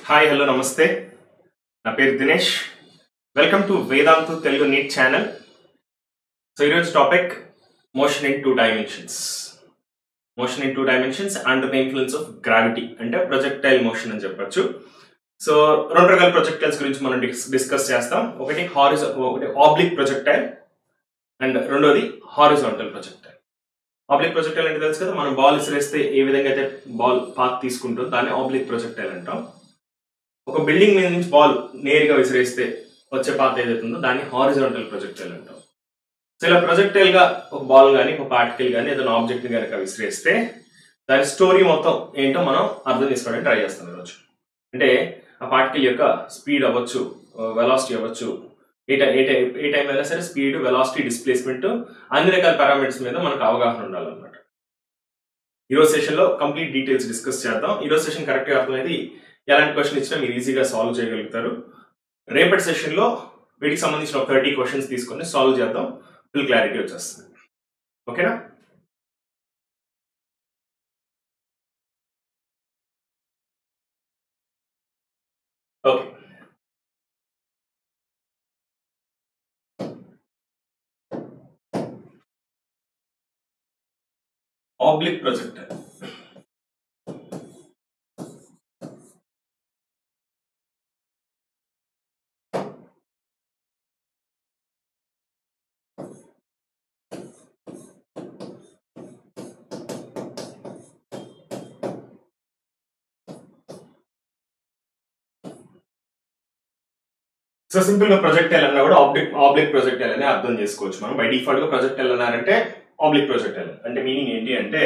Hi hello నమస్తే నా పేరు Dinesh welcome to Vedantu Telugu NEET channel so ఈరోజు topic motion in two dimensions motion in two dimensions under the influence of gravity అంటే projectile motion అని చెప్పొచ్చు so రెండు రకాల ప్రొజెక్టైల్స్ గురించి మనం డిస్- డిస్కస్ చేస్తాం ఒకటి హారిజ ఒకటి ఆబ్లిక్ ప్రొజెక్టైల్ అండ్ రెండోది హారిజాంటల్ ప్రొజెక్టైల్ ఆబ్లిక్ ప్రొజెక్టైల్ అంటే తెలుసు కదా మనం బాల్ విసిరేస్తే ఏ విధంగా అయితే బాల్ పాత్ తీసుకుంటుందో దాన్ని ఆబ్లిక్ ప్రొజెక్టైల్ అంటాం ఒక బిల్డింగ్ మీద నుంచి బాల్ నేరుగా విసిరేస్తే వచ్చే పాత్ ఏదైతుందో దాన్ని హారిజాంటల్ ప్రొజెక్టైల్ అంటాం సో ఇలా ప్రొజెక్టైల్ గా ఒక బాల్ కానీ ఒక పార్టికల్ కానీ ఏదైనా ఆబ్జెక్ట్ ని కనుక విసిరేస్తే దాని స్టోరీ మొత్తం ఏంటో మనం అర్థం చేసుకోవడానికి ట్రై చేస్తాం ఈరోజు అంటే ఆ పార్టికల్ యొక్క స్పీడ్ అవ్వచ్చు వెలాసిటీ అవ్వచ్చు ఏ టైం ఏ టైం ఏ టైం అయినా సరే స్పీడ్ వెలాసిటీ డిస్ప్లేస్మెంట్ అన్ని రకాల పారామీటర్స్ మీద మనకు అవగాహన ఉండాలన్నమాట ఈరోజు సెషన్ లో కంప్లీట్ డీటెయిల్స్ డిస్కస్ చేద్దాం ఈరోజు సెషన్ కరెక్ట్ గా అర్థమైంది ఎలాంటి క్వశ్చన్ ఇచ్చినా మీరు ఈజీగా సాల్వ్ చేయగలుగుతారు రేపటి సెషన్ లో వీటికి సంబంధించిన ఒక థర్టీ క్వశ్చన్స్ తీసుకొని సాల్వ్ చేద్దాం ఫుల్ క్లారిటీ వచ్చేస్తుంది ఓకేనా okay oblique projector so simple గా ప్రొజెక్టైల్ అన్నా కూడా ఆబ్లిక్ ఆబ్లిక్ ప్రొజెక్టైల్ అని అర్థం చేసుకోవచ్చు మనం బై డిఫాల్ట్ గా ప్రొజెక్టైల్ అన్నారంటే ఆబ్లిక్ ప్రొజెక్టైల్ అంటే మీనింగ్ ఏంటి అంటే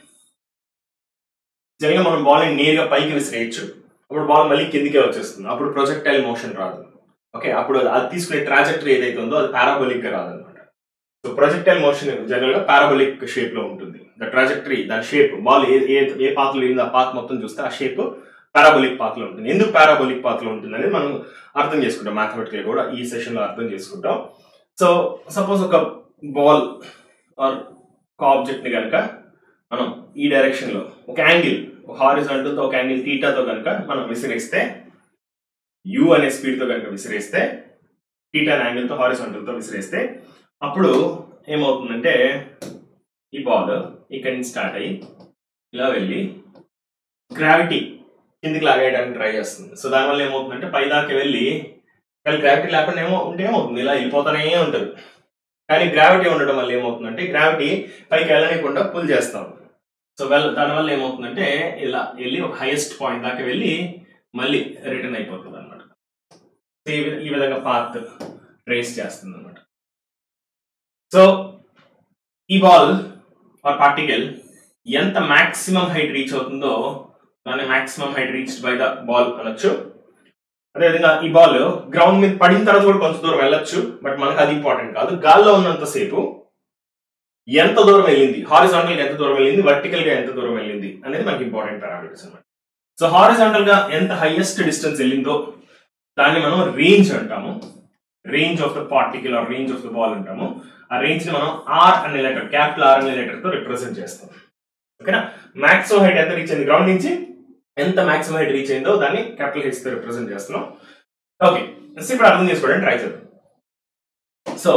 జనరల్గా మనం బాల్ నేరుగా పైకి విసిరేయచ్చు అప్పుడు బాల్ మళ్ళీ కిందికే వచ్చేస్తుంది అప్పుడు ప్రొజెక్టైల్ మోషన్ రాదు ఓకే అప్పుడు అది తీసుకునే ట్రాజెక్టరీ ఏదైతే ఉందో అది పారాబోలిక్ గా రాదనమాట సో ప్రొజెక్టైల్ మోషన్ జనరల్ గా పారాబోలిక్ షేప్ లో ఉంటుంది ద ట్రాజెక్టరీ దాని షేప్ బాల్ ఏ ఏ ఏ పాత్రలో వెళ్ళింది ఆ పాత్ మొత్తం చూస్తే ఆ షేప్ పారాబోలిక్ పాత్ లో ఉంటుంది ఎందుకు పారాబోలిక్ పాత్ లో ఉంటుంది అనేది మనం అర్థం చేసుకుంటాం మ్యాథమెటికల్ కూడా ఈ సెషన్ లో అర్థం చేసుకుంటాం సో సపోజ్ ఒక బాల్ ఆర్ ఒక ఆబ్జెక్ట్ ని కనుక మనం ఈ డైరెక్షన్ లో ఒక యాంగిల్ హారిజాంటల్ తో ఒక యాంగిల్ థీటాతో కనుక మనం విసిరేస్తే యు అనే స్పీడ్ తో కనుక విసిరేస్తే థీటా యాంగిల్ తో హారిజాంటల్ తో విసిరేస్తే అప్పుడు ఏమవుతుందంటే ఈ బాల్ ఇక్కడి నుంచి స్టార్ట్ అయ్యి ఇలా వెళ్ళి గ్రావిటీ కిందికి లాగేయడానికి ట్రై చేస్తుంది సో దానివల్ల ఏమవుతుందంటే పై దాకా వెళ్ళి కానీ గ్రావిటీ లేకుండా ఏమో ఉంటే ఏమవుతుంది ఇలా వెళ్ళిపోతానే ఉంటుంది కానీ గ్రావిటీ ఉండడం వల్ల ఏమవుతుందంటే గ్రావిటీ పైకి వెళ్ళనీయకుండా పుల్ చేస్తాం సో వెల్ దానివల్ల ఏమవుతుందంటే ఇలా వెళ్ళి ఒక హైయెస్ట్ పాయింట్ దాకా వెళ్ళి మళ్ళీ రిటర్న్ అయిపోతుంది అనమాట ఈ విధంగా పాత్ ట్రేస్ చేస్తుంది అనమాట సో ఈ బాల్ ఆర్ పార్టికల్ ఎంత మాక్సిమం హైట్ రీచ్ అవుతుందో దాన్ని maximum height reached by the ball అనొచ్చు అదేవిధంగా ఈ బాల్ గ్రౌండ్ మీద పడిన తర్వాత కూడా కొంచెం దూరం వెళ్ళొచ్చు బట్ మనకు అది ఇంపార్టెంట్ కాదు గాల్లో ఉన్నంతసేపు ఎంత దూరం వెళ్ళింది హారిజాంటల్ గా ఎంత దూరం వెళ్ళింది వర్టికల్ గా ఎంత దూరం వెళ్ళింది అనేది మనకి ఇంపార్టెంట్ పారామీటర్స్ అనమాట సో హారిజాంటల్ గా ఎంత హైయెస్ట్ డిస్టెన్స్ వెళ్ళిందో దాన్ని మనం రేంజ్ అంటాము range of the particle or range of the ball అంటాము ఆ రేంజ్ ని మనం ఆర్ అనే లెటర్ క్యాపిటల్ ఆర్ అనే లెటర్ తో రిప్రజెంట్ చేస్తాం ఓకేనా మాక్సిమం హైట్ ఎంత రీచ్ అయింది గ్రౌండ్ నుంచి ఎంత మాక్సిమం హైట్ రీచ్ అయిందో దాన్ని క్యాపిటల్ హెచ్ తో రిప్రజెంట్ చేస్తున్నాం ఓకే ఇప్పుడు అర్థం చేసుకోవడానికి ట్రై చేద్దాం సో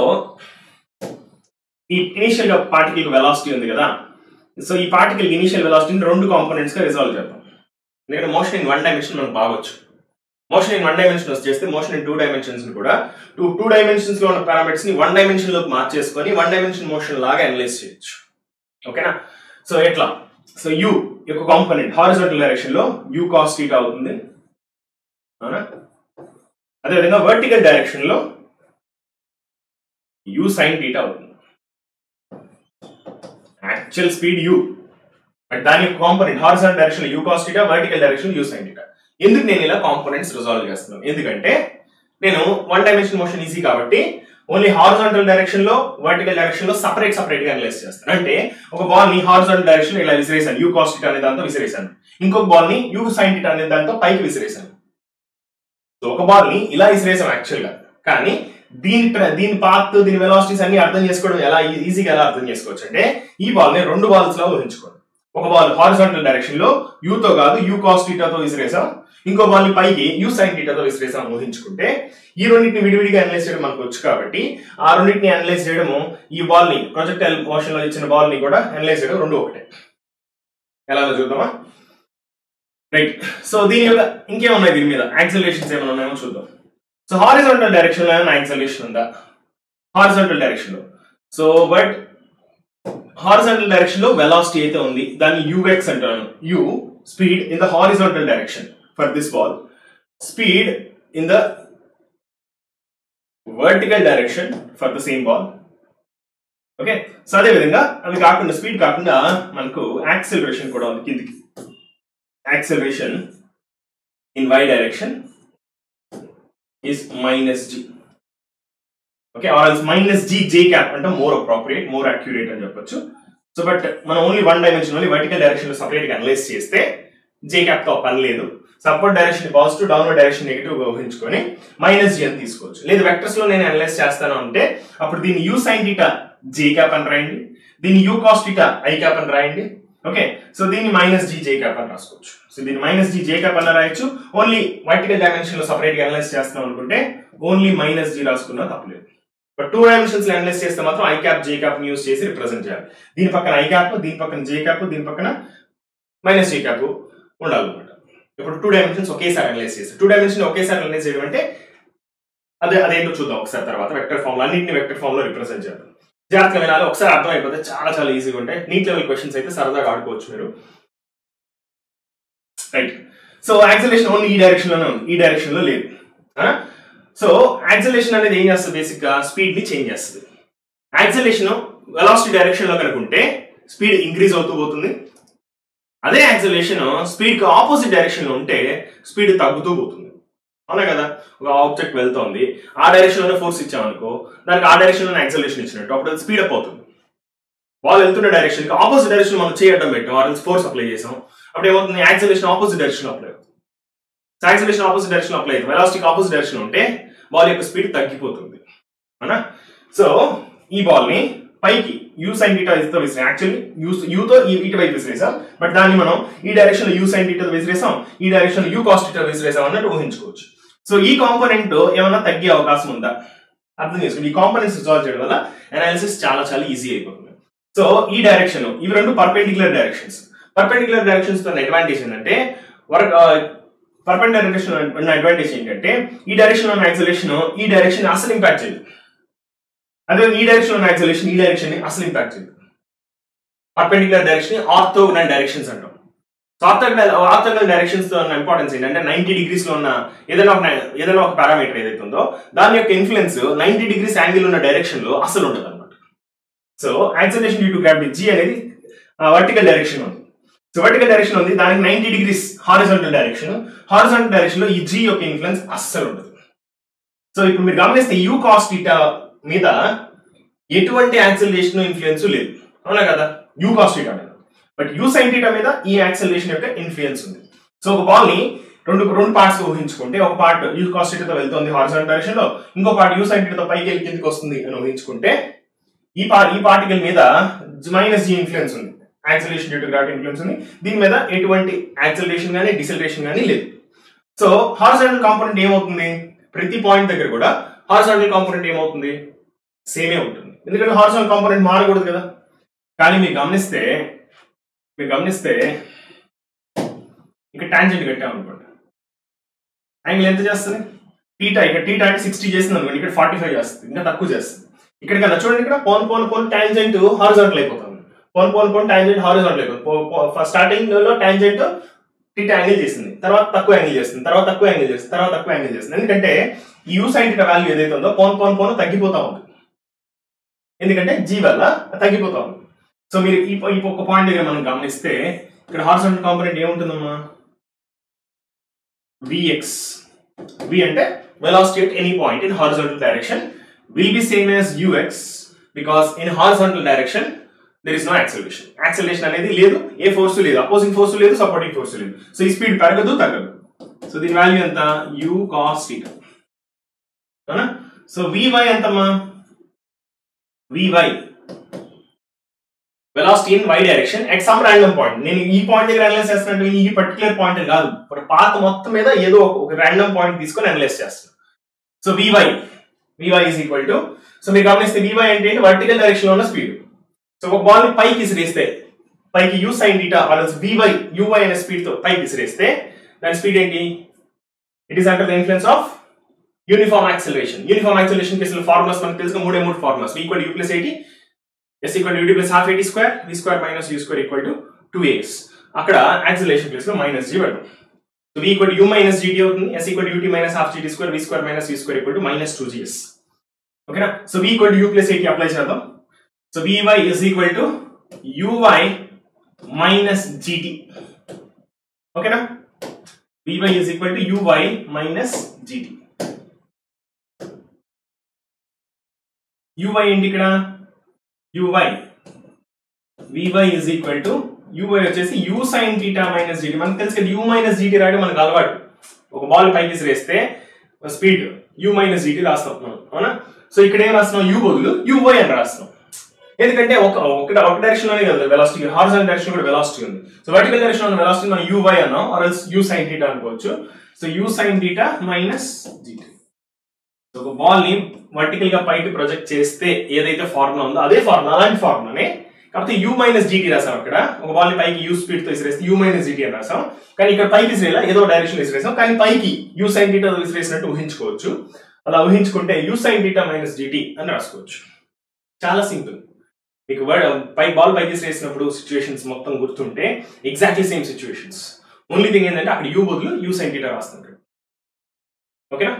ఈ ఇనిషియల్ గా పార్టికల్ వెలాసిటీ ఉంది కదా సో ఈ పార్టికల్ ఇనిషియల్ వెలాసిటీని రెండు కాంపోనెంట్స్ గా రిజాల్వ్ చేద్దాం ఎందుకంటే మోషన్ ఇన్ వన్ డైమెన్షన్ మనకు బాగొచ్చు మోషన్ ఇన్ వన్ డైమెన్షన్ వచ్చేస్తే మోషన్ ఇన్ టూ డైమెన్షన్స్ కూడా టూ టూ డైమెన్షన్స్ లో ఉన్న పారామీటర్స్ ని వన్ డైమెన్షన్ లోకి మార్చేసుకొని వన్ డైమెన్షన్ మోషన్ లాగా అనలైజ్ చేయొచ్చు ఓకేనా సో ఎట్లా సో యూ యొక్క కాంపోనెంట్ హారిజాంటల్ డైరెక్షన్ లో యూ కాస్ టీటా అవుతుంది అవునా అదేవిధంగా వర్టికల్ డైరెక్షన్ లో యూ సైన్ టీటా అవుతుంది యాక్చువల్ స్పీడ్ యూ బట్ దాని యొక్క కాంపోనెంట్ హారిజాంటల్ డైరెక్షన్ లో u cos theta vertical direction you sine theta ఎందుకు నేను ఇలా కాంపోనెంట్స్ రిజాల్వ్ చేస్తున్నాను ఎందుకంటే నేను వన్ డైమెన్షన్ మోషన్ ఈజీ కాబట్టి ఓన్లీ హారిజాంటల్ డైరెక్షన్ లో వర్టికల్ డైరెక్షన్ లో సపరేట్ సపరేట్ గా అనలైజ్ చేస్తాను అంటే ఒక బాల్ ని హారిజాంటల్ డైరెక్షన్ లో ఇలా విసిరేసాను యూ కాస్ట్ అనే దాంతో విసిరేసాను ఇంకొక బాల్ ని యూ సైన్ టిట్ అనే దాంతో పైకి విసిరేసాను సో ఒక బాల్ ని ఇలా విసిరేసాం యాక్చువల్ గా కానీ దీని ప్ర- దీని పాత్ దీని వెలాసిటీస్ అన్ని అర్థం చేసుకోవడం ఎలా ఈజీగా ఎలా అర్థం చేసుకోవచ్చు అంటే ఈ బాల్ ని రెండు బాల్స్ లా ఊహించుకోండి ఒక బాల్ హారిజాంటల్ డైరెక్షన్ లో u తో కాదు యూ కాస్ తో విసిరేసాం ఇంకో బాల్ ని పైకి యూ సైన్ తో విసిరేసాం అని ఊహించుకుంటే ఈ రెండింటిని విడివిడిగా అనలైజ్ చేయడం మనకు వచ్చు కాబట్టి ఆ రెండింటిని అనలైజ్ చేయడము ఈ బాల్ ని ప్రొజెక్టైల్ మోషన్ లో ఇచ్చిన బాల్ ని కూడా అనలైజ్ చేయడం రెండు ఒకటే ఎలాగో చూద్దామా రైట్ సో దీని యొక్క ఇంకేమున్నాయి దీని మీద యాక్సలేషన్స్ ఏమైనా ఉన్నాయో చూద్దాం సో హారిజాంటల్ డైరెక్షన్ లో ఏమైనా యాక్సలేషన్ ఉందా హారిజాంటల్ డైరెక్షన్ లో సో బట్ హారిజాంటల్ డైరెక్షన్ లో వెలాసిటీ అయితే ఉంది దాన్ని యూఎక్స్ అంటాను u speed in the horizontal direction for this ball speed in the vertical direction for the same ball okay so అదే విధంగా అవి కాకుండా స్పీడ్ కాకుండా మనకు యాక్సిలరేషన్ కూడా ఉంది కిందికి acceleration in why direction is minus g okay or else minus g j cap అంటే మోర్ అప్రాప్రియేట్ మోర్ అక్యురేట్ అని చెప్పొచ్చు సో బట్ మనం only one dimension only vertical direction లో సపరేట్ గా అనలైజ్ చేస్తే జే క్యాప్ తో పని లేదు support direction positive downward direction negative గా ఊహించుకొని మైనస్ జీ అని తీసుకోవచ్చు లేదు వెక్టర్స్ లో నేను అనలైజ్ చేస్తాను అంటే అప్పుడు దీన్ని u sine theta j cap అని రాయండి దీన్ని u cos theta i cap అని రాయండి ఓకే సో దీన్ని మైనస్ జీ జే క్యాప్ అని రాసుకోవచ్చు సో దీన్ని మైనస్ జీ జే క్యాప్ అని రాయొచ్చు ఓన్లీ వర్టికల్ డైమెన్షన్ లో సపరేట్ గా అనలైజ్ చేస్తాం అనుకుంటే ఓన్లీ మైనస్ జీ రాసుకున్నా తప్పలేదు బట్ టూ డైమెన్షన్స్ లో అనలైజ్ చేస్తే మాత్రం i cap j cap use చేసి రిప్రజెంట్ చేయాలి దీని పక్కన ఐ క్యాప్ దీని పక్కన జే క్యాప్ దీని పక్కన మైనస్ జే క్యాప్ ఉండాలన్నమాట ఇప్పుడు టూ డైమెన్షన్స్ ఒకేసారి అనలైజ్ చేసి టూ డైమెన్షన్ ఒకేసారి అనలైజ్ చేయడం అంటే అదే అదేంటో చూద్దాం ఒకసారి తర్వాత వెక్టర్ ఫామ్ లో అన్నింటిని వెక్టర్ ఫామ్ లో రిప్రజెంట్ చేద్దాం జాగ్రత్తగా వినాలి ఒకసారి అర్థం అయిపోతే చాలా చాలా ఈజీగా ఉంటాయి నీట్ లెవెల్ క్వశ్చన్స్ అయితే సరదాగా ఆడుకోవచ్చు మీరు రైట్ సో యాక్సలేషన్ ఓన్లీ ఈ డైరెక్షన్ లోనే ఉంది ఈ డైరెక్షన్ లో లేదు సో యాక్సలేషన్ అనేది ఏం చేస్తుంది బేసిక్ గా స్పీడ్ ని చేంజ్ చేస్తుంది యాక్సలేషన్ వెలాసిటీ డైరెక్షన్ లో కనుకుంటే స్పీడ్ ఇంక్రీజ్ అవుతూ పోతుంది అదే యాక్సలేషన్ స్పీడ్ కి ఆపోజిట్ డైరెక్షన్ లో ఉంటే స్పీడ్ తగ్గుతూ పోతుంది అవునా కదా ఒక ఆబ్జెక్ట్ వెళ్తోంది ఆ డైరెక్షన్ లోనే ఫోర్స్ ఇచ్చామనుకో దానికి ఆ డైరెక్షన్ లోనే యాక్సలేషన్ ఇచ్చినట్టు అప్పుడు అది స్పీడ్ అప్ అవుతుంది బాల్ వెళ్తున్న డైరెక్షన్ కి ఆపోజిట్ డైరెక్షన్ మనం చేయడం పెట్టాం ఆర్ ఫోర్స్ అప్లై చేసాం అప్పుడు ఏమవుతుంది యాక్సలేషన్ ఆపోజిట్ డైరెక్షన్ అప్లై అవుతుంది యాక్సలేషన్ ఆపోజిట్ డైరెక్షన్ అప్లై అవుతుంది వెలాసిటీకి ఆపోజిట్ డైరెక్షన్ ఉంటే బాల్ యొక్క స్పీడ్ తగ్గిపోతుంది అవునా సో ఈ బాల్ ని పైకి యూ సైన్ టీటా తో విసిరాం యాక్చువల్లీ యూ యూతో ఇటువైపు విసిరేసాం బట్ దాన్ని మనం ఈ డైరెక్షన్ లో యూ సైన్ టీటా విసిరేసాం ఈ డైరెక్షన్ లో యూ కాస్ టీటా విసిరేసాం అన్నట్టు ఊహించుకోవచ్చు సో ఈ కాంపోనెంట్ ఏమైనా తగ్గే అవకాశం ఉందా అర్థం చేసుకోండి ఈ కాంపోనెంట్స్ సాల్వ్ చేయడం వల్ల అనాలిసిస్ చాలా చాలా ఈజీ అయిపోతుంది సో ఈ డైరెక్షన్ ఇవి రెండు పర్పెండిక్యులర్ డైరెక్షన్స్ పర్పెండిక్యులర్ డైరెక్షన్స్ తో అడ్వాంటేజ్ ఏంటంటే వర్క్ పర్పెండిక్యులర్ డైరెక్షన్ ఉన్న అడ్వాంటేజ్ ఏంటంటే ఈ డైరెక్షన్ ఉన్న యాక్సలేషన్ ఈ డైరెక్షన్ అసలు ఇంపాక్ట్ చేయదు అదే ఈ డైరెక్షన్ ఉన్న యాక్సలేషన్ ఈ డైరెక్షన్ ని అసలు ఇంపాక్ట్ చేయదు పర్పెండిక్యులర్ డైరెక్షన్ ఆర్థోగనల్ డైరెక్షన్స్ అంటాం సో ఆర్థోగనల్ ఆర్థోగనల్ డైరెక్షన్స్ తో ఉన్న ఇంపార్టెన్స్ ఏంటంటే నైన్టీ డిగ్రీస్ లో ఉన్న ఏదైనా ఒక ఏదైనా ఒక పారామీటర్ ఏదైతే ఉందో దాని యొక్క ఇన్ఫ్లుయెన్స్ నైన్టీ డిగ్రీస్ యాంగిల్ ఉన్న డైరెక్షన్ లో అసలు ఉండదు అనమాట so acceleration due to gravity g అనేది వర్టికల్ డైరెక్షన్ ఉంది సో వర్టికల్ డైరెక్షన్ ఉంది దానికి ninety degrees horizontal direction horizontal direction లో ఈ జీ యొక్క ఇన్ఫ్లుయెన్స్ అస్సలు ఉండదు సో ఇప్పుడు మీరు గమనిస్తే యూ కాస్ట్ ఇటా మీద ఎటువంటి యాక్సలేషన్ ఇన్ఫ్లుయెన్స్ లేదు అవునా కదా యూ కాస్ట్ ఇటా మీద బట్ యూ సైన్ టీటా మీద ఈ యాక్సలేషన్ యొక్క ఇన్ఫ్లుయెన్స్ ఉంది సో ఒక బాల్ ని రెండు రెండు పార్ట్స్ ఊహించుకుంటే ఒక పార్ట్ యూ కాస్ట్ టీటాతో వెళ్తుంది హారిజాంటల్ డైరెక్షన్ లో ఇంకో పార్ట్ యూ సైన్ టీటాతో పైకి వెళ్ళి కిందికి వస్తుంది అని ఊహించుకుంటే ఈ పా ఈ పార్టికల్ మీద మైనస్ జీ ఇన్ఫ్లుయెన్స్ ఉంది acceleration due to gravity influence ఉంది దీని మీద ఎటువంటి యాక్సలేషన్ కానీ డిసలరేషన్ కానీ లేదు సో హారిజాంటల్ కాంపోనెంట్ ఏమవుతుంది ప్రతి పాయింట్ దగ్గర కూడా హారిజాంటల్ కాంపోనెంట్ ఏమవుతుంది సేమే ఉంటుంది ఎందుకంటే హారిజాంటల్ కాంపోనెంట్ మారకూడదు కదా కానీ మీరు గమనిస్తే మీరు గమనిస్తే ఇక్కడ టాంజెంట్ కట్టామనుకోండి యాంగిల్ ఎంత చేస్తుంది టీటా ఇక్కడ టీటా అంటే సిక్స్టీ చేస్తుంది అనుకోండి ఇక్కడ ఫార్టీ ఫైవ్ చేస్తుంది ఇంకా తక్కువ చేస్తుంది ఇక్కడ కదా చూడండి ఇక్కడ పోన్ పోన్ పోన్ టాంజెంట్ హారిజాంటల్ అయిపోతుంది పోన్ పోన్ పోన్ టాంజెంట్ హారిజాంటల్ అయిపోతుంది స్టార్టింగ్ లో టాంజెంట్ టీటా యాంగిల్ చేసింది తర్వాత తక్కువ యాంగిల్ చేస్తుంది తర్వాత తక్కువ యాంగిల్ చేస్తుంది తర్వాత తక్కువ యాంగిల్ చేస్తుంది ఎందుకంటే ఈ యూ సైన్ టీటా వాల్యూ ఏదైతే ఉందో పోన్ పోన్ పోన్ తగ్గిపోతా ఉంది ఎందుకంటే జీ వల్ల తగ్గిపోతా ఉంది సో మీరు ఈ ఈ ఒక పాయింట్ దగ్గర మనం గమనిస్తే ఇక్కడ హారిజాంటల్ కాంపోనెంట్ ఏముంటుందమ్మా విఎక్స్ వి అంటే velocity at any point in horizontal direction will be same as ux because in horizontal direction there is no acceleration acceleration అనేది లేదు ఏ ఫోర్స్ లేదు అపోజింగ్ ఫోర్స్ లేదు సపోర్టింగ్ ఫోర్స్ లేదు సో ఈ స్పీడ్ పెరగదు తగ్గదు సో దీని వాల్యూ ఎంత u cos theta అవునా సో vy ఎంతమ్మా vy velocity in why direction at some random point నేను ఈ పాయింట్ దగ్గర అనలైజ్ చేస్తున్నట్టు ఈ పర్టికులర్ పాయింట్ కాదు ఇప్పుడు పాత మొత్తం మీద ఏదో ఒక- ఒక ర్యాండమ్ పాయింట్ తీసుకొని అనలైజ్ చేస్తాను so v y v y is equal to so మీరు గమనిస్తే వివై అంటే వర్టికల్ డైరెక్షన్ లో ఉన్న స్పీడ్ సో ఒక బాల్ ని పైకి ఇసిరేస్తే పైకి you sine theta v y u y అనే స్పీడ్ తో పైకి ఇసిరేస్తే దాని స్పీడ్ ఏంటి it is under the influence of uniform acceleration uniform acceleration కేసులో ఫార్ములాస్ మనకు తెలుసు మూడే మూడు formulas equal u plus a t s equal UT plus half eighty square we square minus you square equal to two a s అక్కడ acceleration place లో minus g పెడతాం so v equal u minus g t అవుతుంది s equal UT minus half GT square we square minus you square equal to minus two g s ఓకేనా so v equal to u plus a t apply చేద్దాం so VY is equal to u y minus g t ఓకేనా v y is equal to u y minus g t u y ఏంటి ఇక్కడ u y v y is equal to u y వచ్చేసి u sine theta minus g t మనకు తెలుసు కదా you minus GT రాయడం మనకు అలవాటు ఒక బాల్ పైకి విసిరేస్తే స్పీడ్ యూ మైనస్ జీటీ రాస్తాం మనం అవునా సో ఇక్కడ ఏం రాస్తున్నాం యూ బదులు యువై అని రాస్తున్నాం ఎందుకంటే ఒక ఒక ఒక డైరెక్షన్ లోనే కదా వెలాసిటీ హార్జన్ డైరెక్షన్ కూడా వెలాసిటీ ఉంది సో వర్టికల్ డైరెక్షన్ ఉన్న వెలాసిటీ మనం యూవై అన్నాం or else u sine theta అనుకోవచ్చు so you sine theta minus g t so ఒక బాల్ ని వర్టికల్ గా పైకి ప్రొజెక్ట్ చేస్తే ఏదైతే ఫార్ములా ఉందో అదే ఫార్ములా అలాంటి ఫార్ములానే కాకపోతే యూ మైనస్ జీటీ రాసాం అక్కడ ఒక బాల్ ని పైకి యూ స్పీడ్ తో విసిరేస్తే యూ మైనస్ జీటీ అని రాసాం కానీ ఇక్కడ పైకి విసిరేలా ఏదో డైరెక్షన్ విసిరేసాం కానీ పైకి యూ సైన్ టీటా విసిరేసినట్టు ఊహించుకోవచ్చు అలా ఊహించుకుంటే u sine theta minus GT అని రాసుకోవచ్చు చాలా సింపుల్ మీకు వర్డ్ పై బాల్ పైకి విసిరేసినప్పుడు సిచ్యువేషన్స్ మొత్తం గుర్తుంటే exactly same situations only thing ఏంటంటే అక్కడ యూ బదులు యూ సైన్ టీటా రాస్తుంటాడు ఓకేనా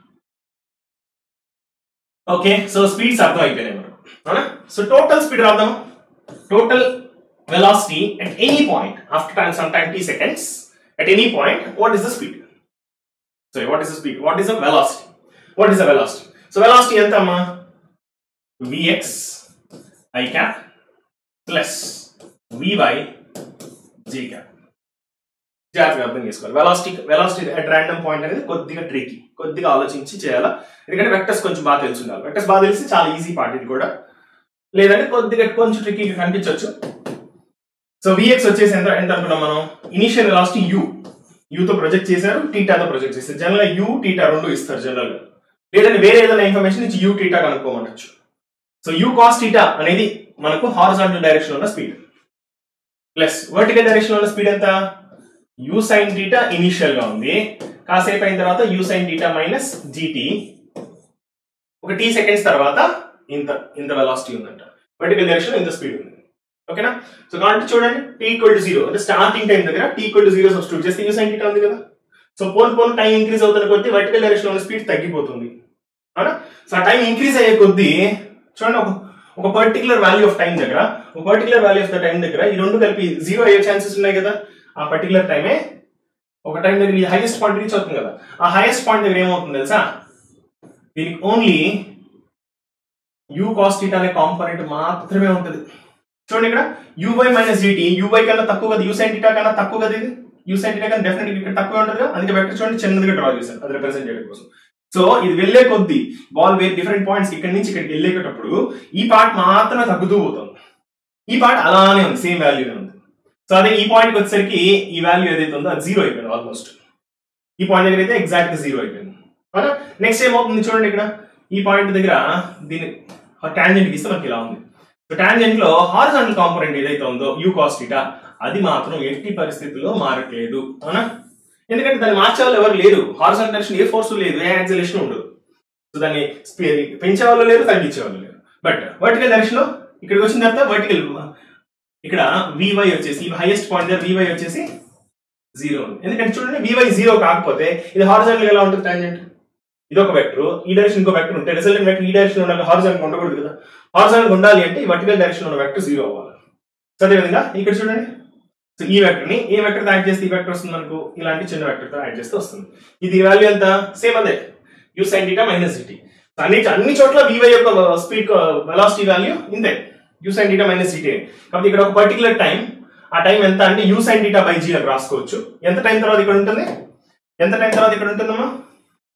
ఓకే సో స్పీడ్స్ అర్థం అయిపోయినాయి మనకు అవునా సో టోటల్ స్పీడ్ రాద్దాం total velocity at any point after time some time t seconds at any point what is the speed so what is the speed what is the velocity what is the velocity so velocity ఎంత అమ్మా v x i cap plus v y j cap జాగ్రత్తగా అర్థం చేసుకోవాలి velocity velocity at random point అనేది కొద్దిగా tricky కొద్దిగా ఆలోచించి చేయాలా ఎందుకంటే వెక్టర్స్ కొంచెం బాగా తెలిసి ఉండాలి వెక్టర్స్ బాగా తెలిసి చాలా ఈజీ పార్ట్ ఇది కూడా లేదంటే కొద్దిగా కొంచెం ట్రికీగా కనిపించవచ్చు సో విఎక్స్ వచ్చేసి ఎంత ఎంత అనుకున్నాం మనం ఇనిషియల్ వెలాసిటీ యూ యూతో ప్రొజెక్ట్ చేశారు టీటాతో ప్రొజెక్ట్ చేశారు జనరల్ యూ టీటా రెండు ఇస్తారు జనరల్ గా లేదంటే వేరే ఏదైనా ఇన్ఫర్మేషన్ ఇచ్చి యూ టీటా కనుక్కోమనొచ్చు సో యూ కాస్ టీటా అనేది మనకు హారిజాంటల్ డైరెక్షన్ ఉన్న స్పీడ్ ప్లస్ వర్టికల్ డైరెక్షన్ ఉన్న స్పీడ్ ఎంత యూ సైన్ టీటా ఇనిషియల్ గా ఉంది కాసేపు అయిన తర్వాత u sine theta minus g t ఒక టీ సెకండ్స్ తర్వాత ఇంత ఇంత వెలాసిటీ ఉందంట వర్టికల్ డైరెక్షన్ ఇంత స్పీడ్ ఉంది ఓకేనా సో కాబట్టి చూడండి టీ ఈక్వల్ టు జీరో అంటే స్టార్టింగ్ టైం దగ్గర t equal to zero substitute చేస్తే యూ సైన్ టీటా ఉంది కదా సో పోన్ పోన్ టైం ఇంక్రీజ్ అవుతున్న కొద్దీ వర్టికల్ డైరెక్షన్ ఉన్న స్పీడ్ తగ్గిపోతుంది అవునా సో ఆ టైం ఇంక్రీజ్ అయ్యే కొద్దీ చూడండి ఒక ఒక పర్టికులర్ వాల్యూ ఆఫ్ టైం దగ్గర ఒక particular value of the time దగ్గర ఈ రెండు కలిపి జీరో అయ్యే ఛాన్సెస్ ఉన్నాయి కదా ఆ పర్టికులర్ టైమే ఒక టైం దగ్గర ఈ హైయెస్ట్ పాయింట్ రీచ్ అవుతుంది కదా ఆ హైయెస్ట్ పాయింట్ దగ్గర ఏమవుతుంది తెలుసా దీనికి ఓన్లీ యూ కాస్ట్ ఇట్ అనే కాంపోనెంట్ మాత్రమే ఉంటుంది చూడండి ఇక్కడ యూవై మైనస్ జీటీ యూవై కన్నా తక్కువ కదా యూ సైన్ టీటా కన్నా తక్కువ కదా ఇది యూ సైన్ టీటా కన్నా డెఫినెట్ ఇక్కడ తక్కువ ఉంటుంది కదా అందుకే వెక్టర్ చూడండి చిన్నదిగా డ్రా చేశాను అది రిప్రజెంట్ చేయడం కోసం సో ఇది వెళ్ళే కొద్దీ బాల్ వేరే డిఫరెంట్ పాయింట్స్ ఇక్కడ నుంచి ఇక్కడికి వెళ్ళేటప్పుడు ఈ పార్ట్ మాత్రమే తగ్గుతూ పోతుంది ఈ పార్ట్ అలానే ఉంది సేమ్ వాల్యూనే ఉంది సో అదే ఈ పాయింట్కి వచ్చేసరికి ఈ వాల్యూ ఏదైతే ఉందో అది జీరో అయిపోయింది ఆల్మోస్ట్ ఈ పాయింట్ దగ్గర అయితే ఎగ్జాక్ట్ గా జీరో అయిపోయింది అవునా నెక్స్ట్ ఏమవుతుంది చూడండి ఇక్కడ ఈ పాయింట్ దగ్గర దీని టాంజెంట్ గీస్తే మనకి ఇలా ఉంది సో టాంజెంట్ లో హారిజాంటల్ కాంపోనెంట్ ఏదైతే ఉందో యూ కాస్టిటా అది మాత్రం ఎట్టి పరిస్థితుల్లో మారట్లేదు అవునా ఎందుకంటే దాన్ని మార్చేవాళ్ళు ఎవరు లేరు హారిజాంటల్ డైరెక్షన్ ఏ ఫోర్స్ లేదు ఏ యాక్సిలేషన్ ఉండదు సో దాన్ని స్పీ- పెంచేవాళ్ళు లేరు తగ్గించేవాళ్ళు లేరు బట్ వర్టికల్ డైరెక్షన్ లో ఇక్కడికి వచ్చిన తర్వాత వర్టికల్ ఇక్కడ వివై వచ్చేసి హైయెస్ట్ పాయింట్ దగ్గర వివై వచ్చేసి జీరో ఉంది ఎందుకంటే చూడండి వివై జీరో కాకపోతే ఇది హారిజాంటల్ ఎలా ఉంటుంది టాంజెంట్ ఇది ఒక వెక్టర్ ఈ డైరెక్షన్ ఇంకో వెక్టర్ ఉంటే రిజల్ట్ వెక్టర్ ఈ డైరెక్షన్ ఉండాలి హారిజాంటల్ ఉండకూడదు కదా హారిజాంటల్ ఉండాలి అంటే ఈ వర్టికల్ డైరెక్షన్ ఉన్న వెక్టర్ జీరో అవ్వాలి సో అదేవిధంగా ఇక్కడ చూడండి సో ఈ వెక్టర్ ని ఏ వెక్టర్ యాడ్ చేస్తే ఈ వెక్టర్ వస్తుంది మనకు ఇలాంటి చిన్న వెక్టర్ తో యాడ్ చేస్తే వస్తుంది ఇది వాల్యూ ఎంత సేమ్ అదే u sine theta minus g t అన్ని అన్ని చోట్ల వివై యొక్క స్పీడ్ వెలాసిటీ వాల్యూ ఇంతే u sine theta minus g t కాబట్టి ఇక్కడ ఒక పర్టికులర్ టైం ఆ టైం ఎంత అంటే u sine theta by g అని రాసుకోవచ్చు ఎంత టైం తర్వాత ఇక్కడ ఉంటుంది ఎంత టైం తర్వాత ఇక్కడ ఉంటుందమ్మా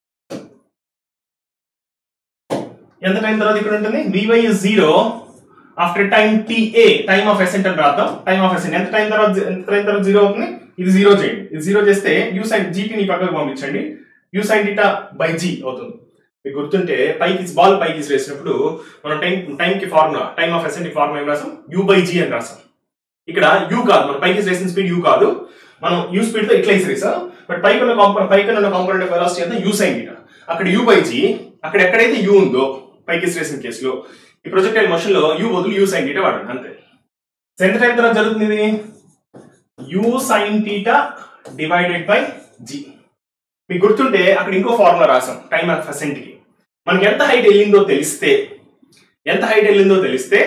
ఎంత టైం తర్వాత ఇక్కడ ఉంటుంది v y is zero after time t a time of ascent అని రాద్దాం టైమ్ ఆఫ్ ఎసెంట్ ఎంత టైం తర్వాత ఎంత టైం తర్వాత జీరో అవుతుంది ఇది జీరో చేయండి ఇది జీరో చేస్తే యూ సైన్ జీటీని పక్కకు పంపించండి u sine theta by g అవుతుంది మీకు గుర్తుంటే పైకి బాల్ పైకి వేసినప్పుడు మనం టైం టైం కి formula time of ascent formula ఏం రాసాం యూ బై జీ అని రాసాం ఇక్కడ యూ కాదు మనం పైకి వేసిన స్పీడ్ యూ కాదు మనం యూ స్పీడ్ తో ఇట్లా వేసాం బట్ పైకి ఉన్న కాంపౌండ్ పైకి ఉన్న కాంపౌండ్ ఆఫ్ వెలాసిటీ అంతా యూ సైన్ టీటా అక్కడ యూ బై జీ అక్కడ ఎక్కడైతే యూ ఉందో పైకి వేసిన కేసులో ఈ ప్రొజెక్టైల్ మోషన్ లో యూ బదులు యూ సైన్ టీటా వాడండి అంతే సో ఎంత టైం తర్వాత జరుగుతుంది ఇది u sine theta divided by g మీకు గుర్తుంటే అక్కడ ఇంకో ఫార్ములా రాసాం టైమ్ ఆఫ్ అసెంట్ కి మనకి ఎంత హైట్ వెళ్ళిందో తెలిస్తే ఎంత హైట్ వెళ్ళిందో తెలిస్తే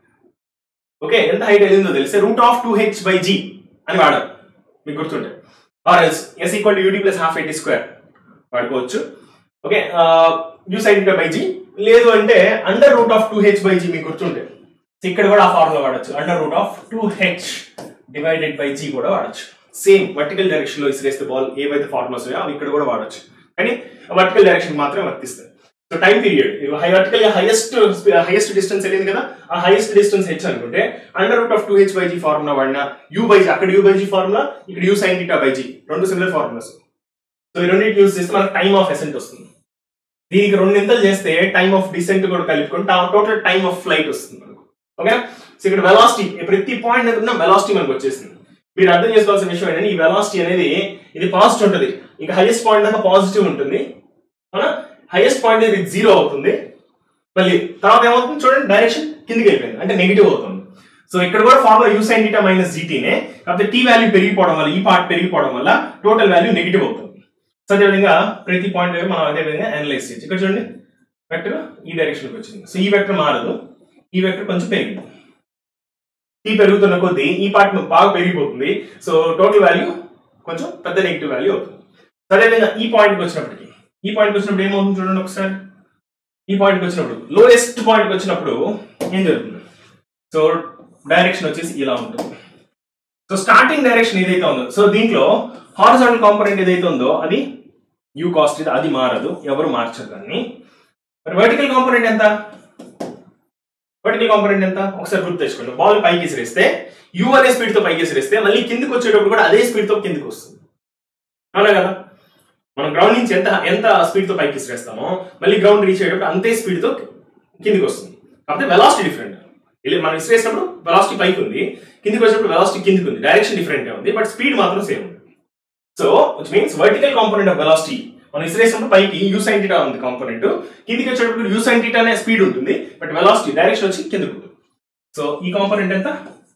ఓకే ఎంత హైట్ వెళ్ళిందో తెలిస్తే root of two h by g అని వాడాం మీకు గుర్తుంటే or else s equal to UT plus half eighty square వాడుకోవచ్చు okay u sine by g లేదు అంటే under root of two h by g మీకు గుర్తుంటే ఇక్కడ కూడా ఆ ఫార్ములా వాడచ్చు under root of two h divided by g కూడా వాడచ్చు సేమ్ వర్టికల్ డైరెక్షన్ లో ఇసిరేస్తే బాల్ ఏవైతే ఫార్ములాస్ ఉన్నాయో అవి ఇక్కడ కూడా వాడచ్చు కానీ వర్టికల్ డైరెక్షన్ మాత్రమే వర్తిస్తాయి so time period high vertical highest highest distance వెళ్ళింది కదా ఆ హైయెస్ట్ డిస్టెన్స్ హెచ్ అనుకుంటే under root of two h by g formula వాడిన యూ బై జీ అక్కడ యూ బై జీ ఫార్ములా ఇక్కడ u sine theta by g రెండు similar formulas so ఈ రెండింటి యూజ్ చేస్తే మనకు టైమ్ ఆఫ్ ఎసెంట్ వస్తుంది దీనికి రెండింతలు చేస్తే టైమ్ ఆఫ్ డిసెంట్ కూడా కలుపుకొని టోటల్ టైమ్ ఆఫ్ ఫ్లైట్ వస్తుంది మనకు ఓకే సో ఇక్కడ వెలాసిటీ ప్రతి పాయింట్ దగ్గర ఉన్న వెలాసిటీ మనకు వచ్చేసింది మీరు అర్థం చేసుకోవాల్సిన విషయం ఏంటంటే ఈ వెలాసిటీ అనేది ఇది పాజిటివ్ ఉంటుంది ఇక హైయెస్ట్ పాయింట్ దాకా పాజిటివ్ ఉంటుంది అవునా హైయెస్ట్ పాయింట్ ఇది జీరో అవుతుంది మళ్ళీ తర్వాత ఏమవుతుంది చూడండి డైరెక్షన్ కిందికి వెళ్ళిపోయింది అంటే నెగిటివ్ అవుతుంది సో ఇక్కడ కూడా formula u sine theta minus జీటీనే కాకపోతే టీ వాల్యూ పెరిగిపోవడం వల్ల ఈ పార్ట్ పెరిగిపోవడం వల్ల టోటల్ వాల్యూ నెగిటివ్ అవుతుంది సో అదేవిధంగా ప్రతి పాయింట్ మనం అదే విధంగా అనలైజ్ చేయొచ్చు ఇక్కడ చూడండి వెక్టర్ ఈ డైరెక్షన్కి వచ్చింది సో ఈ వెక్టర్ మారదు ఈ వెక్టర్ కొంచెం పెరిగింది టీ పెరుగుతున్న కొద్దీ ఈ పార్ట్ బాగా పెరిగిపోతుంది సో టోటల్ వాల్యూ కొంచెం పెద్ద నెగిటివ్ వాల్యూ అవుతుంది సో అదేవిధంగా ఈ పాయింట్కి వచ్చినప్పటికి ఈ పాయింట్కి వచ్చినప్పుడు ఏమవుతుంది చూడండి ఒకసారి ఈ పాయింట్కి వచ్చినప్పుడు లోయెస్ట్ పాయింట్కి వచ్చినప్పుడు ఏం జరుగుతుంది సో డైరెక్షన్ వచ్చేసి ఇలా ఉంటుంది సో స్టార్టింగ్ డైరెక్షన్ ఏదైతే ఉందో సో దీంట్లో హారిజాంటల్ కాంపోనెంట్ ఏదైతే ఉందో అది యూ కాస్ట్ అది మారదు ఎవరు మార్చరు దాన్ని మరి వర్టికల్ కాంపోనెంట్ ఎంత వర్టికల్ కాంపోనెంట్ ఎంత ఒకసారి గుర్తు తెచ్చుకోండి బాల్ పైకి విసిరేస్తే యూ అనే స్పీడ్ తో పైకి విసిరేస్తే మళ్ళీ కిందికి వచ్చేటప్పుడు కూడా అదే స్పీడ్ తో కిందికి వస్తుంది అవునా కదా మనం గ్రౌండ్ నుంచి ఎంత ఎంత స్పీడ్ తో పైకి విసిరేస్తామో మళ్ళీ గ్రౌండ్ రీచ్ అయ్యేటప్పుడు అంతే స్పీడ్ తో కిందికి వస్తుంది కాకపోతే వెలాసిటీ డిఫరెంట్ మనం విసిరేసినప్పుడు వెలాసిటీ పైకి ఉంది కిందికి వచ్చినప్పుడు వెలాసిటీ కిందికి ఉంది డైరెక్షన్ డిఫరెంట్ ఉంది బట్ స్పీడ్ మాత్రం సేమ్ ఉంది so which means vertical component of velocity మనం విసిరేసినప్పుడు పైకి యూ సైన్ టీటా ఉంది కాంపోనెంట్ కిందికి వచ్చేటప్పుడు యూ సైన్ టీటా అనే స్పీడ్ ఉంటుంది బట్ వెలాసిటీ డైరెక్షన్ వచ్చి కిందకు ఉంటుంది సో ఈ కాంపోనెంట్ ఎంత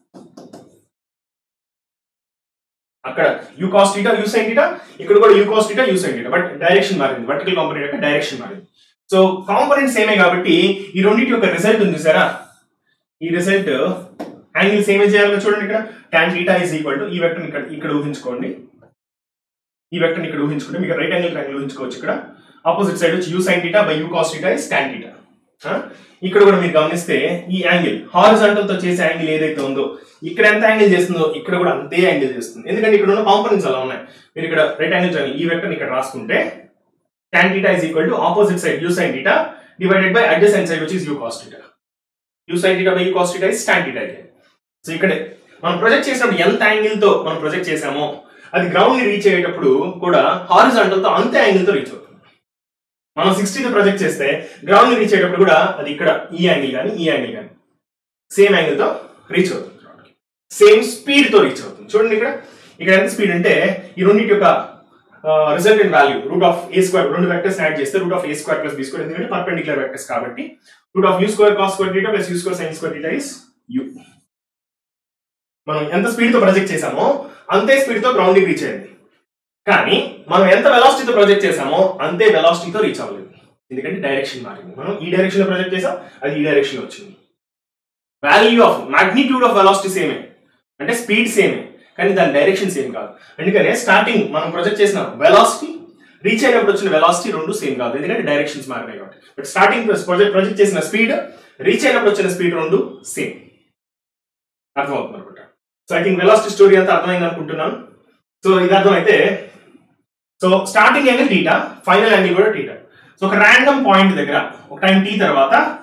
అక్కడ u cos theta u sine theta ఇక్కడ కూడా u cos theta u sine theta but direction మారింది వర్టికల్ కాంపోనెంట్ యొక్క డైరెక్షన్ మారింది సో కాంపోనెంట్ సేమే కాబట్టి ఈ రెండింటి యొక్క రిజల్ట్ ఉంది సారా ఈ రిజల్ట్ యాంగిల్ సేమే చేయాలి చూడండి ఇక్కడ tan theta is equal to ఈ వెక్టర్ ఇక్కడ ఇక్కడ ఊహించుకోండి ఈ వెక్టర్ ఇక్కడ ఊహించుకుంటే మీకు రైట్ యాంగిల్ ట్రయాంగిల్ ఊహించుకోవచ్చు ఇక్కడ ఆపోజిట్ సైడ్ వచ్చి u sine theta by u cos theta is tan theta ఇక్కడ కూడా మీరు గమనిస్తే ఈ యాంగిల్ హారిజాంటల్ తో చేసే యాంగిల్ ఏదైతే ఉందో ఇక్కడ ఎంత యాంగిల్ చేస్తుందో ఇక్కడ కూడా అంతే యాంగిల్ చేస్తుంది ఎందుకంటే ఇక్కడ ఉన్న కాంపోనెంట్స్ అలా ఉన్నాయి మీరు ఇక్కడ రైట్ యాంగిల్ ట్రయాంగిల్ ఈ వెక్టర్ ఇక్కడ రాసుకుంటే tan theta is equal to opposite side u sin theta divided by adjacent side which is u cos theta. u sin theta by u cos theta is tan theta again. So ఇక్కడే మనం project చేసినప్పుడు ఎంత angle తో మనం project చేసామో అది ground ని reach అయ్యేటప్పుడు కూడా హారిజాంటల్ తో అంతే యాంగిల్ తో రీచ్ అవుతుంది మనం సిక్స్టీతో ప్రొజెక్ట్ చేస్తే గ్రౌండ్ ని రీచ్ అయ్యేటప్పుడు కూడా అది ఇక్కడ ఈ యాంగిల్ కానీ ఈ యాంగిల్ కానీ సేమ్ యాంగిల్ తో రీచ్ అవుతుంది సేమ్ స్పీడ్ తో రీచ్ అవుతుంది చూడండి ఇక్కడ ఇక్కడ ఎంత స్పీడ్ అంటే ఈ రెండింటి యొక్క resultant value root of A square రెండు వెక్టర్స్ యాడ్ చేస్తే root of A square plus b square ఎందుకంటే పర్పెండిక్యులర్ వెక్టర్స్ కాబట్టి root of u square cos square theta plus u square sine square theta is u మనం ఎంత speed తో project చేసామో అంతే speed తో గ్రౌండ్ రీచ్ అయ్యింది కానీ మనం ఎంత వెలాసిటీతో ప్రొజెక్ట్ చేసామో అంతే వెలాసిటీతో రీచ్ అవ్వలేదు ఎందుకంటే డైరెక్షన్ మారింది మనం ఈ డైరెక్షన్ లో ప్రొజెక్ట్ చేసాం అది ఈ డైరెక్షన్ లో వచ్చింది value of magnitude of velocity సేమే అంటే స్పీడ్ సేమే కానీ దాని డైరెక్షన్ సేమ్ కాదు అందుకనే స్టార్టింగ్ మనం ప్రొజెక్ట్ చేసిన వెలాసిటీ రీచ్ అయినప్పుడు వచ్చిన వెలాసిటీ రెండు సేమ్ కాదు ఎందుకంటే డైరెక్షన్స్ మారినాయి కాబట్టి బట్ స్టార్టింగ్ ప్రొజెక్ట్ ప్రొజెక్ట్ చేసిన స్పీడ్ రీచ్ అయినప్పుడు వచ్చిన స్పీడ్ రెండు సేమ్ అర్థమవుతుంది అనమాట so I think velocity story అంతా అర్థమైంది అనుకుంటున్నాను సో ఇది అర్థమైతే so starting angle theta final angle కూడా టీటా సో ఒక ర్యాండమ్ పాయింట్ దగ్గర ఒక టైం టీ తర్వాత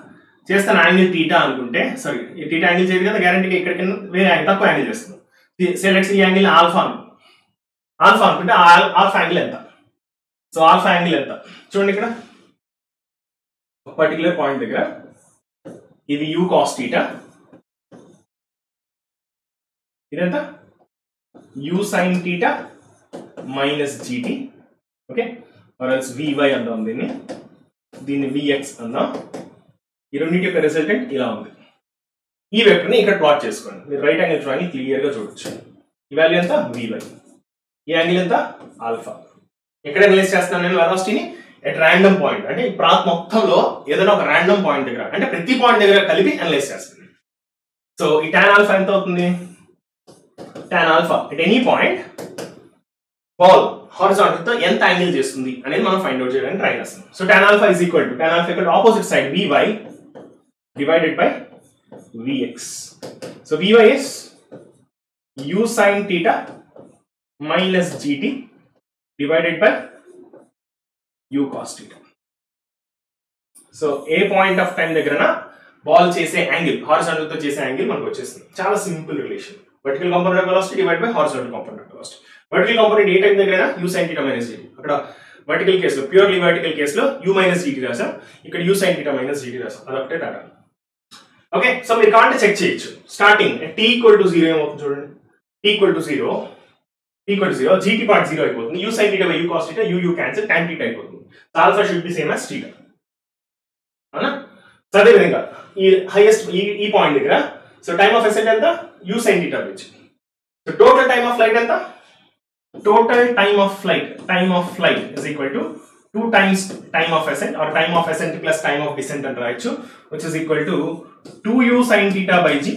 చేస్తాను యాంగిల్ టీటా అనుకుంటే సారీ ఈ టీటా యాంగిల్ చేయదు కదా గ్యారంటీగా ఇక్కడికి వేరే యాంగిల్ తక్కువ యాంగిల్ చేస్తుంది సెలెక్ట్ ఈ యాంగిల్ ఆల్ఫా అను ఆల్ఫా అనుకుంటే ఆల్ఫా యాంగిల్ ఎంత సో ఆల్ఫా యాంగిల్ ఎంత చూడండి ఇక్కడ ఒక పర్టికులర్ పాయింట్ దగ్గర ఇది యూ కాస్ టీటా ఇదెంత u sine theta minus gt okay or else vy అందాం దీన్ని దీన్ని విఎక్స్ అందాం ఈ రెండింటి యొక్క రిజల్టెంట్ ఇలా ఉంది ఈ వెక్టర్ని ఇక్కడ ప్లాట్ చేసుకోండి మీరు రైట్ యాంగిల్ డ్రాయింగ్ క్లియర్గా చూడొచ్చు ఈ వాల్యూ ఎంత వివై ఈ యాంగిల్ ఎంత ఆల్ఫా ఎక్కడ అనలైజ్ చేస్తాను నేను వెలాసిటీని ఎట్ ర్యాండమ్ పాయింట్ అంటే ఈ ప్రాంత్ మొత్తంలో ఏదైనా ఒక ర్యాండమ్ పాయింట్ దగ్గర అంటే ప్రతి పాయింట్ దగ్గర కలిపి అనలైజ్ చేస్తాను సో ఈ టాన్ ఆల్ఫా ఎంత అవుతుంది tan alpha at any point ball horizontal తో ఎంత యాంగిల్ చేస్తుంది అనేది మనం ఫైండ్ అవుట్ చేయడానికి ట్రై చేస్తాం so tan alpha is equal to tan alpha ఇక్కడ opposite side vy divided by vx so vy is u sin theta minus gt divided by u cos theta so ఏ point of time దగ్గరన ball చేసే angle horizontal తో చేసే angle మనకు వచ్చేస్తుంది చాలా simple relation vertical component of velocity divide by horizontal component of velocity vertical component ఏ time దగ్గర u sine theta minus gt అక్కడ వర్టికల్ కేసులో ప్యూర్లీ వర్టికల్ కేసులో యూ మైనస్ జీటీ రాసాం ఇక్కడ u sine theta minus gt రాసాం అదొకటే data okay so మీరు కాంటే చెక్ చేయొచ్చు starting t equal to zero ఏమవుతుంది చూడండి t equal to zero equal to zero gt part zero అయిపోతుంది u sine theta by u cos theta u u cancel tan theta అయిపోతుంది alpha should be same as theta అవునా so అదే విధంగా ఈ highest ఈ ఈ పాయింట్ దగ్గర so time of ascent ఎంత యూ సైన్ థీటా వచ్చి so total time of flight ఎంత total time of flight time of flight is equal to two times time of ascent or time of ascent plus time of descent అని రాయొచ్చు which is equal to two you sine theta by g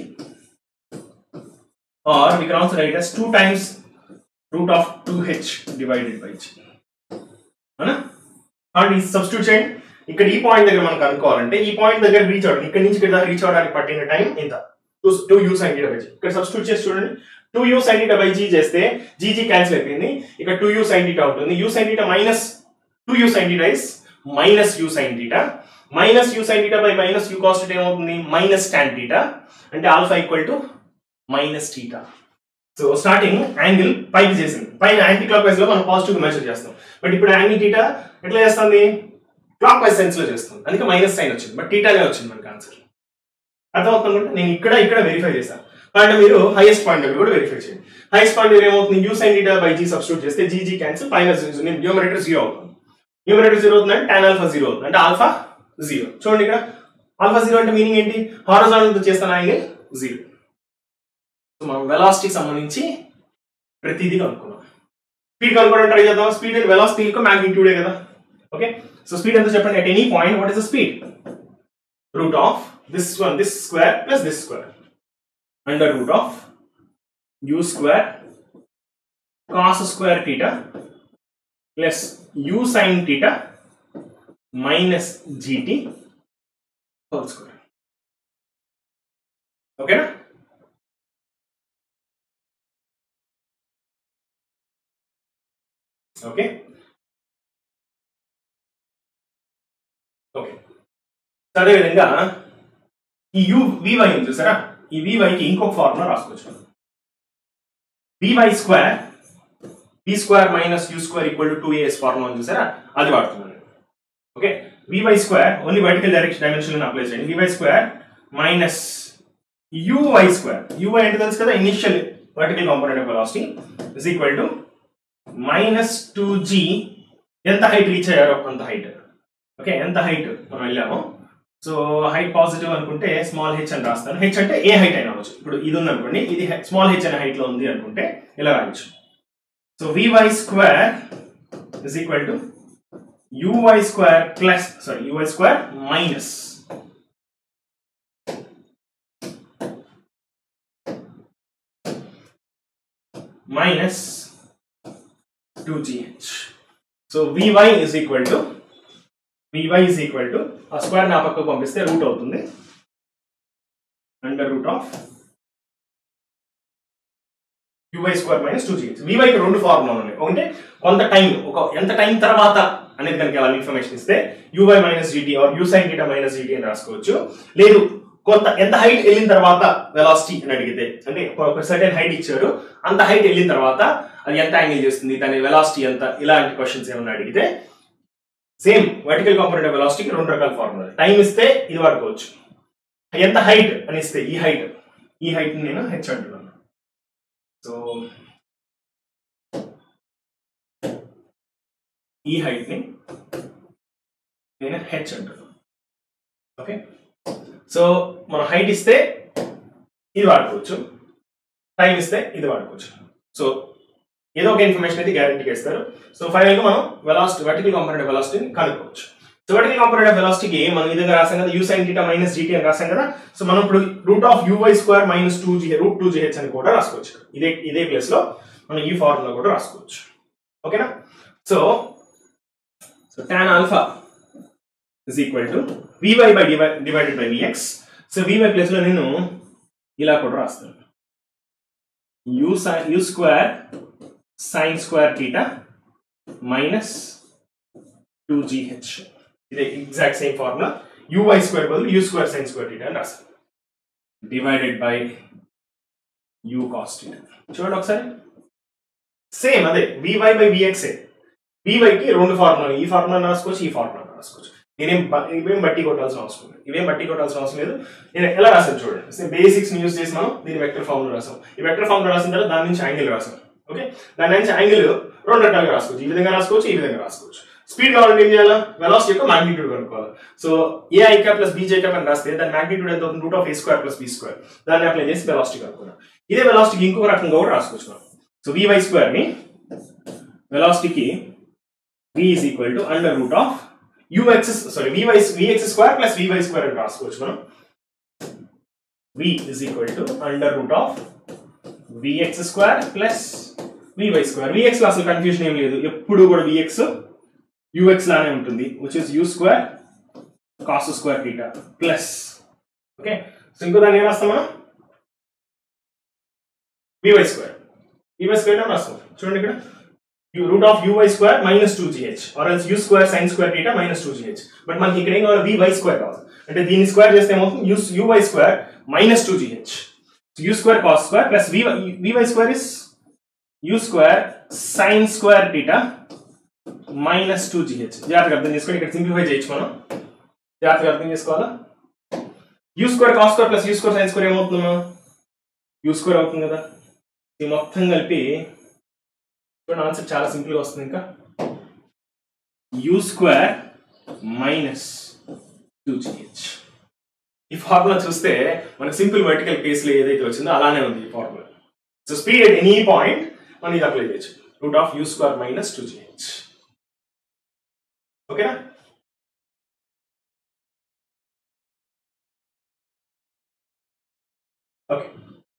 or we can also write as two times root of two h divided by g అవునా కాబట్టి substitute చేయండి ఇక్కడ ఈ point దగ్గర మనం కనుక్కోవాలంటే ఈ పాయింట్ దగ్గర రీచ్ అవడం ఇక్కడ నుంచి ఇక్కడ రీచ్ అవడానికి పట్టిన టైం ఎంత two two you sine theta by g ఇక్కడ సబ్స్టిట్యూట్ చేసి చూడండి two you sine theta by g చేస్తే జీజీ క్యాన్సిల్ అయిపోయింది ఇక్కడ టూ యూ సైన్ థీటా ఉంటుంది u sine theta minus two you sine theta is minus u sine theta minus u sine theta by minus u cos ఏమవుతుంది minus tan theta అంటే alpha equal to minus theta so starting angle పైకి చేసింది పైన anti clock clockwise లో మనం positive measure చేస్తాం but ఇప్పుడు angle theta ఎట్లా చేస్తుంది క్లాక్ వైజ్ సెన్స్ లో చేస్తుంది అందుకే మైనస్ సైన్ వచ్చింది బట్ థీటానే వచ్చింది మనకి ఆన్సర్ అర్థమవుతుందంటే నేను ఇక్కడ ఇక్కడ వెరిఫై చేస్తాను అంటే మీరు హైయెస్ట్ పాయింట్ దగ్గర కూడా వెరిఫై చేయండి హైయెస్ట్ పాయింట్ దగ్గర ఏమవుతుంది u sine theta by g substitute చేస్తే జీజీ క్యాన్సిల్ పైన న్యూమరేటర్ జీరో అవుతుంది న్యూమరేటర్ జీరో అవుతుంది అంటే టాన్ ఆల్ఫా జీరో అవుతుంది అంటే ఆల్ఫా జీరో చూడండి ఇక్కడ ఆల్ఫా జీరో అంటే మీనింగ్ ఏంటి హారజాంటల్ చేస్తాను యాంగిల్ జీరో సో మనం వెలాసిటీకి సంబంధించి ప్రతిదీ కనుక్కున్నాం స్పీడ్ కనుక్కోవడం ట్రై చేద్దాం స్పీడ్ అండ్ వెలాసిటీ యొక్క మ్యాగ్నిట్యూడే కదా ఓకే సో స్పీడ్ ఎంత చెప్పండి at any point what is the speed root of this one this square plus this square under root of u square cos square theta plus you sine theta minus gt whole square ఓకేనా okay okay అదేవిధంగా ఈ you VY ఉంది చూసారా ఈ వివైకి ఇంకొక formula రాసుకోవచ్చు vy square v square minus you square equal to two a s formula ఉంది చూసారా అది వాడుతున్నాను okay vy square only vertical direction dimension apply చేయండి vy square minus uy square uy అంటే తెలుసు కదా initial vertical component of velocity is equal to minus two g ఎంత height reach అయ్యారో అంత హైట్ ఓకే ఎంత హైట్ మనం వెళ్ళామో సో హైట్ పాజిటివ్ అనుకుంటే స్మాల్ హెచ్ అని రాస్తాను హెచ్ అంటే ఏ హైట్ అయినా అవ్వచ్చు ఇప్పుడు ఇది ఉంది అనుకోండి ఇది స్మాల్ హెచ్ అనే హైట్ లో ఉంది అనుకుంటే ఇలా రాయొచ్చు so VY square is equal to uy square plus sorry uy square minus minus two gh so VY is equal to vy is equal to ఆ స్క్వేర్ నా పక్కకు పంపిస్తే రూట్ అవుతుంది under root of uy square minus two gh వివైకి రెండు ఫార్ములాలు ఉన్నాయి అంటే కొంత టైం ఒక ఎంత టైం తర్వాత అనేది కనుక వాళ్ళ ఇన్ఫర్మేషన్ ఇస్తే uy minus gt or u sine theta minus GT అని రాసుకోవచ్చు లేదు కొంత ఎంత హైట్ వెళ్ళిన తర్వాత వెలాసిటీ అని అడిగితే అంటే ఒక సర్టెన్ హైట్ ఇచ్చారు అంత హైట్ వెళ్ళిన తర్వాత అది ఎంత యాంగిల్ చేస్తుంది దాని వెలాసిటీ ఎంత ఇలాంటి క్వశ్చన్స్ ఏమైనా అడిగితే సేమ్ వర్టికల్ కాంపోనెంట్ వెలాసిటీకి రెండు రకాల ఫార్ములా టైం ఇస్తే ఇది వాడుకోవచ్చు ఎంత హైట్ అని ఇస్తే ఈ హైట్ ఈ హైట్ నేను హెచ్ అంటున్నాను సో ఈ హైట్ ని నేను హెచ్ అంటున్నాను ఓకే సో మన హైట్ ఇస్తే ఇది వాడుకోవచ్చు టైం ఇస్తే ఇది వాడుకోవచ్చు సో ఏదో ఒక ఇన్ఫర్మేషన్ అయితే గ్యారంటీగా ఇస్తారు సో ఫైనల్ గా మనం వెలాసిటీ వర్టికల్ కాంపోనెంట్ వెలాసిటీని కనుక్కోవచ్చు సో వర్టికల్ కాంపోనెంట్ వెలాసిటీకి మనం ఈ విధంగా రాసాం కదా u sine theta minus GT అని రాసాం కదా సో మనం ఇప్పుడు root of uy square minus two g root two GH అని కూడా రాసుకోవచ్చు ఇదే ఇదే ప్లేస్ లో మనం ఈ ఫార్ములా కూడా రాసుకోవచ్చు ఓకేనా so so tan alpha is equal to vy by divi- divided by vx so vy place లో నేను ఇలా కూడా రాస్తాను u sin u square sine square theta minus two gh ఇదే exact same formula uy square బదులు u square sine square theta అని రాస్తాను divided by u cos theta చూడండి ఒకసారి సేమ్ అదే వివై బై విఎక్సే వివైకి రెండు ఫార్ములా ఈ ఫార్ములా రాసుకోవచ్చు ఈ ఫార్ములా రాసుకోవచ్చు నేనేం బ- ఇవేం బట్టి కొట్టాల్సిన అవసరం లేదు ఇవేం బట్టి కొట్టాల్సిన అవసరం లేదు నేను ఎలా రాసాను చూడండి బేసిక్స్ యూస్ చేసి మనం దీని వెక్టర్ ఫార్ములా రాసాం ఈ వెక్టర్ ఫార్ములా రాసిన తర్వాత దాని నుంచి యాంగిల్ రాసాం ఓకే దాని నుంచి యాంగిల్ రెండు రకాలుగా రాసుకోవచ్చు ఈ విధంగా రాసుకోవచ్చు ఈ విధంగా రాసుకోవచ్చు స్పీడ్ కావాలంటే ఏం చేయాలి వెలాసిటీ యొక్క మాగ్నిట్యూడ్ కనుక్కోవాలి so a ఐకా plus b j cap అని రాస్తే దాని మాగ్నిట్యూడ్ ఎంత అవుతుంది root of A square plus be square దాన్ని అప్లై చేసి వెలాసిటీ కనుక్కున్నాం ఇదే వెలాసిటీకి ఇంకొక రకంగా కూడా రాసుకోవచ్చు మనం సో వివై స్క్వేర్ ని వెలాసిటీకి v is equal to under root of ux sorry vy vx square plus vy square అని రాసుకోవచ్చు మనం v is equal to under root of vx square plus vy square vx లో అసలు confusion ఏం లేదు ఎప్పుడు కూడా vx ux లానే ఉంటుంది which is u square cos square theta plus okay so ఇంకో దాన్ని ఏం రాస్తాం మనం vy square vy square అని రాస్తాం చూడండి ఇక్కడ u root of uy square minus 2gh or else u square sin square theta minus 2gh but మనకి ఇక్కడ ఏం కావాలి vy square కావాలి అంటే దీన్ని స్క్వేర్ చేస్తే ఏమవుతుంది u uy square minus 2gh so u square cos square plus vy vy square is u square sin square theta minus 2gh జాగ్రత్తగా అర్థం చేసుకోండి ఇక్కడ సింప్లిఫై చేయొచ్చు మనం జాగ్రత్తగా అర్థం చేసుకోవాలా u square cos square plus u square sin square ఏమవుతుంది u square అవుతుంది కదా ఇది మొత్తం కలిపి చూడండి ఆన్సర్ చాలా సింపుల్ గా వస్తుంది ఇంకా u square minus two gh ఈ ఫార్ములా చూస్తే మనకు సింపుల్ వర్టికల్ కేసులో ఏదైతే వచ్చిందో అలానే ఉంది ఈ formula so speed at any point మనం ఇది అప్లై చేయొచ్చు root of u square minus two gh ఓకేనా ఓకే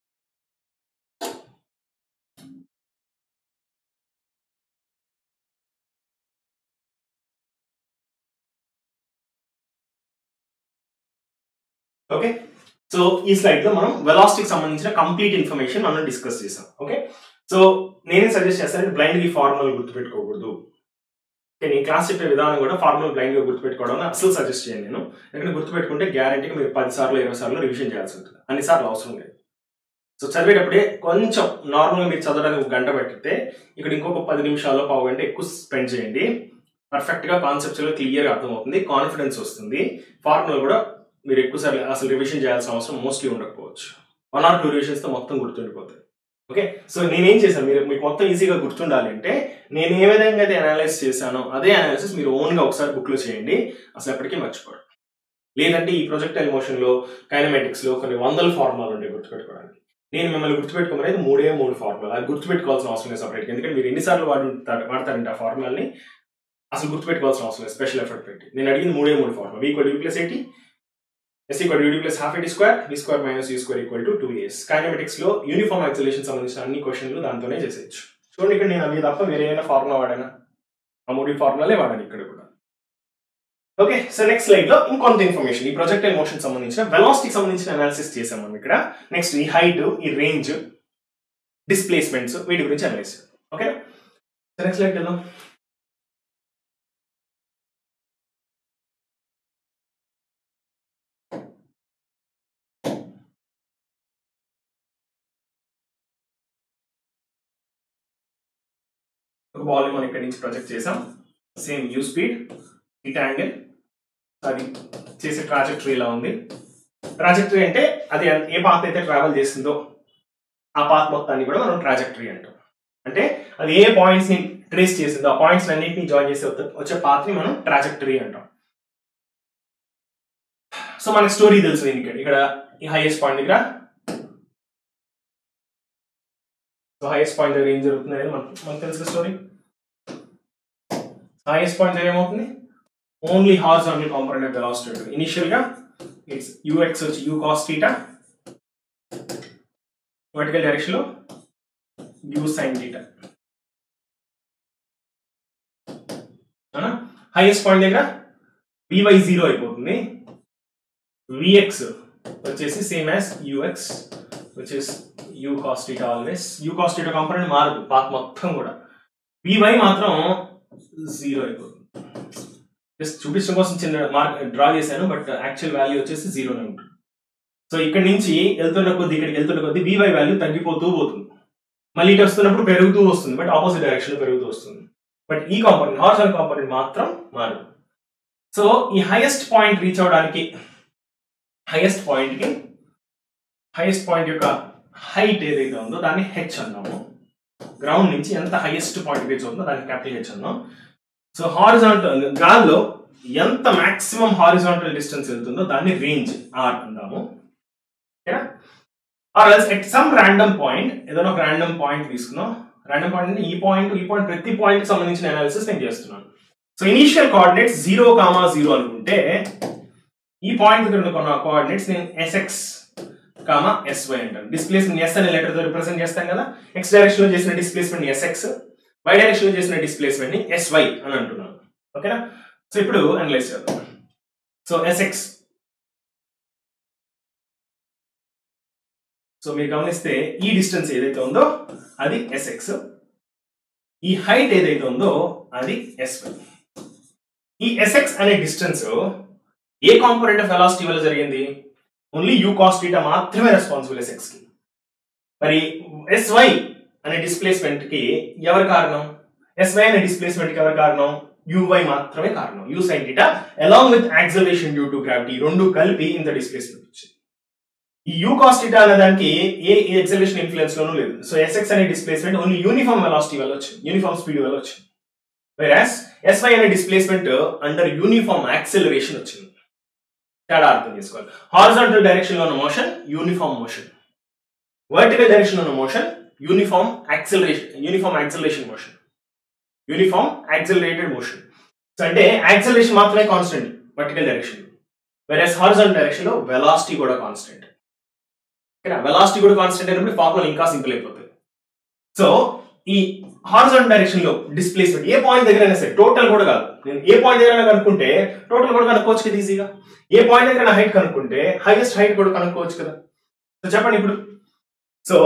ఓకే సో ఈ స్లైడ్ లో మనం వెలాసిటీకి సంబంధించిన కంప్లీట్ ఇన్ఫర్మేషన్ మనం డిస్కస్ చేసాం ఓకే సో నేనే సజెస్ట్ చేస్తానంటే బ్లైండ్ గా ఫార్ములా గుర్తుపెట్టుకోకూడదు ఓకే నేను క్లాస్ చెప్పే విధానం కూడా ఫార్ములా బ్లైండ్ గా గుర్తుపెట్టుకోవడం అసలు సజెస్ట్ చేయను నేను ఎందుకంటే గుర్తుపెట్టుకుంటే గ్యారంటీగా మీరు పది సార్లు ఇరవై సార్లు రివిజన్ చేయాల్సి ఉంటుంది అన్ని సార్లు అవసరం లేదు సో చదివేటప్పుడే కొంచెం నార్మల్గా మీరు చదవడానికి ఒక గంట పెట్టితే ఇక్కడ ఇంకొక పది నిమిషాలు పావు గంట ఎక్కువ స్పెండ్ చేయండి పర్ఫెక్ట్ గా కాన్సెప్చువల్ క్లియర్ గా అర్థమవుతుంది కాన్ఫిడెన్స్ వస్తుంది ఫార్ములా కూడా మీరు ఎక్కువ సార్లు అసలు రివిజన్ చేయాల్సిన అవసరం మోస్ట్లీ ఉండకపోవచ్చు వన్ ఆర్ టూ రివిజన్స్ తో మొత్తం గుర్తుండిపోతుంది ఓకే సో నేనేం చేశాను మీరు మీకు మొత్తం ఈజీగా గుర్తుండాలి అంటే నేను ఏ విధంగా అయితే అనలైజ్ చేశానో అదే అనాలిసిస్ మీరు ఓన్ గా ఒకసారి బుక్ లో చేయండి అసలు ఎప్పటికీ మర్చిపోరు లేదంటే ఈ ప్రొజెక్టైల్ మోషన్ లో కైనమెటిక్స్ లో కొన్ని వందల ఫార్ములాలు ఉంటాయి గుర్తుపెట్టుకోవడానికి నేను మిమ్మల్ని గుర్తుపెట్టుకోమనేది మూడే మూడు ఫార్ములా అది గుర్తుపెట్టుకోవాల్సిన అవసరం లేదు సపరేట్ ఎందుకంటే మీరు ఎన్నిసార్లు వాడు వాడతారంటే ఆ ఫార్ములాని అసలు గుర్తుపెట్టుకోవాల్సిన అవసరం లేదు స్పెషల్ ఎఫర్ట్ పెట్టి నేను అడిగింది మూడే మూడు formula v equal u plus a t s equal u t plus half eighty square v square minus you square equal to two a s kinematics లో యూనిఫామ్ యాక్సలేషన్ సంబంధించిన అన్ని క్వశ్చన్లు దాంతోనే చేసేయచ్చు చూడండి ఇక్కడ నేను అవి తప్ప వేరే ఏమైనా ఫార్ములా వాడానా ఆ మూడు ఫార్ములాలే వాడాను ఇక్కడ కూడా ఓకే సో నెక్స్ట్ స్లైడ్ లో ఇంకొంత ఇన్ఫర్మేషన్ ఈ ప్రొజెక్టైల్ మోషన్ సంబంధించిన వెలాసిటీకి సంబంధించిన అనాలిసిస్ చేసాం మనం ఇక్కడ నెక్స్ట్ ఈ హైట్ ఈ రేంజ్ డిస్ప్లేస్మెంట్స్ వీటి గురించి అనలైజ్ ఓకే నెక్స్ట్ లైక్ వెళ్దాం ఒక బాల్ మనం ఇక్కడి నుంచి ప్రొజెక్ట్ చేసాం same u speed at angle అది చేసే ట్రాజెక్టరీ ఇలా ఉంది ట్రాజెక్టరీ అంటే అది ఏ పాత్ అయితే ట్రావెల్ చేసిందో ఆ పాత్ మొత్తాన్ని కూడా మనం ట్రాజెక్టరీ అంటాం అంటే అది ఏ పాయింట్స్ ని ట్రేస్ చేసిందో ఆ పాయింట్స్ అన్నింటినీ జాయిన్ చేసి వచ్చే పాత్ ని మనం ట్రాజెక్టరీ అంటాం సో మనకి స్టోరీ తెలుసు దీనికి ఇక్కడ ఈ హైయెస్ట్ పాయింట్ దగ్గర సో హైయెస్ట్ పాయింట్ దగ్గర ఏం జరుగుతుంది అనేది మనకు మనకు తెలుసు స్టోరీ హైయెస్ట్ పాయింట్ దగ్గర ఏమవుతుంది only horizontal component of velocity ఉంటుంది ఇనిషియల్ గా ఇట్స్ యూఎక్స్ వచ్చి u cos theta vertical direction లో u sine theta highest point దగ్గర వివై జీరో అయిపోతుంది విఎక్స్ వచ్చేసి same as ux which is u cos theta always u cos theta component మారదు path మొత్తం కూడా వివై మాత్రం జీరో అయిపోతుంది జస్ట్ చూపించడం కోసం చిన్న మార్క్ డ్రా చేశాను బట్ యాక్చువల్ వాల్యూ వచ్చేసి జీరోనే ఉంటుంది సో ఇక్కడ నుంచి వెళ్తున్న కొద్ది ఇక్కడికి వెళ్తున్న కొద్ది వివై వాల్యూ తగ్గిపోతూ పోతుంది మళ్ళీ ఇటు వస్తున్నప్పుడు పెరుగుతూ వస్తుంది బట్ ఆపోజిట్ డైరెక్షన్ లో పెరుగుతూ వస్తుంది బట్ ఈ కాంపోనెంట్ హార్జల్ కాంపోనెంట్ మాత్రం మారదు సో ఈ హైయెస్ట్ పాయింట్ రీచ్ అవడానికి హైయెస్ట్ పాయింట్ కి హైయెస్ట్ పాయింట్ యొక్క హైట్ ఏదైతే ఉందో దాన్ని హెచ్ అన్నాము గ్రౌండ్ నుంచి ఎంత హైయెస్ట్ పాయింట్ రీచ్ అవుతుందో దాన్ని క్యాపిటల్ హెచ్ అన్నాం సో హారిజాంటల్ గాల్లో ఎంత మాక్సిమం హారిజాంటల్ డిస్టెన్స్ వెళ్తుందో దాన్ని రేంజ్ ఆర్ అందాము ఓకేనా R else at some random point ఏదైనా ఒక ర్యాండమ్ పాయింట్ తీసుకున్నాం ర్యాండమ్ పాయింట్ అంటే ఈ పాయింట్ ఈ పాయింట్ ప్రతి పాయింట్ సంబంధించిన అనాలిసిస్ నేను చేస్తున్నాను so initial coordinates zero comma zero అనుకుంటే ఈ పాయింట్ దగ్గర ఉన్న కోఆర్డినేట్స్ నేను ఎస్ఎక్స్ కామా ఎస్వై అంటాను డిస్ప్లేస్మెంట్ ఎస్ అనే లెటర్ తో రిప్రజెంట్ చేస్తాం కదా ఎక్స్ డైరెక్షన్ లో చేసిన డిస్ప్లేస్మెంట్ ఎస్ఎక్స్ వై డైరెక్షన్ లో చేసిన డిస్ప్లేస్మెంట్ ని ఎస్వై అని అంటున్నాను ఓకేనా సో ఇప్పుడు అనలైజ్ చేద్దాం సో ఎస్ఎక్స్ సో మీరు గమనిస్తే ఈ డిస్టెన్స్ ఏదైతే ఉందో అది ఎస్ఎక్స్ ఈ హైట్ ఏదైతే ఉందో అది ఎస్వై ఈ ఎస్ఎక్స్ అనే డిస్టెన్స్ ఏ కాంపోనెంట్ ఆఫ్ వెలాసిటీ వల్ల జరిగింది ఓన్లీ యూ కాస్ట్ టీటా మాత్రమే రెస్పాన్సిబుల్ ఎస్ఎక్స్ కి మరి ఎస్వై అనే డిస్ప్లేస్మెంట్ కి ఎవరు కారణం ఎస్వై అనే డిస్ప్లేస్మెంట్ కి ఎవరు కారణం యువై మాత్రమే కారణం U sine theta along with acceleration due to gravity రెండు కలిపి ఇంత డిస్ప్లేస్మెంట్ వచ్చింది ఈ యూ కాస్ట్ టీటా అనే దానికి ఏ ఎక్సలేషన్ ఇన్ఫ్లుయెన్స్ లోనూ లేదు సో ఎస్ఎక్స్ అనే డిస్ప్లేస్మెంట్ ఓన్లీ యూనిఫామ్ వెలాసిటీ వల్ల వచ్చింది యూనిఫామ్ స్పీడ్ వల్ల వచ్చింది వెరాస్ ఎస్వై అనే డిస్ప్లేస్మెంట్ అండర్ యూనిఫామ్ యాక్సలరేషన్ వచ్చింది తేడా అర్థం చేసుకోవాలి హారిజాంటల్ డైరెక్షన్ లో ఉన్న motion uniform motion vertical direction లో ఉన్న motion uniform acceleration uniform acceleration motion uniform accelerated motion so అంటే యాక్సలరేషన్ మాత్రమే constant vertical direction versus horizontal direction లో వెలాసిటీ కూడా కాన్స్టెంట్ ఓకేనా వెలాసిటీ కూడా కాన్స్టెంట్ అయినప్పుడు ఫార్ములా ఇంకా సింపుల్ అయిపోతుంది సో ఈ హారిజాంటల్ డైరెక్షన్ లో డిస్ప్లేస్మెంట్ ఏ పాయింట్ దగ్గర అయినా సరే టోటల్ కూడా కాదు నేను ఏ పాయింట్ దగ్గర కనుక్కుంటే టోటల్ కూడా కనుక్కోవచ్చు కదా ఈజీగా ఏ పాయింట్ దగ్గర హైట్ కనుక్కుంటే హైయెస్ట్ హైట్ కూడా కనుక్కోవచ్చు కదా సో చెప్పండి ఇప్పుడు so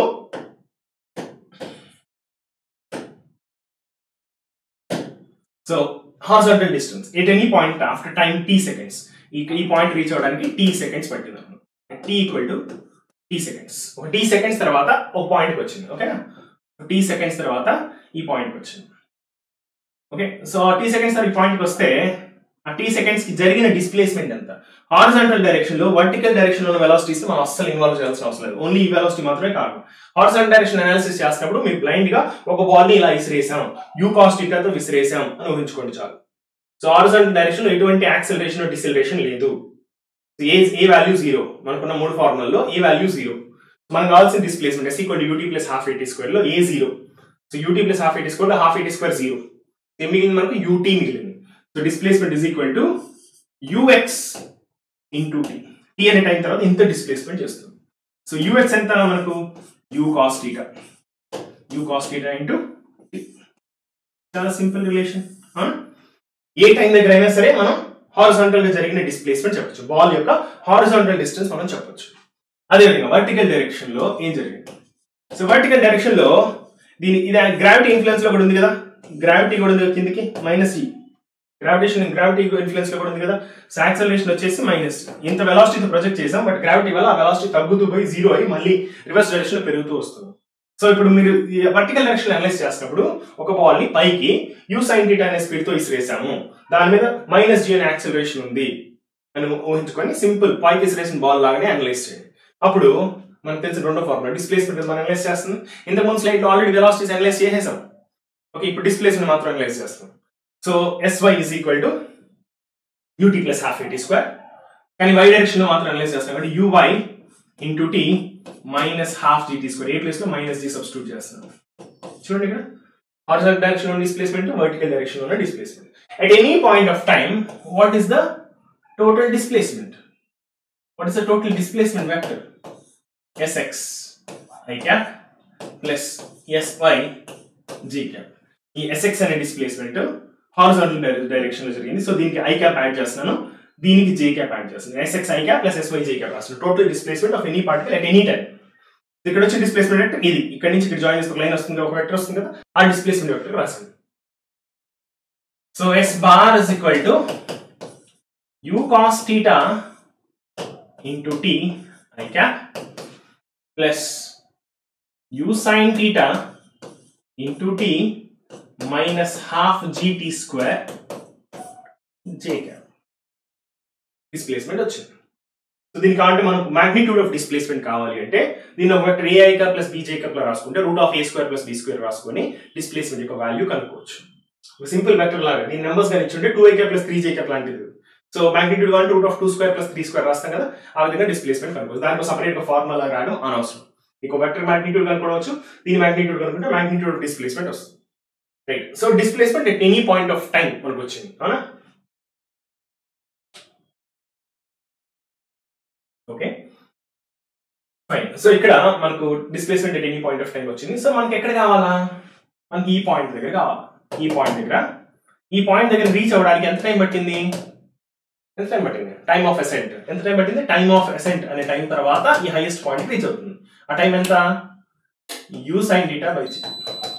so horizontal distance at any point after time T seconds ఈ ఈ పాయింట్ రీచ్ అవడానికి టీ సెకండ్స్ పట్టింది T equal to T seconds ఒక టీ సెకండ్స్ తర్వాత ఒక పాయింట్కి వచ్చింది ఓకేనా టీ సెకండ్స్ తర్వాత ఈ పాయింట్కి వచ్చింది ఓకే సో టీ సెకండ్స్ తర్వాత ఈ పాయింట్కి వస్తే ఆ టీ సెకండ్స్ కి జరిగిన డిస్ప్లేస్మెంట్ ఎంత హారిజాంటల్ డైరెక్షన్ లో వర్టికల్ డైరెక్షన్ లో వెలాసిటీస్ మనం అస్సలు ఇన్వాల్వ్ చేయాల్సిన అవసరం లేదు ఓన్లీ ఈ వెలాసిటీ మాత్రమే కారణం హారిజాంటల్ డైరెక్షన్ అనాలిసిస్ చేసినప్పుడు మీరు బ్లైండ్ గా ఒక బాల్ ని ఇలా విసిరేసాం యూ కాస్టికాతో విసిరేసాం అని ఊహించుకోండి చాలు సో హారిజాంటల్ డైరెక్షన్ లో ఎటువంటి యాక్సలరేషన్ డిసిలరేషన్ లేదు ఏ ఏ వాల్యూ జీరో మనకున్న మూడు ఫార్ములలో ఏ వాల్యూ జీరో మనకు కావాల్సిన displacement S equal UT plus half eighty square లో A zero so UT plus half eighty square లో హాఫ్ ఎయిటీ స్క్వేర్ జీరో మిగిలింది మనకు యూటీ మిగిలింది so displacement is equal to UX into T T అనే time తర్వాత ఇంత displacement చేస్తుంది so UX ఎంత మనకు U cos theta U cos theta into చాలా సింపుల్ రిలేషన్ ఏ టైం దగ్గర అయినా సరే మనం హారిజాంటల్ గా జరిగిన డిస్ప్లేస్మెంట్ చెప్పొచ్చు బాల్ యొక్క హారిజాంటల్ డిస్టెన్స్ మనం చెప్పొచ్చు అదేవిధంగా వర్టికల్ డైరెక్షన్ లో ఏం జరిగింది సో వర్టికల్ డైరెక్షన్ లో దీని ఇది గ్రావిటీ ఇన్ఫ్లుయెన్స్ లో కూడా ఉంది కదా గ్రావిటీ కూడా ఉంది కదా కిందికి మైనస్ ఈ గ్రావిటేషన్ గ్రావిటీ ఇన్ఫ్లుయెన్స్ లో కూడా ఉంది కదా సో యాక్సలరేషన్ వచ్చేసి మైనస్ ఇంత వెలాసిటీ ప్రొజెక్ట్ చేసాం బట్ గ్రావిటీ వల్ల ఆ వెలాసిటీ తగ్గుతూ పోయి జీరో అయ్యి మళ్ళీ రివర్స్ డైరెక్షన్ లో పెరుగుతూ వస్తుంది సో ఇప్పుడు మీరు వర్టికల్ డైరెక్షన్ అనలైజ్ చేసినప్పుడు ఒక బాల్ ని పైకి యూ సైన్ టీటా అనే స్పీడ్ తో ఇసిరేసాము దాని మీద మైనస్ జీ అనే యాక్సలరేషన్ ఉంది అని ఊహించుకొని సింపుల్ పైకి ఇసిరేసిన బాల్ లాగానే అనలైజ్ చేయండి అప్పుడు మనకు తెలిసిన రెండో ఫార్ములా డిస్ప్లేస్మెంట్ మనం అనలైజ్ చేస్తుంది ఇంతకు ముందు స్లైడ్ లో ఆల్రెడీ వెలాసిటీస్ అనలైజ్ చేసేసాం ఓకే ఇప్పుడు డిస్ప్లేస్మెంట్ మాత్రం అనలైజ్ చేస్తాం so SY is equal to UT plus half AT square కానీ వై డైరెక్షన్ లో మాత్రం అనలైజ్ చేస్తాం కాబట్టి UY into tea minus half GT square A place లో మైనస్ జీ సబ్స్టిట్యూట్ చేస్తున్నాం చూడండి ఇక్కడ హారిజాంటల్ డైరెక్షన్ లో డిస్ప్లేస్మెంట్ వర్టికల్ డైరెక్షన్ లో displacement at any point of time what is the total displacement what is the total displacement vector sx i cap plus sy g cap ఈ sx అనే displacement horizontal direction లో జరిగింది so దీనికి I cap add చేస్తున్నాను దీనికి J cap add చేస్తున్నాను SX I cap plus SY J cap రాస్తున్నాను total displacement of any particle at any time ఇక్కడ వచ్చే డిస్ప్లేస్మెంట్ అంటే ఇది ఇక్కడ నుంచి ఇక్కడ జాయిన్ చేస్తే ఒక లైన్ వస్తుంది ఒక వెక్టర్ వస్తుంది కదా ఆ డిస్ప్లేస్మెంట్ వెక్టర్ రాసింది so S bar is equal to you cos theta into T I cap plus you sine theta into tea minus half GT square J cap displacement వచ్చింది so దీనికి కావాలంటే మనకు మాగ్నిట్యూడ్ ఆఫ్ డిస్ప్లేస్మెంట్ కావాలి అంటే దీన్ని ఒక vector A ఐకా plus B J cap లో రాసుకుంటే root of A square plus be square రాసుకొని డిస్ప్లేస్మెంట్ యొక్క వాల్యూ కనుక్కోవచ్చు ఒక సింపుల్ వెక్టర్ లాగా దీని నెంబర్స్ కానీ ఇచ్చుంటే two I cap plus three J cap లాంటిది so magnitude one root of two square plus three square రాస్తాం కదా ఆ విధంగా డిస్ప్లేస్మెంట్ కనుక్కోవచ్చు దానికి సపరేట్ గా ఫార్ములా రాయడం అనవసరం మీకు వెక్టర్ మాగ్నిట్యూడ్ కనుక్కోవచ్చు దీని మాగ్నిట్యూడ్ కనుక్కుంటే మాగ్నిట్యూడ్ ఆఫ్ డిస్ప్లేస్మెంట్ వస్తుంది right so displacement at any point of time మనకు వచ్చింది అవునా ఓకే ఫైన్ సో ఇక్కడ మనకు displacement at any point of time వచ్చింది సో మనకి ఎక్కడ కావాలా మనకి ఈ పాయింట్ దగ్గర కావాలి ఈ పాయింట్ దగ్గర ఈ పాయింట్ దగ్గర రీచ్ అవ్వడానికి ఎంత టైం పట్టింది ఎంత టైం పట్టింది టైమ్ ఆఫ్ అసెంట్ ఎంత టైం పట్టింది టైమ్ ఆఫ్ అసెంట్ అనే టైం తర్వాత ఈ హైయెస్ట్ పాయింట్ రీచ్ అవుతుంది ఆ టైం ఎంత you sine theta by G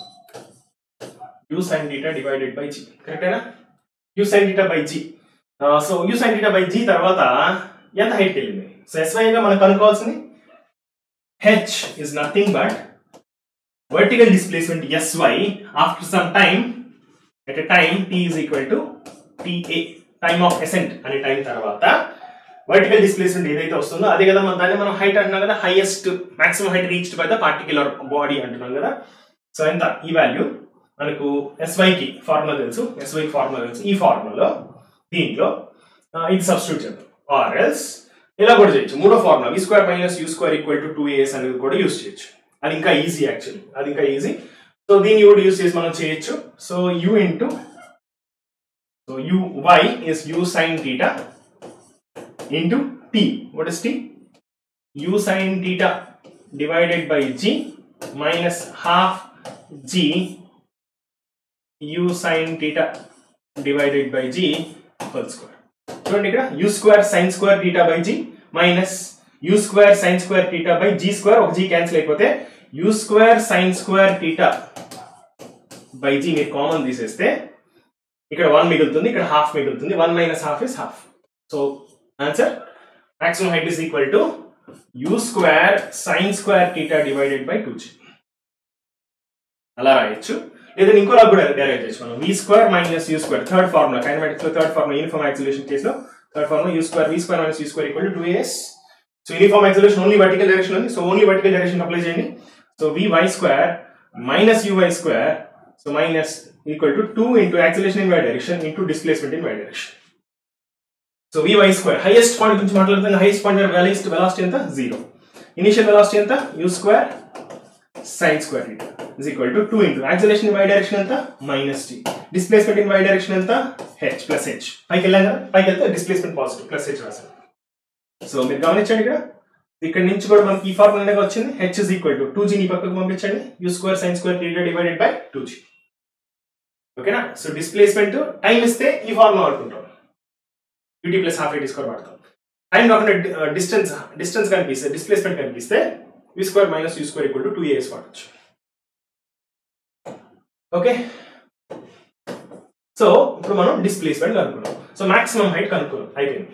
U sine theta divided by G కరెక్టేనా U sine theta by G so you sine theta by G తర్వాత ఎంత హైట్కి వెళ్ళింది సో ఎస్వైగా మనం కనుక్కోవాల్సింది H is nothing but vertical displacement sy after some time at a time t is equal to ta time of ascent అనే time తర్వాత వర్టికల్ డిస్ప్లేస్మెంట్ ఏదైతే వస్తుందో అదే కదా మన దాన్ని మనం హైట్ అంటున్నాం కదా highest maximum height reached by the particular body అంటున్నాం కదా సో ఎంత ఈ వాల్యూ మనకు ఎస్వైకి ఫార్ములా తెలుసు ఎస్వైకి ఫార్ములా తెలుసు ఈ ఫార్ములాలో దీంట్లో ఆ, ఇది సబ్స్టిట్యూట్ చేద్దాం ఆర్ ఎల్స్ ఇలా కూడా చేయొచ్చు మూడో formula V square minus you square equal to two AS అనేది కూడా యూస్ చేయొచ్చు అది ఇంకా ఈజీ యాక్చువల్లీ అది ఇంకా ఈజీ సో దీన్ని కూడా యూస్ చేసి మనం చేయొచ్చు so you into so U why is you sine theta into T what is T U sine theta divided by G minus half G U sine theta divided by G whole square చూడండి ఇక్కడ you square sine square theta by G minus you square sine square theta by G square ఒక G cancel అయిపోతే U square sine square theta by G మీరు common తీసేస్తే ఇక్కడ one మిగులుతుంది ఇక్కడ half మిగులుతుంది one minus half is half so answer maximum height is equal to you square sine square theta divided by two G అలా రాయొచ్చు లేదా ఇంకోలా కూడా డెరైవ్ చేయొచ్చు మనం V square minus you square third formula kinematics లో third formula uniform acceleration కేసులో third formula you square we square minus you square equal to two as so uniform acceleration only vertical direction ఉంది so only vertical direction apply చేయండి so V Y square minus U why square so minus equal to two into acceleration in why direction into displacement in why direction so V Y square highest point గురించి మాట్లాడుతుంది highest point వెలిస్ట్ velocity ఎంత zero initial velocity ఎంత you square sine square theta is equal to two into acceleration in why direction ఎంత minus T displacement in why direction ఎంత H plus H పైకి వెళ్ళాం కదా పైకి వెళ్తే డిస్ప్లేస్మెంట్ పాజిటివ్ ప్లస్ హెచ్ రాశాను సో మీరు గమనించండి ఇక్కడ ఇక్కడ నుంచి కూడా మనకి ఈ ఫార్ములా వచ్చింది H is equal to two జీని పక్కకు పంపించండి U square sine square theta divided by two G ఓకేనా సో డిస్ప్లేస్మెంట్ టైం ఇస్తే ఈ ఫార్ములా వాడుకుంటాం UT plus half eighty square వాడతాం టైం కాకుండా డిస్టెన్స్ డిస్టెన్స్ కనిపిస్తే డిస్ప్లేస్మెంట్ కనిపిస్తే V square minus you square equal to two AS వాడచ్చు okay so ఇప్పుడు మనం డిస్ప్లేస్మెంట్ కనుక్కున్నాం సో మాక్సిమం హైట్ కనుక్కున్నాం అయిపోయింది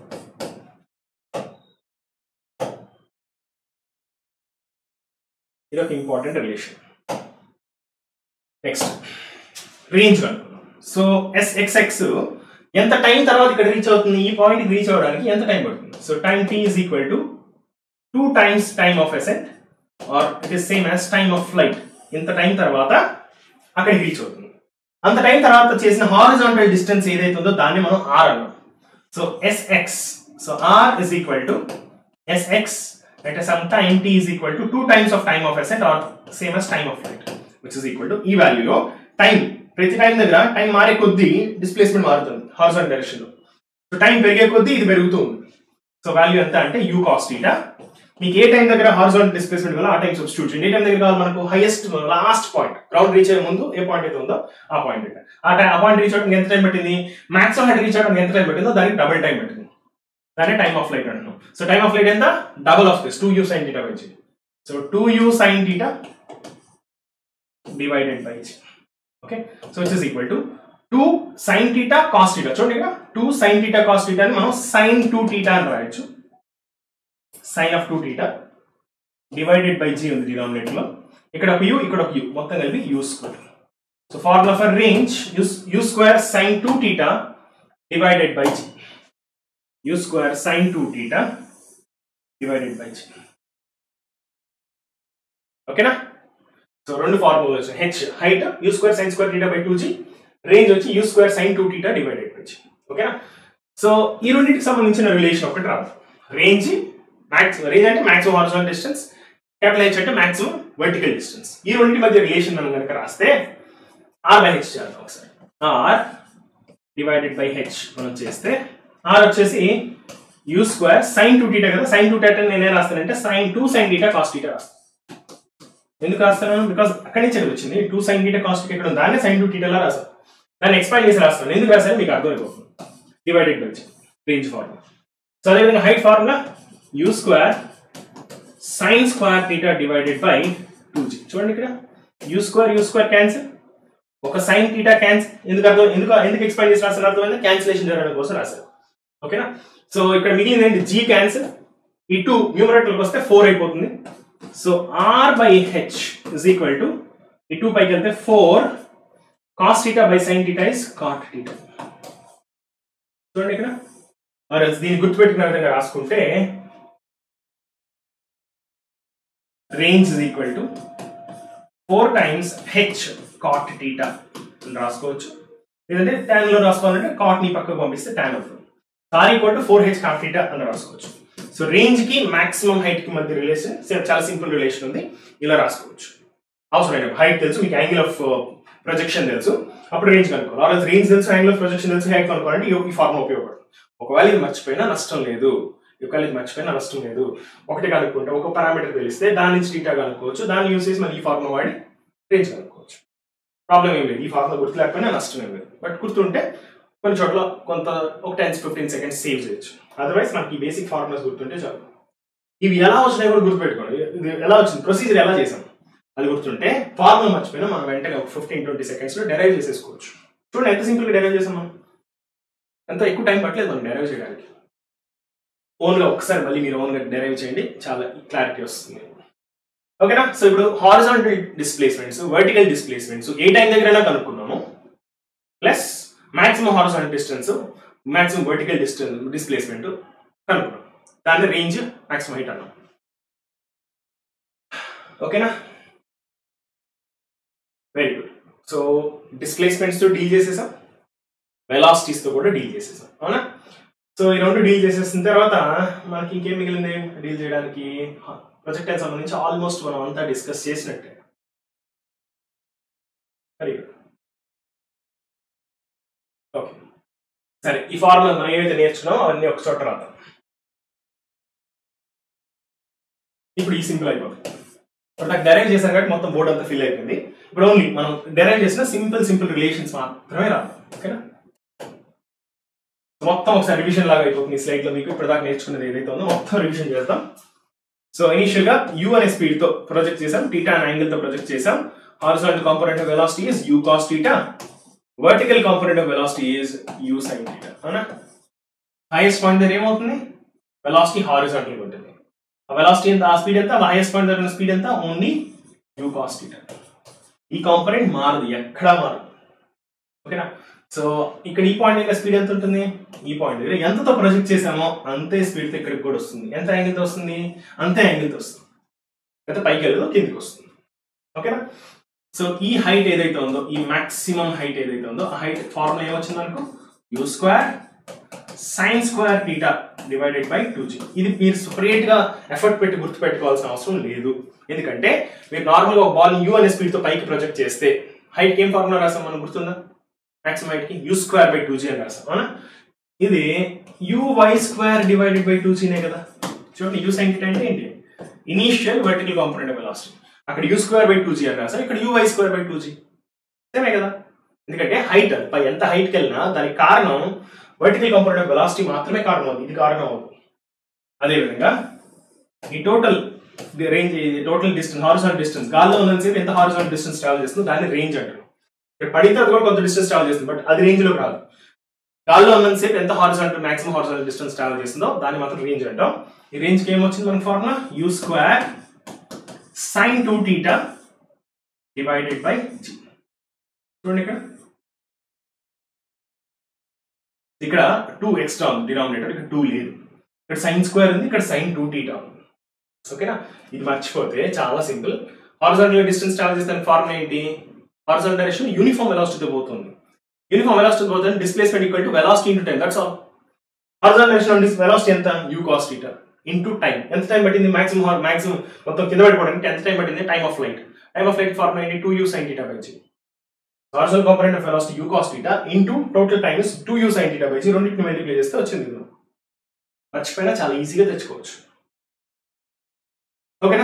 ఇది ఒక important relation next range కనుక్కున్నాం so SXX ఎంత టైం తర్వాత ఇక్కడ రీచ్ అవుతుంది ఈ పాయింట్ రీచ్ అవ్వడానికి ఎంత టైం పడుతుంది so time tea is equal to two times time of ascent or it is same as time of flight ఇంత టైం తర్వాత అక్కడికి రీచ్ అవుతుంది అంత టైం తర్వాత చేసిన హారిజాంటల్ డిస్టెన్స్ ఏదైతే ఉందో దాన్ని మనం ఆర్ అన్నాం so SX so R is equal to SX at some time t is equal to 2 times of time of ascent or same as time of flight which is equal to ఈ వాల్యూలో time ప్రతి time దగ్గర time మారే కొద్దీ displacement మారుతుంది horizontal direction లో so time పెరిగే కొద్దీ ఇది పెరుగుతుంది సో వాల్యూ ఎంత అంటే యూ కాస్ట్ ఈటా మీకు ఏ టైం దగ్గర హారిజాంటల్ డిస్ప్లేస్మెంట్ వల్ల ఆ టైం సబ్స్టిట్యూట్ చేయండి ఏ టైం దగ్గర కావాలి మనకు highest last point ground reach అయ్యే ముందు ఏ పాయింట్ అయితే ఉందో ఆ పాయింట్ ఆ టైం ఆ పాయింట్ రీచ్ అవడానికి ఎంత టైం పట్టింది మాక్సిమం హైట్ రీచ్ అవడానికి ఎంత టైం పట్టిందో దానికి డబుల్ టైం పట్టింది దాన్ని టైమ్ ఆఫ్ లైట్ అంటున్నాం సో టైమ్ ఆఫ్ లైట్ ఎంత double of this two you sine theta వచ్చి so two you sine theta divided by okay so it is equal to two sine theta cos theta చూడండి ఇక్కడ two sine theta cos theta అని మనం sine two theta అని రాయొచ్చు sine of two theta divided by G ఉంది denominator లో ఇక్కడ ఒక యూ ఇక్కడ ఒక యూ మొత్తం కలిపి U square so formula for range you square sine two theta divided by G u square sine 2 theta divided by g ఓకేనా so రెండు formulas H height U square sine square theta by two G range వచ్చి U square sine two theta divided by G ఓకేనా so ఈ రెండింటికి సంబంధించిన relation ఒకటి రాదు range max range అంటే maximum horizontal distance capital H అంటే మాక్సిమం వర్టికల్ డిస్టెన్స్ ఈ రెండింటి మధ్య రిలేషన్ మనం కనుక రాస్తే ఆర్ బై హెచ్ చేయాలి ఒకసారి ఆర్ డివైడెడ్ బై హెచ్ మనం చేస్తే ఆర్ వచ్చేసి u square sine two theta కదా సైన్ టూ టీటా నేనే రాస్తానంటే sine two sine theta cos theta రాస్తాను ఎందుకు రాస్తాను బికాస్ అక్కడి నుంచి అది వచ్చింది two sine theta cos theta ఇక్కడ దాన్ని సైన్ టూ టీటాలా రాస్తాను దాన్ని ఎక్స్పాండ్ చేసి రాస్తాను ఎందుకు రాస్తాను మీకు అర్థమైపోతుంది divided by range formula so అదేవిధంగా height formula you square sine square theta divided by two g చూడండి ఇక్కడ you square u square cancel ఒక సైన్ టీటా క్యాన్సిల్ ఎందుకు అర్థం ఎందుకు ఎందుకు ఎక్స్పాండ్ చేసి రాస్తారు అర్థమైంది క్యాన్సిలేషన్ జరగడం కోసం రాశారు ఓకేనా సో ఇక్కడ మిగిలింది ఏంటి జీ క్యాన్సిల్ ఈ టూ న్యూమరేటర్కి వస్తే ఫోర్ అయిపోతుంది so R by H is equal to ఈ టూ పైకి వెళ్తే four cos theta by sine theta is cot theta చూడండి ఇక్కడ మరి దీన్ని గుర్తుపెట్టుకున్న విధంగా రాసుకుంటే range is equal to four times H cot theta అని రాసుకోవచ్చు లేదంటే ట్యాన్ లో రాసుకోవాలంటే కాట్ ని పక్కకు పంపిస్తే ట్యాన్ అవుతుంది R equal to four H cot theta అని రాసుకోవచ్చు సో రేంజ్ కి మాక్సిమం హైట్ కి మధ్య రిలేషన్ చాలా సింపుల్ రిలేషన్ ఉంది ఇలా రాసుకోవచ్చు అవసరం లేదు హైట్ తెలుసు మీకు యాంగిల్ ఆఫ్ ప్రొజెక్షన్ తెలుసు అప్పుడు రేంజ్ కనుక్కోవాలి ఆర్ రేంజ్ తెలుసు యాంగిల్ ఆఫ్ ప్రొజెక్షన్ తెలుసు హైట్ కనుక్కోవాలంటే ఈ ఫార్ములా ఉపయోగపడుతుంది ఒకవేళ ఇది మర్చిపోయినా నష్టం లేదు ఒకవేళ ఇది మర్చిపోయినా నష్టం లేదు ఒకటి కనుక్కుంటే ఒక పారామీటర్ తెలిస్తే దాని నుంచి టీటా కనుక్కోవచ్చు దాన్ని యూస్ చేసి మళ్ళీ ఈ ఫార్ములా వాడి రేంజ్ కనుక్కోవచ్చు ప్రాబ్లం ఏం లేదు ఈ ఫార్ములా గుర్తు లేకపోయినా నష్టం ఏం లేదు బట్ గుర్తుంటే కొన్ని చోట్ల కొంత ఒక టెన్ ఫిఫ్టీన్ సెకండ్స్ సేవ్ చేయొచ్చు అదర్వైజ్ మనకి ఈ బేసిక్ ఫార్ములాస్ గుర్తుంటే చాలు ఇవి ఎలా వచ్చినాయి కూడా గుర్తుపెట్టుకోండి ఇది ఎలా వచ్చింది ప్రొసీజర్ ఎలా చేసాం అది గుర్తుంటే ఫార్ములా మర్చిపోయినా మనం వెంటనే ఒక ఫిఫ్టీన్ ట్వంటీ సెకండ్స్ లో డెరైవ్ చేసేసుకోవచ్చు చూడండి ఎంత సింపుల్ గా డెరైవ్ చేసాం మనం ఎంత ఎక్కువ టైం పట్టలేదు మనం డెరైవ్ చేయడానికి ఓన్గా ఒకసారి మళ్ళీ మీరు ఓన్గా డెరైవ్ చేయండి చాలా క్లారిటీ వస్తుంది ఓకేనా సో ఇప్పుడు హారిజాంటల్ డిస్ప్లేస్మెంట్స్ వర్టికల్ డిస్ప్లేస్మెంట్స్ ఏ టైం దగ్గరైనా కనుక్కున్నాము plus maximum horizontal distance maximum vertical distance displacement కనుక్కున్నాం దాన్ని రేంజ్ మాక్సిమం హైట్ అన్నాం ఓకేనా వెరీ గుడ్ సో డిస్ప్లేస్మెంట్స్ తో డీల్ చేసేసాం వెలాసిటీస్ తో కూడా డీల్ చేసేసాం అవునా సో ఈ రెండు డీల్ చేసేసిన తర్వాత మనకి ఇంకేం మిగిలింది డీల్ చేయడానికి ప్రొజెక్టైల్ సంబంధించి ఆల్మోస్ట్ మనం అంతా డిస్కస్ చేసినట్టే వెరీ గుడ్ ఓకే సరే ఈ ఫార్ములా మనం ఏవైతే నేర్చుకున్నామో అవన్నీ ఒక చోట రాద్దాం ఇప్పుడు ఈ సింపుల్ అయిపోతుంది ఇప్పుడు నాకు డెరైవ్ చేశాను కాబట్టి మొత్తం బోర్డు అంతా ఫిల్ అయిపోయింది ఇప్పుడు ఓన్లీ మనం డెరైవ్ చేసిన సింపుల్ సింపుల్ రిలేషన్స్ మాత్రమే రాదు ఓకేనా మొత్తం ఒకసారి రివిజన్ లాగా అయిపోతుంది ఈ స్లైడ్ లో మీకు ఇప్పుడు దాకా నేర్చుకున్నది ఏదైతే ఉందో మొత్తం రివిజన్ చేద్దాం సో ఇనిషియల్ గా యూ అనే స్పీడ్ తో ప్రొజెక్ట్ చేసాం టీటా అనే యాంగిల్ తో ప్రొజెక్ట్ చేసాం horizontal component of velocity is u cos theta vertical component of velocity is you sine theta అవునా హైయెస్ట్ పాయింట్ దగ్గర ఏమవుతుంది వెలాసిటీ హారిజాంటల్ ఉంటుంది ఆ వెలాసిటీ ఎంత ఆ స్పీడ్ ఎంత హైయెస్ట్ పాయింట్ దగ్గర స్పీడ్ ఎంత ఓన్లీ యూ కాస్ టీటా ఈ కాంపోనెంట్ మారదు ఎక్కడా మారదు ఓకేనా సో ఇక్కడ ఈ పాయింట్ దగ్గర స్పీడ్ ఎంత ఉంటుంది ఈ పాయింట్ దగ్గర ఎంతతో ప్రొజెక్ట్ చేసామో అంతే స్పీడ్ తో ఇక్కడికి కూడా వస్తుంది ఎంత యాంగిల్ తో వస్తుంది అంతే యాంగిల్ తో వస్తుంది అయితే పైకి వెళ్ళదు కిందికి వస్తుంది ఓకేనా సో ఈ హైట్ ఏదైతే ఉందో ఈ మాక్సిమం హైట్ ఏదైతే ఉందో ఆ హైట్ ఫార్ములా ఏమొచ్చింది అనుకో u square sine square theta divided by two g ఇది మీరు సపరేట్ గా ఎఫర్ట్ పెట్టి గుర్తు పెట్టుకోవాల్సిన అవసరం లేదు ఎందుకంటే మీరు నార్మల్ గా ఒక బాల్ యూ అనే స్పీడ్ తో పైకి ప్రొజెక్ట్ చేస్తే హైట్ ఏం ఫార్ములా రాసాం మనం గుర్తుందా మాక్సిమం హైట్ కి u square by two g అని రాసాం అవునా ఇది u why square divided by two జీనే కదా చూడండి యూ సైన్ అంటే ఏంటి ఇనీషియల్ వర్టికల్ కాంపోనెంట్ వెలాసిటీ అక్కడ u square by two g అని రాసాం ఇక్కడ u why square by two g సేమే కదా ఎందుకంటే హైట్ పై ఎంత హైట్కి వెళ్ళినా దానికి కారణం వర్టికల్ కాంపోనెంట్ ఆఫ్ వెలాసిటీ మాత్రమే కారణం అవుతుంది ఇది కారణం అవుతుంది అదేవిధంగా ఈ total range total distance horizontal distance గాల్లో ఉన్నంతసేపు ఎంత హారిజాంటల్ డిస్టెన్స్ ట్రావెల్ చేస్తుందో దాన్ని రేంజ్ అంటారు ఇక్కడ పడిన తర్వాత కూడా కొంత డిస్టెన్స్ ట్రావెల్ చేస్తుంది బట్ అది రేంజ్ లోకి రాదు గాల్లో ఉన్నంతసేపు ఎంత horizontal maximum horizontal distance travel చేస్తుందో దాన్ని మాత్రం రేంజ్ అంటాం ఈ రేంజ్ కి ఏమొచ్చింది మన formula you square sine two theta divided by g చూడండి ఇక్కడ ఇక్కడ టూ ఎక్స్ట్రా ఉంది డినామినేటర్ ఇక్కడ టూ లేదు ఇక్కడ సైన్ స్క్వేర్ ఉంది ఇక్కడ సైన్ టూ టీటా ఉంది ఓకేనా ఇది మర్చిపోతే చాలా సింపుల్ హారిజాంటల్ డిస్టెన్స్ ట్రావెల్ చేస్తే ఫార్ములా ఏంటి హారిజాంటల్ డైరెక్షన్ యూనిఫామ్ వెలాసిటీతో పోతుంది యూనిఫామ్ వెలాసిటీ పోతుంది displacement equal to velocity into time that's all horizontal direction velocity ఎంత u cos theta into time ఎంత టైం పట్టింది మాక్సిమం మాక్సిమం మొత్తం కింద పడిపోవడానికి ఎంత టైం పట్టింది time of flight time of flight formula ఏంటి two you sine theta by g horizontal component of velocity u cos theta into total time is two you sine theta by g రెండింటిని multiply చేస్తే వచ్చింది ఇది. మర్చిపోయినా చాలా ఈజీగా తెచ్చుకోవచ్చు ఓకేనా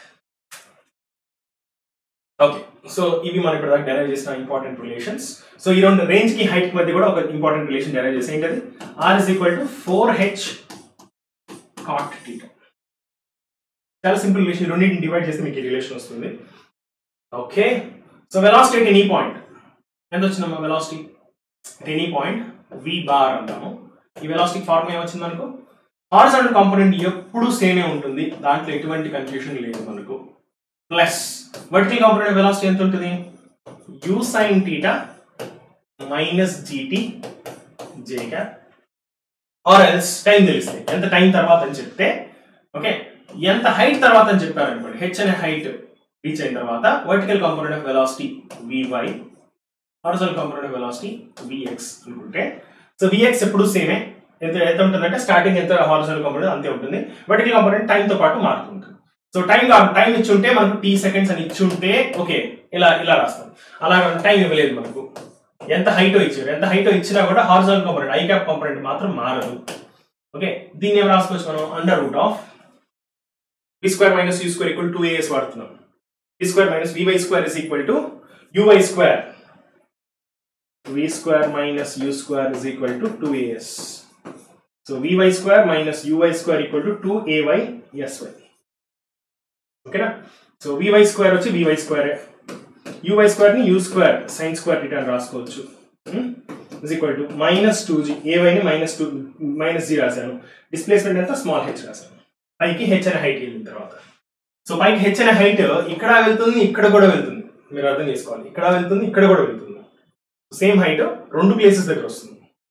ఓకే సో ఇవి మనం ఇప్పుడు దాకా డెరైవ్ చేసిన ఇంపార్టెంట్ రిలేషన్స్ సో ఈ రెండు రేంజ్ కి హైట్ మధ్య కూడా ఒక ఇంపార్టెంట్ రిలేషన్ డెరైవ్ చేసి ఏంటది R is equal to four H cot theta చాలా సింపుల్ రిలేషన్ రెండింటిని డివైడ్ చేస్తే మీకు ఈ రిలేషన్ వస్తుంది okay so velocity at any point ఎంత వచ్చిందమ్మా velocity at any point v bar అంటాము ఈ వెలాసిటీ ఫార్మ్ ఏమొచ్చింది మనకు హారిజాంటల్ కాంపోనెంట్ ఎప్పుడు సేమే ఉంటుంది దాంట్లో ఎటువంటి కన్ఫ్యూషన్ లేదు మనకు ప్లస్ వర్టికల్ కాంపోనెంట్ వెలాసిటీ ఎంత ఉంటుంది u sine theta minus g t j cap or else time తెలిస్తే ఎంత టైం తర్వాత అని చెప్తే ఓకే ఎంత హైట్ తర్వాత అని చెప్పారనుకోండి హెచ్ అనే హైట్ రీచ్ అయిన తర్వాత vertical component of velocity v y horizontal component of velocity v x అనుకుంటే సో విఎక్స్ ఎప్పుడు సేమే ఎంత ఎంత ఉంటుందంటే స్టార్టింగ్ ఎంత హారిజాంటల్ కాంపోనెంట్ అంతే ఉంటుంది వర్టికల్ కాంపోనెంట్ టైం తో పాటు మారుతుంటుంది సో టైం టైం ఇచ్చి ఉంటే మనకు టీ సెకండ్స్ అని ఇచ్చి ఉంటే ఓకే ఇలా ఇలా రాస్తాం అలా టైం ఇవ్వలేదు మనకు ఎంత హైట్ ఇచ్చారు ఎంత హైట్ ఇచ్చినా కూడా horizontal component i cap component మాత్రం మారదు ఓకే దీన్ని ఏం రాసుకోవచ్చు మనం under root of v square minus you square equal to a s వాడుతున్నాం v square minus v y square is equal to u y square we square minus you square is equal to two as so VY square minus u y square equal to two a y s y ఓకేనా so VY square వచ్చి v y square u y square ని you square sine square theta అని రాసుకోవచ్చు is equal to minus two g ఏవైని minus two minus g రాశాను displacement ఎంత small h రాశాను పైకి హెచ్ అనే హైట్ వెళ్ళిన తర్వాత సో పైకి హెచ్ అనే హైట్ ఇక్కడ వెళ్తుంది ఇక్కడ కూడా వెళ్తుంది మీరు అర్థం చేసుకోవాలి ఇక్కడ వెళ్తుంది ఇక్కడ కూడా వెళ్తుంది సేమ్ హైట్ రెండు ప్లేసెస్ దగ్గర వస్తుంది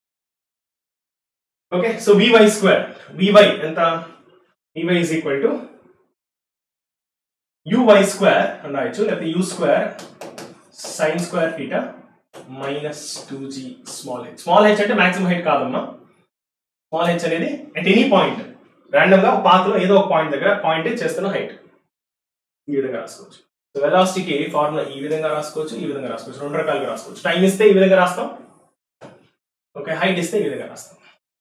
okay so VY square v y ఎంత v y is equal to u y square అని రాయొచ్చు లేకపోతే u square sine square theta minus two g small h small h అంటే మాక్సిమం హైట్ కాదమ్మా స్మాల్ హెచ్ అనేది అట్ ఎనీ పాయింట్ ర్యాండమ్ గా ఒక పాత్రలో ఏదో ఒక పాయింట్ దగ్గర పాయింట్ చేస్తున్న హైట్ ఈ విధంగా రాసుకోవచ్చు సో వెలాసిటీకి ఫార్ములా ఈ విధంగా రాసుకోవచ్చు ఈ విధంగా రాసుకోవచ్చు రెండు రకాలుగా రాసుకోవచ్చు టైం ఇస్తే ఈ విధంగా రాస్తాం ఓకే హైట్ ఇస్తే ఈ విధంగా రాస్తాం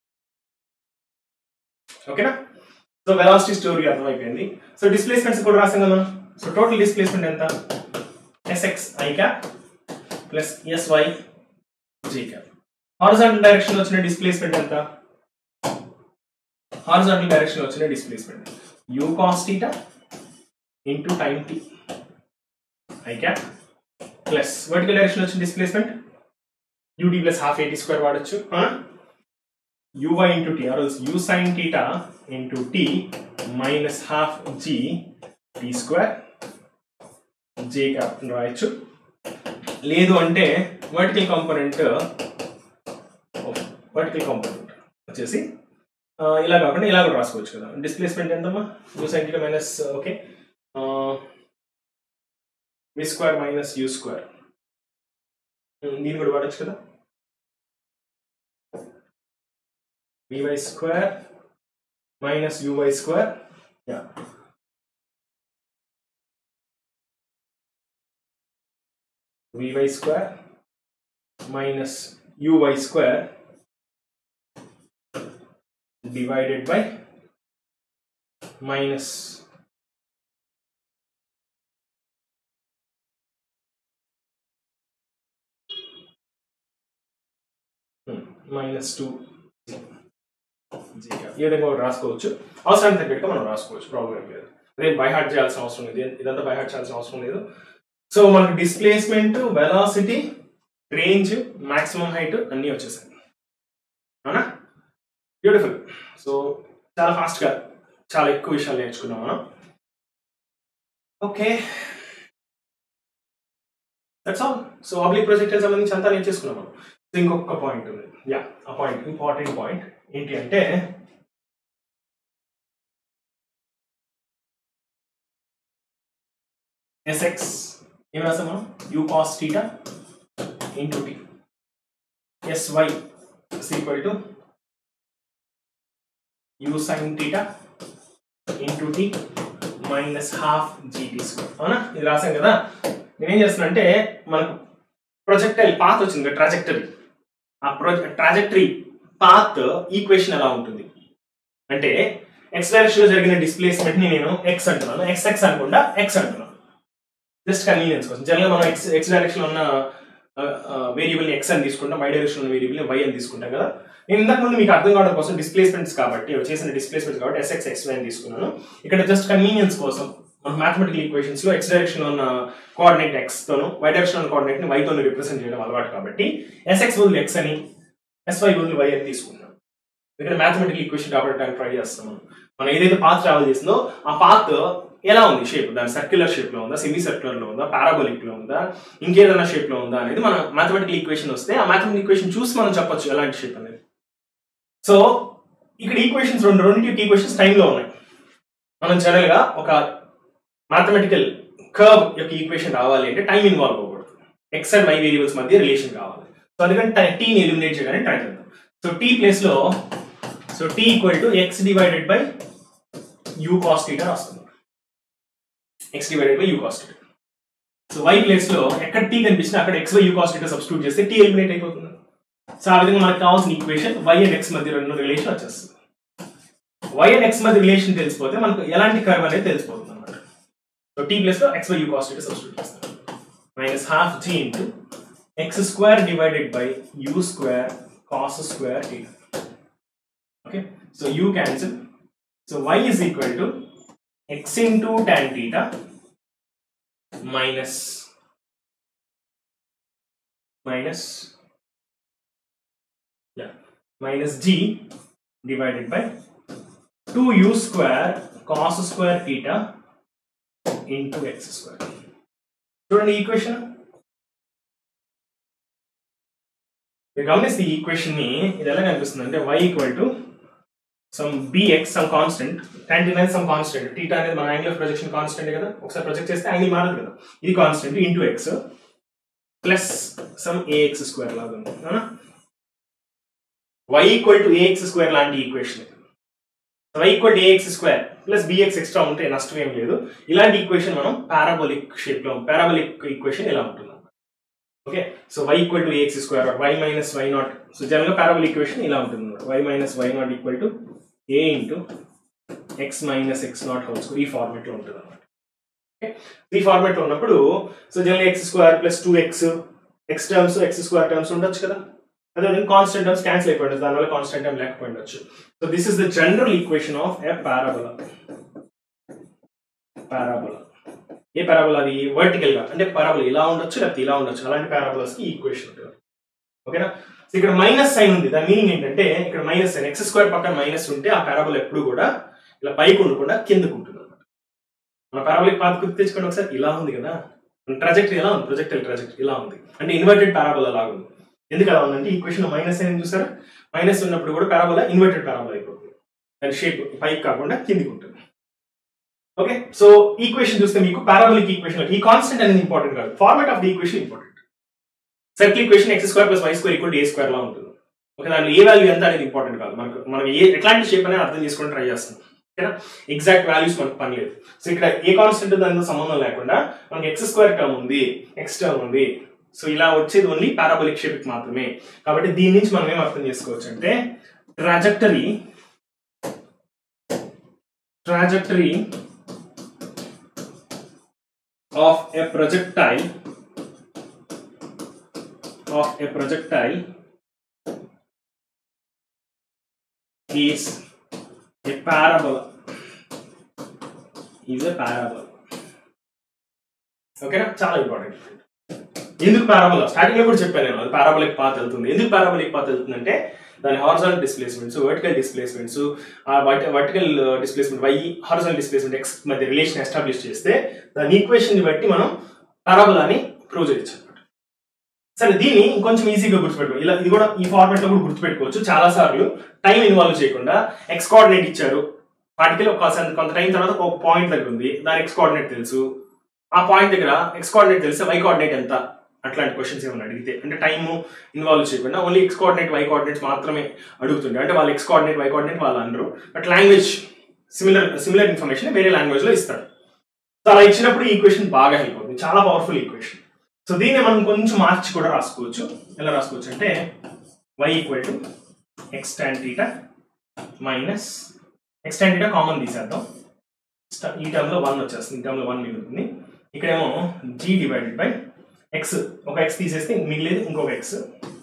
ఓకేనా సో వెలాసిటీ స్టోరీ అర్థమైపోయింది సో డిస్ప్లేస్మెంట్స్ కూడా రాసాం కదా మనం సో టోటల్ డిస్ప్లేస్మెంట్ ఎంత s x I cap plus s y j cap horizontal direction వచ్చిన డిస్ప్లేస్మెంట్ ఎంత హారిజాంటల్ డైరెక్షన్ వచ్చిన displacement u cos theta into time t I cap plus vertical direction వచ్చిన displacement u t plus half eighty square వాడచ్చు uy into t or u sine theta into tea minus half g t square J cap రాయొచ్చు లేదు అంటే vertical component vertical component వచ్చేసి ఆ, ఇలా కాకుండా ఇలా కూడా రాసుకోవచ్చు కదా డిస్ప్లేస్మెంట్ ఎంతమ్మా u sine theta minus okay v square minus you square దీన్ని కూడా వాడచ్చు కదా vy square minus uy square yeah vy square minus uy square divided by minus hmm, minus 2 ఈ విధంగా ఒకటి రాసుకోవచ్చు అవసరానికి తగ్గట్టుగా మనం రాసుకోవచ్చు ప్రాబ్లం ఏం లేదు రేపు బైహార్ట్ చేయాల్సిన అవసరం లేదు ఇదంతా బైహార్ట్ చేయాల్సిన అవసరం లేదు సో మనకి displacement velocity range maximum height అన్నీ వచ్చేసాయి అవునా బ్యూటిఫుల్ సో చాలా ఫాస్ట్గా చాలా ఎక్కువ విషయాలు నేర్చుకున్నాం మనం okay that's all so oblique project సంబంధించి అంతా నేర్చేసుకున్నాం మనం సో ఇంకొక పాయింట్ ఉంది యా ఆ పాయింట్ ఇంపార్టెంట్ పాయింట్ ఏంటి అంటే ఎస్ఎక్స్ ఏం రాసాం మనం u cos theta into t s y equal to u sine theta into tea minus half GT square అవునా ఇది రాసాం కదా నేనేం చేస్తున్నా అంటే మనకు ప్రొజెక్టైల్ పాత్ వచ్చింది ట్రాజెక్టరీ ఆ ప్రొజె ట్రాజెక్టరీ పాత్ ఈక్వేషన్ ఎలా ఉంటుంది అంటే ఎక్స్ డైరెక్షన్ లో జరిగిన డిస్ప్లేస్మెంట్ ని నేను ఎక్స్ అంటున్నాను ఎక్స్ ఎక్స్ అనకుండా ఎక్స్ అంటున్నాను జస్ట్ కన్వీనియన్స్ కోసం జనరల్ మనం ఎక్స్ ఎక్స్ డైరెక్షన్ లో ఉన్న వేరియబుల్ ని ఎక్స్ అని తీసుకుంటాం వై డైరెక్షన్ ఉన్న వేరియబుల్ ని వై అని తీసుకుంటాం కదా నేను ఇంతకు ముందు మీకు అర్థం కావడం కోసం డిస్ప్లేస్మెంట్స్ కాబట్టి అవి చేసిన డిస్ప్లేస్మెంట్స్ కాబట్టి ఎస్ఎక్స్ ఎక్స్ వై అని తీసుకున్నాను ఇక్కడ జస్ట్ కన్వీనియన్స్ కోసం మన మ్యాథమెటికల్ ఈక్వేషన్స్ లో ఎక్స్ డైరెక్షన్ లో ఉన్న కోఆర్డినేట్ ఎక్స్ తోను వై డైరెక్షన్ ఉన్న కోఆర్డినేట్ ని వై తోను రిప్రజెంట్ చేయడం అలవాటు కాబట్టి ఎస్ఎక్స్ బదులు ఎక్స్ అని ఎస్వై బదులు వై అని తీసుకున్నాం ఇక్కడ మ్యాథమెటికల్ ఈక్వేషన్ రాబట్టడానికి ట్రై చేస్తాం మనం మనం ఏదైతే పాత్ ట్రావెల్ చేసిందో ఆ పాత్ ఎలా ఉంది షేప్ దాని సర్క్యులర్ షేప్ లో ఉందా సెమీ సర్క్యులర్ లో ఉందా పారాబోలిక్ లో ఉందా ఇంకేదైనా షేప్ లో ఉందా అనేది మన మ్యాథమెటికల్ ఈక్వేషన్ వస్తే ఆ మ్యాథమెటికల్ ఈక్వేషన్ చూసి మనం చెప్పొచ్చు ఎలాంటి షేప్ అనేది సో ఇక్కడ ఈక్వేషన్స్ రెండు రెండింటి ఈక్వేషన్స్ టైంలో ఉన్నాయి మనం జనరల్ గా ఒక మ్యాథమెటికల్ కర్వ్ యొక్క ఈక్వేషన్ రావాలి అంటే టైం ఇన్వాల్వ్ అవ్వకూడదు ఎక్స్ అండ్ వై వేరియబుల్స్ మధ్య రిలేషన్ కావాలి సో అందుకని టీని ఎలిమినేట్ చేయడానికి ట్రై చేద్దాం సో టీ ప్లేస్ లో so t equal to x divided by u cos theta వస్తుంది x divided by u cos theta so y place లో ఎక్కడ టీ కనిపించినా అక్కడ x by u cos theta substitute చేస్తే t eliminate అయిపోతుంది so ఆ విధంగా మనకు కావాల్సిన ఈక్వేషన్ వై అండ్ ఎక్స్ మధ్య రెండు రిలేషన్ వచ్చేస్తుంది వై అండ్ ఎక్స్ మధ్య రిలేషన్ తెలిసిపోతే మనకు ఎలాంటి కర్వ్ అనేది తెలిసిపోతుంది అనమాట సో టీ ప్లేస్ లో x by u cos theta substitute చేస్తాం minus half g into x square divided by u square cos square theta okay so u cancel so y is equal to x into tan theta minus minus yeah minus g divided by 2u square cos square theta into x square చూడండి equation మీరు గమనిస్తే ఈ equation ని ఇది ఎలా కనిపిస్తుంది అంటే y equal to some bx some constant tan అనేది సమ్ కాన్స్టెంట్ టీటా అనేది మన యాంగిల్ ఆఫ్ ప్రొజెక్షన్ కాన్స్టెంట్ కదా ఒకసారి ప్రొజెక్ట్ చేస్తే యాంగిల్ మారదు కదా ఇది constant into x plus some a x square లాగా ఉంది అవునా y equal to a x square లాంటి equation y equal to a x square plus b x extra ఉంటే నష్టం ఏం లేదు ఇలాంటి ఈక్వేషన్ మనం పారాబోలిక్ షేప్ లో పారాబోలిక్ ఈక్వేషన్ ఇలా ఉంటుంది okay so y equal to a x square y minus y not so general గా పారాబోలిక్ ఈక్వేషన్ ఇలా ఉంటుంది y minus y not equal to a into X minus x not whole square ఈ format లో ఉంటుంది అనమాట ఈ ఫార్మేట్ లో ఉన్నప్పుడు so general x square plus two x x terms x square terms ఉండొచ్చు కదా అదే కాన్స్టెంట్ టర్మ్స్ క్యాన్సిల్ అయిపోయింది దానివల్ల కాన్స్టెంట్ టర్మ్ లేకపోయిండొచ్చు so this is the general equation of a parabola parabola a parabola అది వర్టికల్ గా అంటే పారాబోలా ఇలా ఉండొచ్చు లేకపోతే ఇలా ఉండొచ్చు అలాంటి పారాబోలాస్ కి ఈక్వేషన్ ఉంటుంది ఓకేనా సో ఇక్కడ మైనస్ సైన్ ఉంది దాని మీనింగ్ ఏంటంటే ఇక్కడ మైనస్ సైన్ ఎక్స్ స్క్వేర్ పక్కన మైనస్ ఉంటే ఆ పారాబోలా ఎప్పుడు కూడా ఇలా పైకి ఉండకుండా కిందకు ఉంటుంది అనమాట మన పారాబోలిక్ పాత్ గుర్తు తెచ్చుకోండి ఒకసారి ఇలా ఉంది కదా ట్రాజెక్టరీ ఎలా ఉంది ప్రొజెక్టల్ ట్రాజెక్టరీ ఇలా ఉంది అంటే ఇన్వర్టెడ్ పారాబోలా లాగా ఉంది ఎందుకు అలా ఉందంటే ఈక్వేషన్ మైనస్ సైన్ చూసారా మైనస్ ఉన్నప్పుడు కూడా పారాబోలా ఇన్వర్టెడ్ పారాబోలా అయిపోతుంది దాని షేప్ పైకి కాకుండా కిందికి ఉంటుంది ఓకే సో ఈక్వేషన్ చూస్తే మీకు పారాబోలిక్ ఈక్వేషన్ ఈ కాన్స్టెంట్ అనేది ఇంపార్టెంట్ కాదు format of the equation important circle equation x square plus y square equal a square లా ఉంటుంది ఓకే దాంట్లో ఏ వాల్యూ ఎంత అనేది ఇంపార్టెంట్ కాదు మనకు మనం ఏ ఎట్లాంటి షేప్ అనేది అర్థం చేసుకొని ట్రై చేస్తాం ఓకేనా ఎగ్జాక్ట్ వాల్యూస్ మనకు పని లేదు సో ఇక్కడ ఏ కాన్స్టెంట్ దానితో సంబంధం లేకుండా మనకి ఎక్స్ స్క్వేర్ టర్మ్ ఉంది ఎక్స్ టర్మ్ ఉంది సో ఇలా వచ్చేది ఓన్లీ పారాబోలిక్ షేప్ మాత్రమే కాబట్టి దీని నుంచి మనం ఏం అర్థం చేసుకోవచ్చు అంటే trajectory trajectory of a projectile of a projectile is a parabola is a parabola ఓకేనా చాలా ఇంపార్టెంట్ ఎందుకు పారాబోలా స్టార్టింగ్ లో కూడా చెప్పాను నేను అది పారాబోలిక్ పాత్ వెళ్తుంది ఎందుకు పారాబోలిక్ పాత్ వెళ్తుంది అంటే దాని హారిజాంటల్ డిస్ప్లేస్మెంట్స్ వర్టికల్ డిస్ప్లేస్మెంట్స్ ఆ vertical displacement y horizontal displacement x మధ్య రిలేషన్ ఎస్టాబ్లిష్ చేస్తే దాని ఈక్వేషన్ ని బట్టి మనం పారాబోలాని ప్రూవ్ చేయొచ్చు సరే దీన్ని ఇంకొంచెం ఈజీగా గుర్తుపెట్టుకో ఇలా ఇది కూడా ఈ ఫార్మాట్ లో కూడా గుర్తుపెట్టుకోవచ్చు చాలా సార్లు టైం ఇన్వాల్వ్ చేయకుండా ఎక్స్ కోఆర్డినేట్ ఇచ్చారు వాటికి ఒక సన్- కొంత టైం తర్వాత ఒక పాయింట్ దగ్గర ఉంది దాని ఎక్స్ కోఆర్డినేట్ తెలుసు ఆ పాయింట్ దగ్గర ఎక్స్ కోఆర్డినేట్ తెలిస్తే వై కోఆర్డినేట్ ఎంత అట్లాంటి క్వశ్చన్స్ ఏమైనా అడిగితే అంటే టైమ్ ఇన్వాల్వ్ చేయకుండా only x coordinate y coordinates మాత్రమే అడుగుతుండే అంటే వాళ్ళు ఎక్స్ కోఆర్డినేట్ వై కోఆర్డినేట్ వాళ్ళు అనరు but language similar similar information వేరే లాంగ్వేజ్ లో ఇస్తారు సో అలా ఇచ్చినప్పుడు ఈ ఈక్వేషన్ బాగా హెల్ప్ అవుతుంది చాలా పవర్ఫుల్ ఈక్వేషన్ సో దీన్ని మనం కొంచెం మార్చి కూడా రాసుకోవచ్చు ఎలా రాసుకోవచ్చు అంటే y equal to x tan theta minus x tan theta common తీసేద్దాం స్ట- ఈ టర్మ్ లో వన్ వచ్చేస్తుంది ఈ టర్మ్ లో వన్ మిగులుతుంది ఇక్కడేమో g డివైడెడ్ బై ఎక్స్ ఒక ఎక్స్ తీసేస్తే మిగిలేదు ఇంకొక ఎక్స్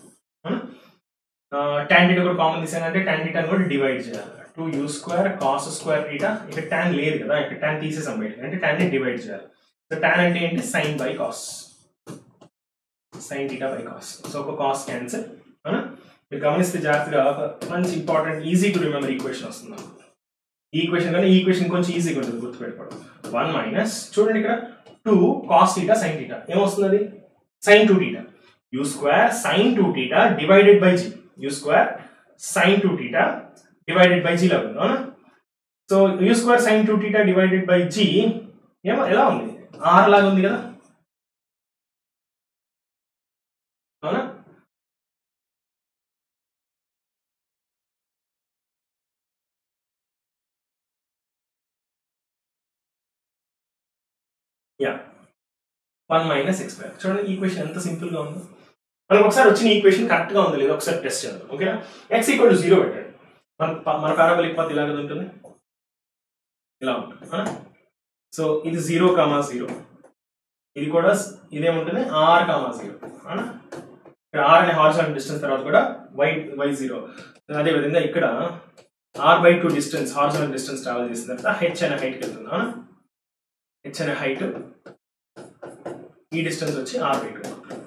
tan థీటా కూడా కామన్ తీసానంటే tan థీటా కూడా డివైడ్ చేయాలి two u square cos square theta ఇక్కడ tan లేదు కదా ఇక్కడ tan తీసేసాం బయట అంటే tan ని డివైడ్ చేయాలి సో tan అంటే ఏంటి sine by cos sine theta by cos so ఒక కాస్ క్యాన్సిల్ అవునా మీరు గమనిస్తే జాగ్రత్తగా ఒక మంచి important easy to remember equation వస్తుంది మనకు. ఈ ఈక్వేషన్ కానీ ఈ ఈక్వేషన్ కొంచెం ఈజీగా ఉంటుంది గుర్తుపెట్టుకోవడం వన్ మైనస్ చూడండి ఇక్కడ two cos theta sine theta ఏమొస్తుంది అది sine two theta u square sine two theta divided by G u square sine two theta divided by g లాగా ఉంది అవునా so u square sine two theta divided by g ఏమో ఎలా ఉంది R లాగా ఉంది కదా అవునా yeah one minus x square చూడండి ఈక్వేషన్ ఎంత సింపుల్ గా ఉందో మనకు ఒకసారి వచ్చిన ఈక్వేషన్ కరెక్ట్ గా ఉంది లేదా ఒకసారి టెస్ట్ చేద్దాం ఓకేనా ఎక్స్ ఈక్వల్ టు జీరో పెట్టండి మన ప- మన పారాబోలిక్ పద్ధతి ఇలాగ ఉంటుంది ఇలా ఉంటుంది అవునా సో ఇది జీరో కామా జీరో ఇది కూడా స్- ఇదేముంటుంది ఆర్ కామా జీరో అవునా ఇక్కడ ఆర్ అనే హార్జాన్ డిస్టెన్స్ తర్వాత కూడా వై వై జీరో అదే విధంగా ఇక్కడ R by two distance horizontal distance travel చేసిన తర్వాత హెచ్ అనే హైట్కి వెళ్తుంది అవునా హెచ్ అనే హైట్ ఈ డిస్టెన్స్ వచ్చి R by two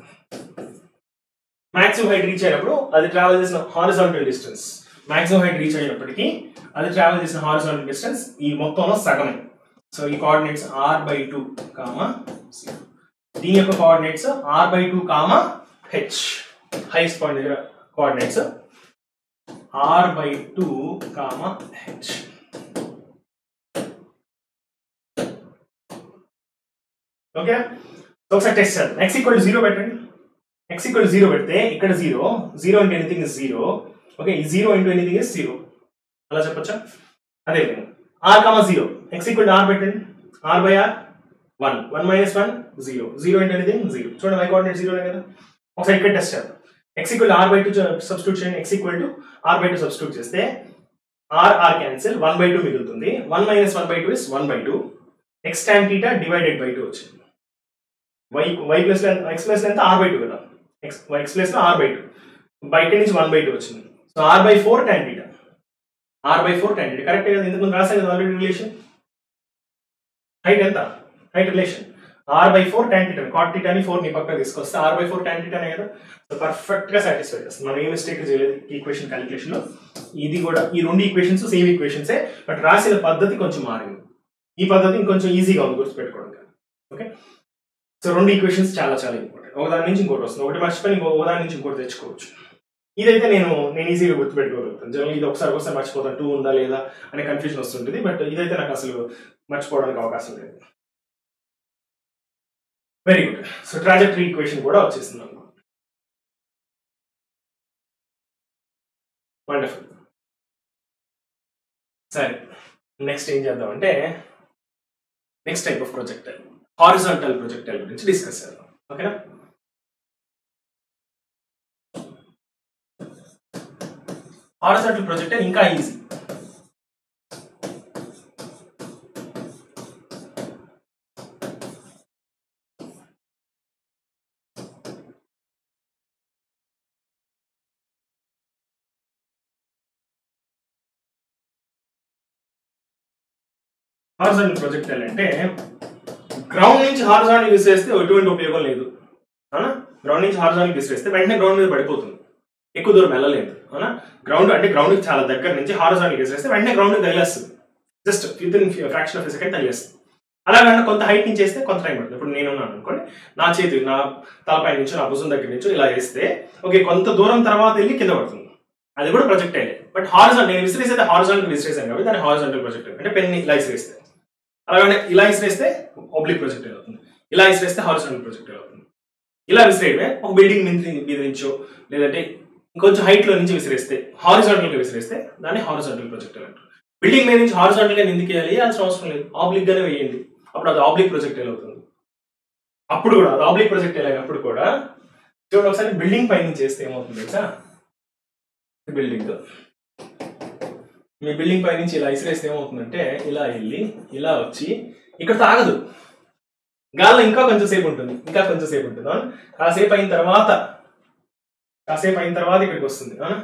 maximum height reach అయినప్పుడు అది ట్రావెల్ చేసిన horizontal distance maximum height reach అయినప్పటికీ అది ట్రావెల్ చేసిన హారిజాంటల్ డిస్టెన్స్ ఈ మొత్తంలో సగమే సో ఈ coordinates R by two comma దీని యొక్క coordinates R by two comma H highest point దగ్గర coordinates R by two comma H okay ఒకసారి టెస్ట్ చేద్దాం ఎక్స్ ఈక్వల్ జీరో పెట్టండి ఎక్స్ ఈక్వల్ జీరో పెడితే ఇక్కడ zero zero into anything is zero okay ఈ zero into anything is zero అలా చెప్పొచ్చా అదే విధంగా R comma zero x equal R పెట్టండి R by R one one minus one zero zero into anything zero చూడండి y coordinate జీరోనే కదా ఒకసారి ఇక్కడ టెస్ట్ చేద్దాం x equal R by two substitute చేయండి x equal to R by two substitute చేస్తే R R cancel one by two మిగులుతుంది one minus one by two is one by two x tan theta divided by two వచ్చింది y y plus x plus ఎంత R by two కదా x x plus R by two బయట నుంచి one by two వచ్చింది so R by four tan theta R by four tan theta correct కదా ఇంతకు ముందు రాసాను కదా ఆల్రెడీ రిలేషన్ హైట్ ఎంత height relation R by four tan theta cot టీటాని ఫోర్ నీ పక్క తీసుకొస్తే ఆర్ బై ఫోర్ టెన్ టీటానే కదా సో పర్ఫెక్ట్ గా సాటిస్ఫై చేస్తుంది మనం ఏ మిస్టేక్ చేయలేదు ఈక్వేషన్ క్యాలిక్యులేషన్ లో ఇది కూడా ఈ రెండు ఈక్వేషన్స్ సేమ్ ఈక్వేషన్సే బట్ రాసిన పద్ధతి కొంచెం మారింది ఈ పద్ధతి ఇంకొంచెం ఈజీగా ఉంది గుర్తుపెట్టుకోవడం ఓకే సో రెండు ఈక్వేషన్స్ చాలా చాలా ఇంపార్టెంట్ ఒకదాని నుంచి ఇంకోటి వస్తుంది ఒకటి మర్చిపోయి ఇంకో ఒకదాని నుంచి ఇంకోటి తెచ్చుకోవచ్చు ఇదైతే నేను నేను ఈజీగా గుర్తుపెట్టుకోగలుగుతాను జనరల్ ఇది ఒకసారి ఒకసారి మర్చిపోతాను టూ ఉందా లేదా అనే కన్ఫ్యూజన్ వస్తుంటుంది బట్ ఇదైతే నాకు అసలు మర్చిపోవడానికి అవకాశం లేదు very good so trajectory equation కూడా వచ్చేసింది మనకు వండర్ఫుల్ సరే నెక్స్ట్ ఏం చేద్దామంటే next type of projectile horizontal projectile గురించి డిస్కస్ చేద్దాం ఓకేనా హారిజాంటల్ ప్రొజెక్టైల్ ఇంకా ఈజీ హారిజాంటల్ ప్రొజెక్టైల్ అంటే గ్రౌండ్ నుంచి హారిజాంటల్ విసిరేస్తే ఎటువంటి ఉపయోగం లేదు అవునా గ్రౌండ్ నుంచి హారిజాంటల్ విసిరేస్తే వెంటనే గ్రౌండ్ మీద పడిపోతుంది ఎక్కువ దూరం వెళ్ళలేదు అవునా గ్రౌండ్ అంటే గ్రౌండ్ చాలా దగ్గర నుంచి హారిజాంటల్ విసిరేస్తే వెంటనే గ్రౌండ్ తగిలేస్తుంది just with in fraction of second తగిలేస్తుంది అలాగంటే కొంత హైట్ నుంచి వేస్తే కొంత టైం పడుతుంది ఇప్పుడు నేను ఉన్నాను అనుకోండి నా చేతి నా తలపై నుంచి నా భుజం దగ్గర నుంచి ఇలా వేస్తే ఓకే కొంత దూరం తర్వాత వెళ్ళి కింద పడుతుంది అది కూడా ప్రొజెక్ట్ అయ్యే బట్ హారిజాంటల్ నేను విసిరేస్తే హారిజాంటల్ విసిరేసాను కాబట్టి దాన్ని హారిజాంటల్ ప్రొజెక్ట్ అంటే పెన్ ఇలా విసిరేస్తే అలాగే ఇలా విసిరేస్తే ఒబ్లిక్ ప్రొజెక్ట్ అవుతుంది ఇలా విసిరేస్తే హారిజాంటల్ ప్రొజెక్ట్ అవుతుంది ఇలా విసిరేయడమే ఒక బిల్డింగ్ మీద మీద నుంచో లేదంటే ఇంకొంచెం హైట్ లో నుంచి విసిరేస్తే హారిజాంటల్ గా విసిరేస్తే దాన్ని హారిజాంటల్ ప్రొజెక్ట్ అంటారు బిల్డింగ్ మీద నుంచి హారిజాంటల్ గా ఎందుకు వేయాలి వేయాల్సిన అవసరం లేదు ఆబ్లిక్ గానే వేయండి అప్పుడు అది ఆబ్లిక్ ప్రొజెక్ట్ అవుతుంది అప్పుడు కూడా అది ఆబ్లిక్ ప్రొజెక్ట్ అయినప్పుడు కూడా చూడండి ఒకసారి బిల్డింగ్ పై నుంచి చేస్తే ఏమవుతుంది తెలుసా బిల్డింగ్ మీ బిల్డింగ్ పై నుంచి ఇలా ఇసిరేస్తే ఏమవుతుందంటే ఇలా వెళ్ళి ఇలా వచ్చి ఇక్కడ తాగదు గాల్లో ఇంకా కొంచెం సేపు ఉంటుంది ఇంకా కొంచెం సేపు ఉంటుంది అవునా కాసేపు అయిన తర్వాత కాసేపు అయిన తర్వాత ఇక్కడికి వస్తుంది అవునా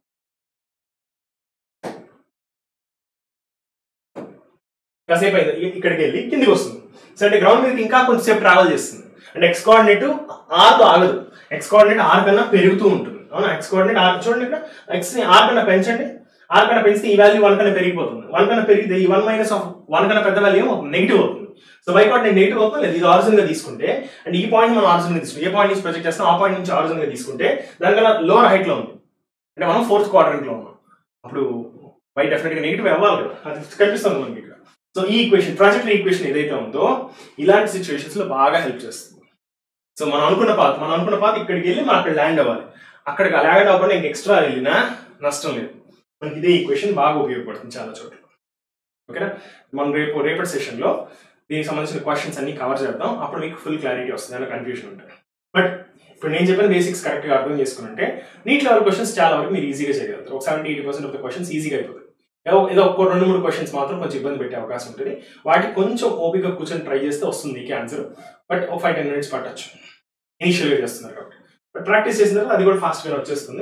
కాసేపు అయింది ఇ- ఇక్కడికి వెళ్ళి కిందికి వస్తుంది సో అంటే గ్రౌండ్ మీదకి ఇంకా కొంచెంసేపు ట్రావెల్ చేస్తుంది అంటే ఎక్స్ కోఆర్డినేట్ ఆర్ తో ఆగదు ఎక్స్ కోఆర్డినేట్ ఆర్ కన్నా పెరుగుతూ ఉంటుంది అవునా ఎక్స్ కోఆర్డినేట్ ఆర్ చూడండి ఇక్కడ ఎక్స్ ని ఆర్ కన్నా పెంచండి ఆర్ కన్నా పెంచితే ఈ వాల్యూ వన్ కన్నా పెరిగిపోతుంది వన్ కన్నా పెరిగితే ఈ వన్ మైనస్ ఆఫ్ వన్ కన్నా పెద్ద వాల్యూ ఏమవుతుంది నెగిటివ్ అవుతుంది సో బై కోఆర్డినేట్ నెగిటివ్ అవుతుంది లేదు ఇది ఆరిజిన్ గా తీసుకుంటే అండ్ ఈ పాయింట్ మనం ఆరిజిన్ గా తీసుకుంటే ఏ పాయింట్ నుంచి ప్రొజెక్ట్ చేస్తాం ఆ పాయింట్ నుంచి ఆరిజిన్ గా తీసుకుంటే దానికన్నా లోవర్ హైట్ లో ఉంది అంటే మనం ఫోర్త్ క్వాడ్రంట్ లో ఉన్నాం అప్పుడు బై డెఫినెట్ గా నెగిటివ్ అవ్వాలి కదా అది కనిపిస్తుంది మనకి ఇక్కడ సో ఈ ఈక్వేషన్ ప్రాజెక్ట్ ఈక్వేషన్ ఏదైతే ఉందో ఇలాంటి సిచ్యువేషన్స్ లో బాగా హెల్ప్ చేస్తుంది సో మనం అనుకున్న పాత్ మనం అనుకున్న పాత్ ఇక్కడికి వెళ్ళి మనం అక్కడ ల్యాండ్ అవ్వాలి అక్కడికి ల్యాండ్ అవ్వకుండా ఇంక ఎక్స్ట్రా వెళ్ళినా నష్టం లేదు మనకి ఇదే ఈక్వేషన్ బాగా ఉపయోగపడుతుంది చాలా చోట్ల ఓకేనా మనం రేపు రేపటి సెషన్ లో దీనికి సంబంధించిన క్వశ్చన్స్ అన్ని కవర్ చేద్దాం అప్పుడు మీకు ఫుల్ క్లారిటీ వస్తుంది అన్న కన్ఫ్యూజన్ ఉంటుంది బట్ ఇప్పుడు నేను చెప్పిన బేసిక్స్ కరెక్ట్ గా అర్థం చేసుకుంటే నీట్ లెవెల్ క్వశ్చన్స్ చాలా వరకు మీరు ఈజీగా చేయగలుగుతారు ఒక seventy eighty percent of the questions ఈజీగా అయిపోతాయి ఏదో ఏదో ఒక రెండు మూడు క్వశ్చన్స్ మాత్రం కొంచెం ఇబ్బంది పెట్టే అవకాశం ఉంటుంది వాటికి కొంచెం ఓపిక కూర్చొని ట్రై చేస్తే వస్తుంది మీకు ఆన్సర్ బట్ ఒక ఫైవ్ టెన్ మినిట్స్ పట్టచ్చు ఇనిషియల్ గా చేస్తున్నారు కాబట్టి బట్ ప్రాక్టీస్ చేసిన తర్వాత అది కూడా ఫాస్ట్ గా వచ్చేస్తుంది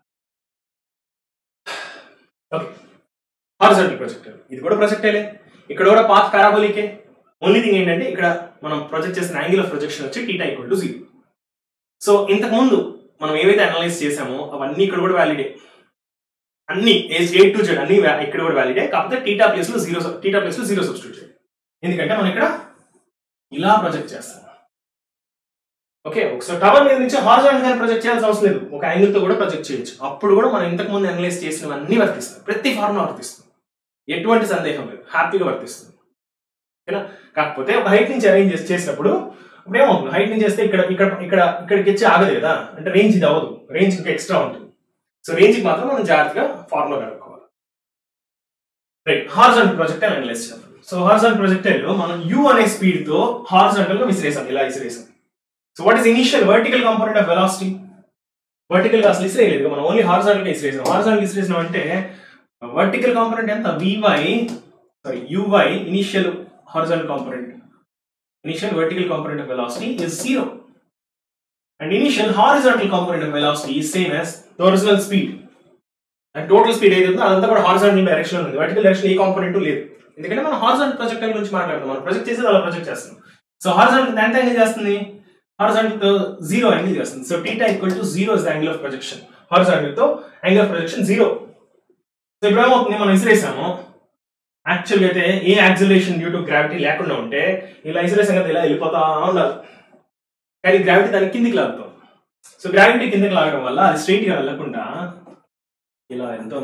ఓకే హారిజాంటల్ ప్రొజెక్టర్ ఇది కూడా ప్రొజెక్టేలే ఇక్కడ కూడా పాత్ పారాబోలికే ఓన్లీ థింగ్ ఏంటంటే ఇక్కడ మనం ప్రొజెక్ట్ చేసిన యాంగిల్ ఆఫ్ ప్రొజెక్షన్ వచ్చి theta equal to zero so ఇంతకు ముందు మనం ఏవైతే అనలైజ్ చేసామో అవన్నీ ఇక్కడ కూడా వ్యాలిడే అన్ని ఏ టు జెడ్ అన్ని va- ఇక్కడ కూడా వ్యాలిడే కాకపోతే టీటా ప్లేస్ లో జీరో టీటా ప్లేస్ లో జీరో సబ్స్టిట్యూట్ చేయండి ఎందుకంటే మనం ఇక్కడ ఇలా ప్రొజెక్ట్ చేస్తాం ఓకే ఒకసారి టవర్ మీద నుంచి హారిజాంటల్ గా ప్రొజెక్ట్ చేయాల్సిన అవసరం లేదు ఒక యాంగిల్ తో కూడా ప్రొజెక్ట్ చేయొచ్చు అప్పుడు కూడా మనం ఇంతకు ముందు అనలైజ్ చేసినవన్నీ వర్తిస్తాయి ప్రతి ఫార్ములా వర్తిస్తుంది ఎటువంటి సందేహం లేదు హ్యాపీగా వర్తిస్తుంది ఓకేనా కాకపోతే ఒక హైట్ నుంచి అరేంజ్ చేసి చేసినప్పుడు ఇప్పుడు ఏమవుతుంది హైట్ నుంచి చేస్తే ఇక్కడ ఇక్కడ ఇక్కడ ఇక్కడికి వచ్చి ఆగదు కదా అంటే రేంజ్ ఇది అవ్వదు రేంజ్ ఇంకా ఎక్స్ట్రా ఉంటుంది సో రేంజ్ కి మాత్రం మనం జాగ్రత్తగా ఫార్ములా కనుక్కోవాలి రైట్ హార్జాంటల్ ప్రాజెక్ట్ అని అనలైజ్ చేద్దాం సో హార్జాంటల్ ప్రాజెక్ట్ లో మనం యూ అనే స్పీడ్ తో హార్జాంటల్ గా విసిరేసాం ఇలా విసిరేసాం so what is initial vertical component of velocity vertical గా అసలు ఇసిరేయలేదు మనం ఓన్లీ హార్జాంటల్ గా ఇసిరేసాం హార్జాంటల్ ఇసిరేసాం అంటే వర్టికల్ కాంపోనెంట్ ఎంత v y sorry u y initial horizontal component initial vertical component of velocity is zero and initial horizontal component of velocity is same as the original speed and total speed ఏది ఉందో అదంతా కూడా horizontal direction ఉంది vertical direction ఏ component లేదు ఎందుకంటే మనం horizontal projectile గురించి మాట్లాడుతాం మనం ప్రొజెక్ట్ చేసేది అలా ప్రొజెక్ట్ చేస్తాం సో హార్జాంటల్ ఎంత యాంగిల్ చేస్తుంది హార్జాంటల్ తో జీరో యాంగిల్ చేస్తుంది so theta equal to zero is the angle of projection horizontal తో angle of projection zero so ఇప్పుడు ఏమవుతుంది మనం విసిరేసాము యాక్చువల్గా అయితే ఏ యాక్సిలరేషన్ డ్యూ టు గ్రావిటీ లేకుండా ఉంటే ఇలా విసిరేసాం కదా ఇలా వెళ్ళిపోతా ఉండాలి కానీ గ్రావిటీ దాని కిందికి లాగుతాం సో గ్రావిటీ కిందకి లాగడం వల్ల అది స్ట్రైట్ గా వెళ్ళకుండా ఇలా ఎంత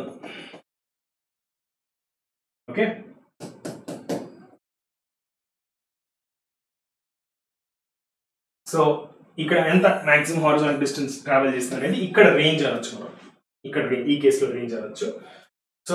ఓకే సో ఇక్కడ ఎంత మాక్సిమం హారిజాంటల్ డిస్టెన్స్ ట్రావెల్ చేస్తుంది అనేది ఇక్కడ రేంజ్ అనొచ్చు మనం ఇక్కడ రే- ఈ కేసులో రేంజ్ అనొచ్చు so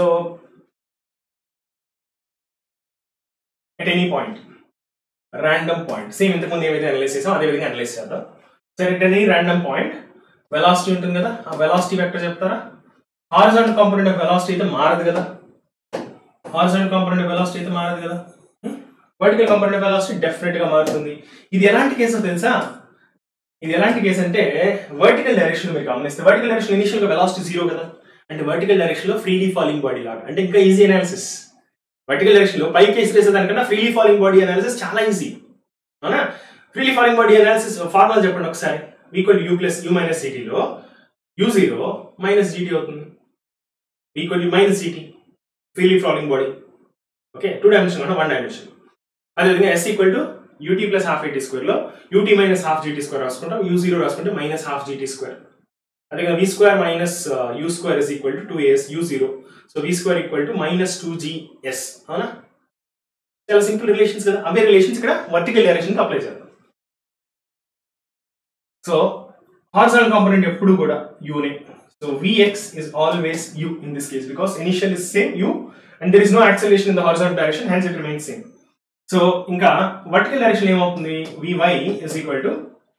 at any point random point same ఇంతకుముందు ఏవైతే అనలైజ్ చేసాం అదే విధంగా అనలైజ్ చేద్దాం సరే at any random point velocity ఉంటుంది కదా ఆ వెలాసిటీ వెక్టర్ చెప్తారా హారిజాంటల్ కాంపోనెంట్ ఆఫ్ వెలాసిటీ అయితే మారదు కదా హారిజాంటల్ కాంపోనెంట్ ఆఫ్ వెలాసిటీ అయితే మారదు కదా vertical component of velocity definite గా మారుతుంది ఇది ఎలాంటి కేసు తెలుసా ఇది ఎలాంటి కేసు అంటే వర్టికల్ డైరెక్షన్ మీరు గమనిస్తే వర్టికల్ డైరెక్షన్ ఇనిషియల్ గా వెలాసిటీ జీరో కదా అంటే వర్టికల్ డైరెక్షన్ లో ఫ్రీలీ ఫాలింగ్ బాడీ లాగా అంటే ఇంకా ఈజీ అనాలిసిస్ వర్టికల్ డైరెక్షన్ లో పైకి వేసేసే దానికన్నా ఫ్రీలీ ఫాలింగ్ బాడీ అనాలిసిస్ చాలా ఈజీ అవునా freely falling body analysis formula చెప్పండి ఒకసారి equal u plus u minus సిటీలో యూ జీరో మైనస్ జీటీ అవుతుంది ఈక్వల్ యూ మైనస్ సిటీ freely falling body okay two dimension అంటే వన్ డైమెన్షన్ అదేవిధంగా s equal to UT plus half eighty square లో u t minus half GT square రాసుకుంటాం u zero రాసుకుంటే minus half GT square అదేవిధంగా v square minus you square is equal to two a s u zero so v square equal to minus two g s అవునా చాలా simple relations కదా అవే relations ఇక్కడ vertical direction apply చేద్దాం so horizontal component ఎప్పుడు కూడా యూనే so v x is always u in this case because initial is same u and there is no acceleration in the horizontal direction hence it remain same so ఇంకా vertical direction ఏమవుతుంది v y is equal to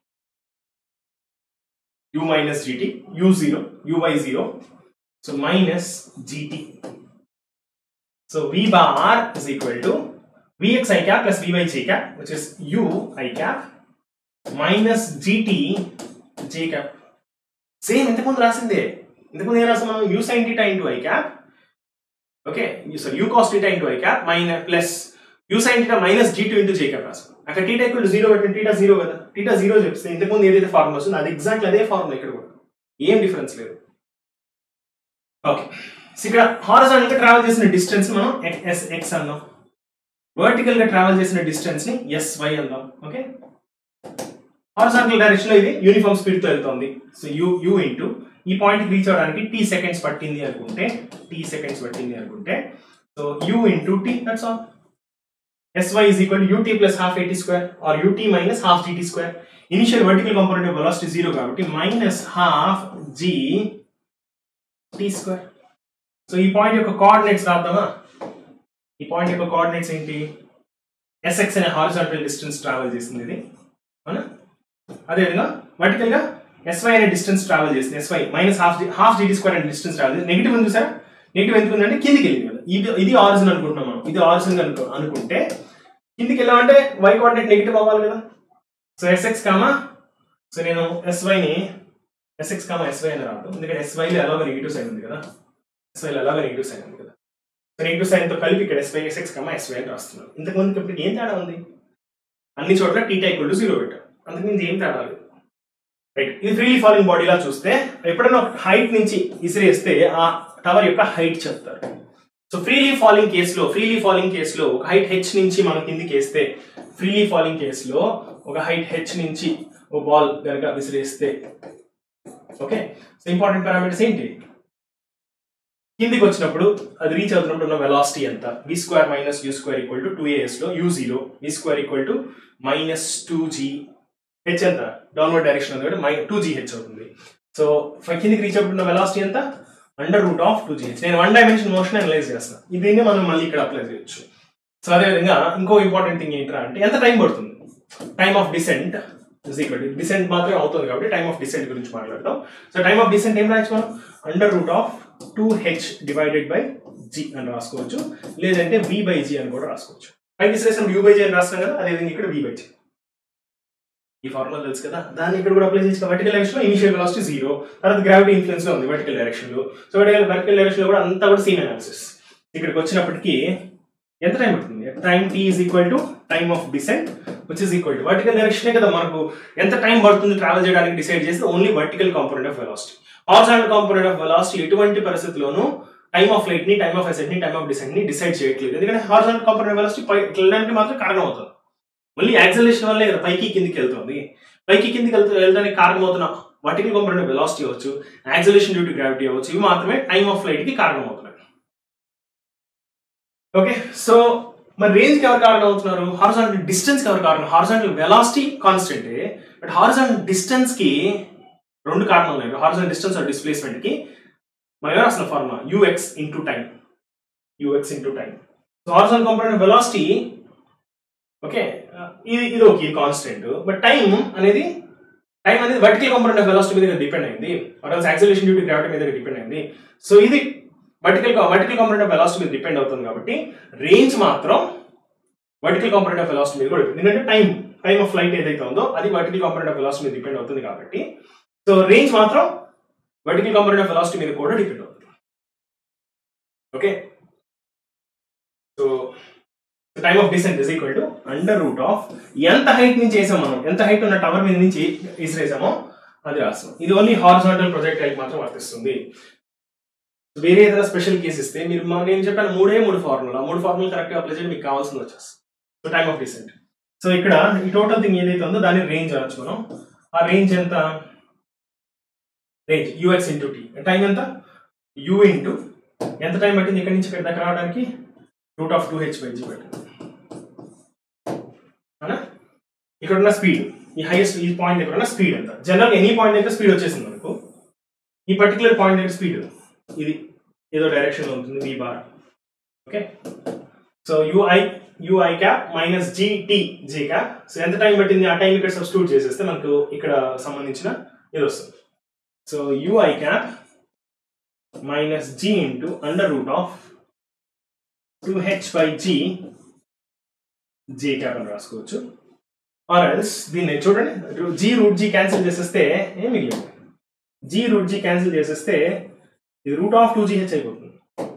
you minus g t u zero u y zero so minus g t so v bar is equal to vx i cap plus vy j cap which is u i cap minus gt j cap same ఇంతకుముందు రాసిందే ఇంతకుముందు ఏం రాసాం మనం u sine theta into i cap okay sorry u cos theta into i cap minus plus you sine theta minus g two into j cap రాసాం అక్కడ theta equal zero పెట్టిన theta zero కదా టీటా జీరో చెప్తే ఇంతకుముందు ఏదైతే formula వస్తుందో అది exact అదే ఫార్ములా ఇక్కడ కూడా ఏం డిఫరెన్స్ లేదు ఓకే ఇక్కడ హారిజాంటల్ గా ట్రావెల్ చేసిన డిస్టెన్స్ మనం ఎస్ ఎక్స్ అన్నాం వర్టికల్ గా ట్రావెల్ చేసిన డిస్టెన్స్ ని ఎస్ వై అందాం ఓకే హారిజాంటల్ డైరెక్షన్ లో ఇది యూనిఫామ్ స్పీడ్ తో వెళ్తుంది సో యూ యూ ఇంటూ ఈ పాయింట్ రీచ్ అవడానికి టీ సెకండ్స్ పట్టింది అనుకుంటే టీ సెకండ్స్ పట్టింది అనుకుంటే so you into t that's all sy is equal to ut plus half at square or ut minus half gt square. Initial vertical component of velocity zero కాబట్టి minus half g t square. So ఈ point యొక్క coordinates రాద్దామా ఈ point యొక్క coordinates ఏంటి SX అనే horizontal distance travel చేసింది ఇది అవునా అదేవిధంగా వర్టికల్ గా ఎస్వై అనే డిస్టెన్స్ ట్రావెల్ చేసింది s y minus half half GT square అనే డిస్టెన్స్ ట్రావెల్ చేసింది నెగిటివ్ ఉంది సార్ నెగిటివ్ ఎందుకు ఉందంటే కిందికి వెళ్ళింది కదా ఇది ఇది ఆరిజిన్ అనుకుంటున్నాం మనం ఇది ఆరిజిన్ అనుకో అనుకుంటే కిందికి వెళ్ళామంటే వై కోఆర్డినేట్ నెగిటివ్ అవ్వాలి కదా సో ఎస్ఎక్స్ కామా సో నేను ఎస్వైని ఎస్ఎక్స్ కామా ఎస్వై అని రాదు ఎందుకంటే ఎస్వైలో ఎలాగో నెగిటివ్ సైన్ ఉంది కదా ఎస్వైలో ఎలాగో నెగిటివ్ సైన్ ఉంది కదా సో నెగిటివ్ సైన్ తో కలిపి ఇక్కడ ఎస్వై ఎస్ఎక్స్ కామా ఎస్వై అని రాస్తున్నాను ఇంతకుముందు ఇప్పుడు ఏం తేడా ఉంది అన్ని చోట్ల టీటా ఈక్వల్ టు జీరో పెట్టాం అంతకుమించి ఏం తేడా లేదు రైట్ ఇది ఫ్రీలీ ఫాలింగ్ బాడీలా చూస్తే ఎప్పుడైనా హైట్ నుంచి ఇసిరేస్తే ఆ టవర్ యొక్క హైట్ చెప్తారు సో ఫ్రీలీ ఫాలింగ్ కేసులో ఫ్రీలీ ఫాలింగ్ కేసులో ఒక హైట్ హెచ్ నుంచి మనం కిందికి వేస్తే ఫ్రీలీ ఫాలింగ్ కేసులో ఒక హైట్ హెచ్ నుంచి ఒక బాల్ కనుక విసిరేస్తే ఓకే సో ఇంపార్టెంట్ పారామీటర్స్ ఏంటి కిందికి వచ్చినప్పుడు అది రీచ్ అవుతున్నప్పుడు ఉన్న వెలాసిటీ ఎంత v square minus you square equal to two a s లో u zero v square equal to minus two g h ఎంత డౌన్వర్డ్ డైరెక్షన్ ఉంది మై టూ జీ హెచ్ అవుతుంది సో కిందికి రీచ్ అవుతున్న వెలాసిటీ ఎంత under root of two g h నేను one dimension motion analyse చేస్తాను దీన్ని మనం మళ్ళీ ఇక్కడ అప్లై చేయొచ్చు సో అదేవిధంగా ఇంకో ఇంపార్టెంట్ థింగ్ ఏంటంటే అంటే ఎంత టైం పడుతుంది time of descent equal descent మాత్రమే అవుతుంది కాబట్టి టైమ్ ఆఫ్ డిసెంట్ గురించి మాట్లాడతాం సో టైమ్ ఆఫ్ డిసెంట్ ఏం రాయొచ్చు మనం under root of two h divided by g అని రాసుకోవచ్చు లేదంటే వి బై జి అని కూడా రాసుకోవచ్చు పై డిస్కషన్ యూ బై జి అని రాస్తాం కదా అదేవిధంగా ఇక్కడ వి బై జి ఈ ఫార్ములా తెలుసు కదా దాన్ని ఇక్కడ కూడా అప్లై చేసి వర్టికల్ డైరెక్షన్ లో ఇనిషియల్ వెలాసిటీ జీరో తర్వాత గ్రావిటీ ఇన్ఫ్లుయెన్స్ లో ఉంది వర్టికల్ డైరెక్షన్ లో సో వర్టికల్ వర్టికల్ డైరెక్షన్ లో కూడా అంతా కూడా సేమ్ అనాలిసిస్ ఇక్కడికి వచ్చినప్పటికీ ఎంత టైం పడుతుంది time tea is equal to time of descent which is equal to vertical డైరెక్షనే కదా మనకు ఎంత టైం పడుతుంది ట్రావెల్ చేయడానికి డిసైడ్ చేస్తే only vertical component of velocity horizontal component of velocity ఎటువంటి పరిస్థితిలోనూ టైమ్ ఆఫ్ ఫ్లైట్ ని టైమ్ ఆఫ్ అసెట్ ని టైమ్ ఆఫ్ డిసెంట్ ని డిసైడ్ చేయట్లేదు ఎందుకంటే హారిజాంటల్ కాంపోనెంట్ వెలాసిటీ పై వెళ్ళడానికి మాత్రం కారణం అవుతుంది మళ్ళీ యాక్సలేషన్ వల్లే కదా పైకి కిందికి వెళ్తుంది పైకి కిందికి వెళ్తూ వెళ్ళడానికి కారణమవుతున్న వర్టికల్ కాంపోనెంట్ వెలాసిటీ అవ్వచ్చు యాక్సలేషన్ డ్యూ టు గ్రావిటీ అవ్వచ్చు ఇవి మాత్రమే టైమ్ ఆఫ్ ఫ్లైట్ కి కారణం అవుతున్నాయి ఓకే సో మరి రేంజ్ కి ఎవరు కారణం అవుతున్నారు హారిజాంటల్ డిస్టెన్స్ కి ఎవరు కారణం horizontal velocity constant but horizontal distance కి రెండు కారణాలు ఉన్నాయి హారిజాంటల్ డిస్టెన్స్ ఆర్ డిస్ప్లేస్మెంట్ కి మనం ఎవరు రాసిన formula u x into time u x into time so horizontal component velocity okay ఇది ఇది ఓకే కాన్స్టెంట్ బట్ టైం అనేది టైం అనేది వర్టికల్ కాంపోనెంట్ ఆఫ్ వెలాసిటీ మీద డిపెండ్ అయింది or acceleration due to gravity మీద డిపెండ్ అయింది సో ఇది vertical vertical component of velocity మీద డిపెండ్ అవుతుంది కాబట్టి రేంజ్ మాత్రం వర్టికల్ కాంపోనెంట్ ఆఫ్ వెలాసిటీ మీద కూడా depend. ఎందుకంటే టైం టైం ఆఫ్ ఫ్లైట్ ఏదైతే ఉందో అది వర్టికల్ కాంపోనెంట్ ఆఫ్ వెలాసిటీ మీద డిపెండ్ అవుతుంది కాబట్టి సో రేంజ్ మాత్రం వర్టికల్ కాంపోనెంట్ ఆఫ్ వెలాసిటీ మీద కూడా డిపెండ్ అవుతుంది okay so time of descent is equal to under root of ఎంత హైట్ నుంచి వేసాం మనం ఎంత హైట్ ఉన్న టవర్ మీద నుంచి విసిరేసామో అది రాస్తాం ఇది ఓన్లీ హారిజాంటల్ ప్రొజెక్టైల్ మాత్రం వర్తిస్తుంది వేరే ఏదైనా స్పెషల్ కేసు ఇస్తే మీరు మా- నేను చెప్పాను మూడే మూడు ఫార్ములా మూడు ఫార్ములా కరెక్ట్గా అప్లై చేయండి మీకు కావాల్సింది వచ్చేస్తుంది so time of descent so ఇక్కడ ఈ టోటల్ థింగ్ ఏదైతే ఉందో దాని రేంజ్ అనొచ్చు మనం ఆ రేంజ్ ఎంత range u x into t time ఎంత యూ ఇంటూ ఎంత టైం పట్టింది ఇక్కడి నుంచి ఇక్కడ దాకా రావడానికి root of two h by g పట్టింది అవునా ఇక్కడ ఉన్న స్పీడ్ ఈ హైయెస్ట్ ఈ పాయింట్ దగ్గర ఉన్న స్పీడ్ ఎంత జనరల్ ఎనీ పాయింట్ దగ్గర స్పీడ్ వచ్చేసింది మనకు ఈ పర్టికులర్ పాయింట్ దగ్గర స్పీడ్ ఇది ఏదో డైరెక్షన్ లో ఉంటుంది v bar okay so u i u i cap minus g t g cap so ఎంత టైం పట్టింది ఆ టైం ఇక్కడ సబ్స్టిట్యూట్ చేసేస్తే మనకు ఇక్కడ సంబంధించిన ఇది వస్తుంది so u i cap minus g into under root of two h by g g cap అని రాసుకోవచ్చు ఆర్ ఎల్స్ దీన్ని చూడండి జీ రూట్ జీ క్యాన్సిల్ చేసేస్తే ఏం మిగిలింది జీ రూట్ జీ క్యాన్సిల్ చేసేస్తే ఇది రూట్ ఆఫ్ టూ జీహెచ్ అయిపోతుంది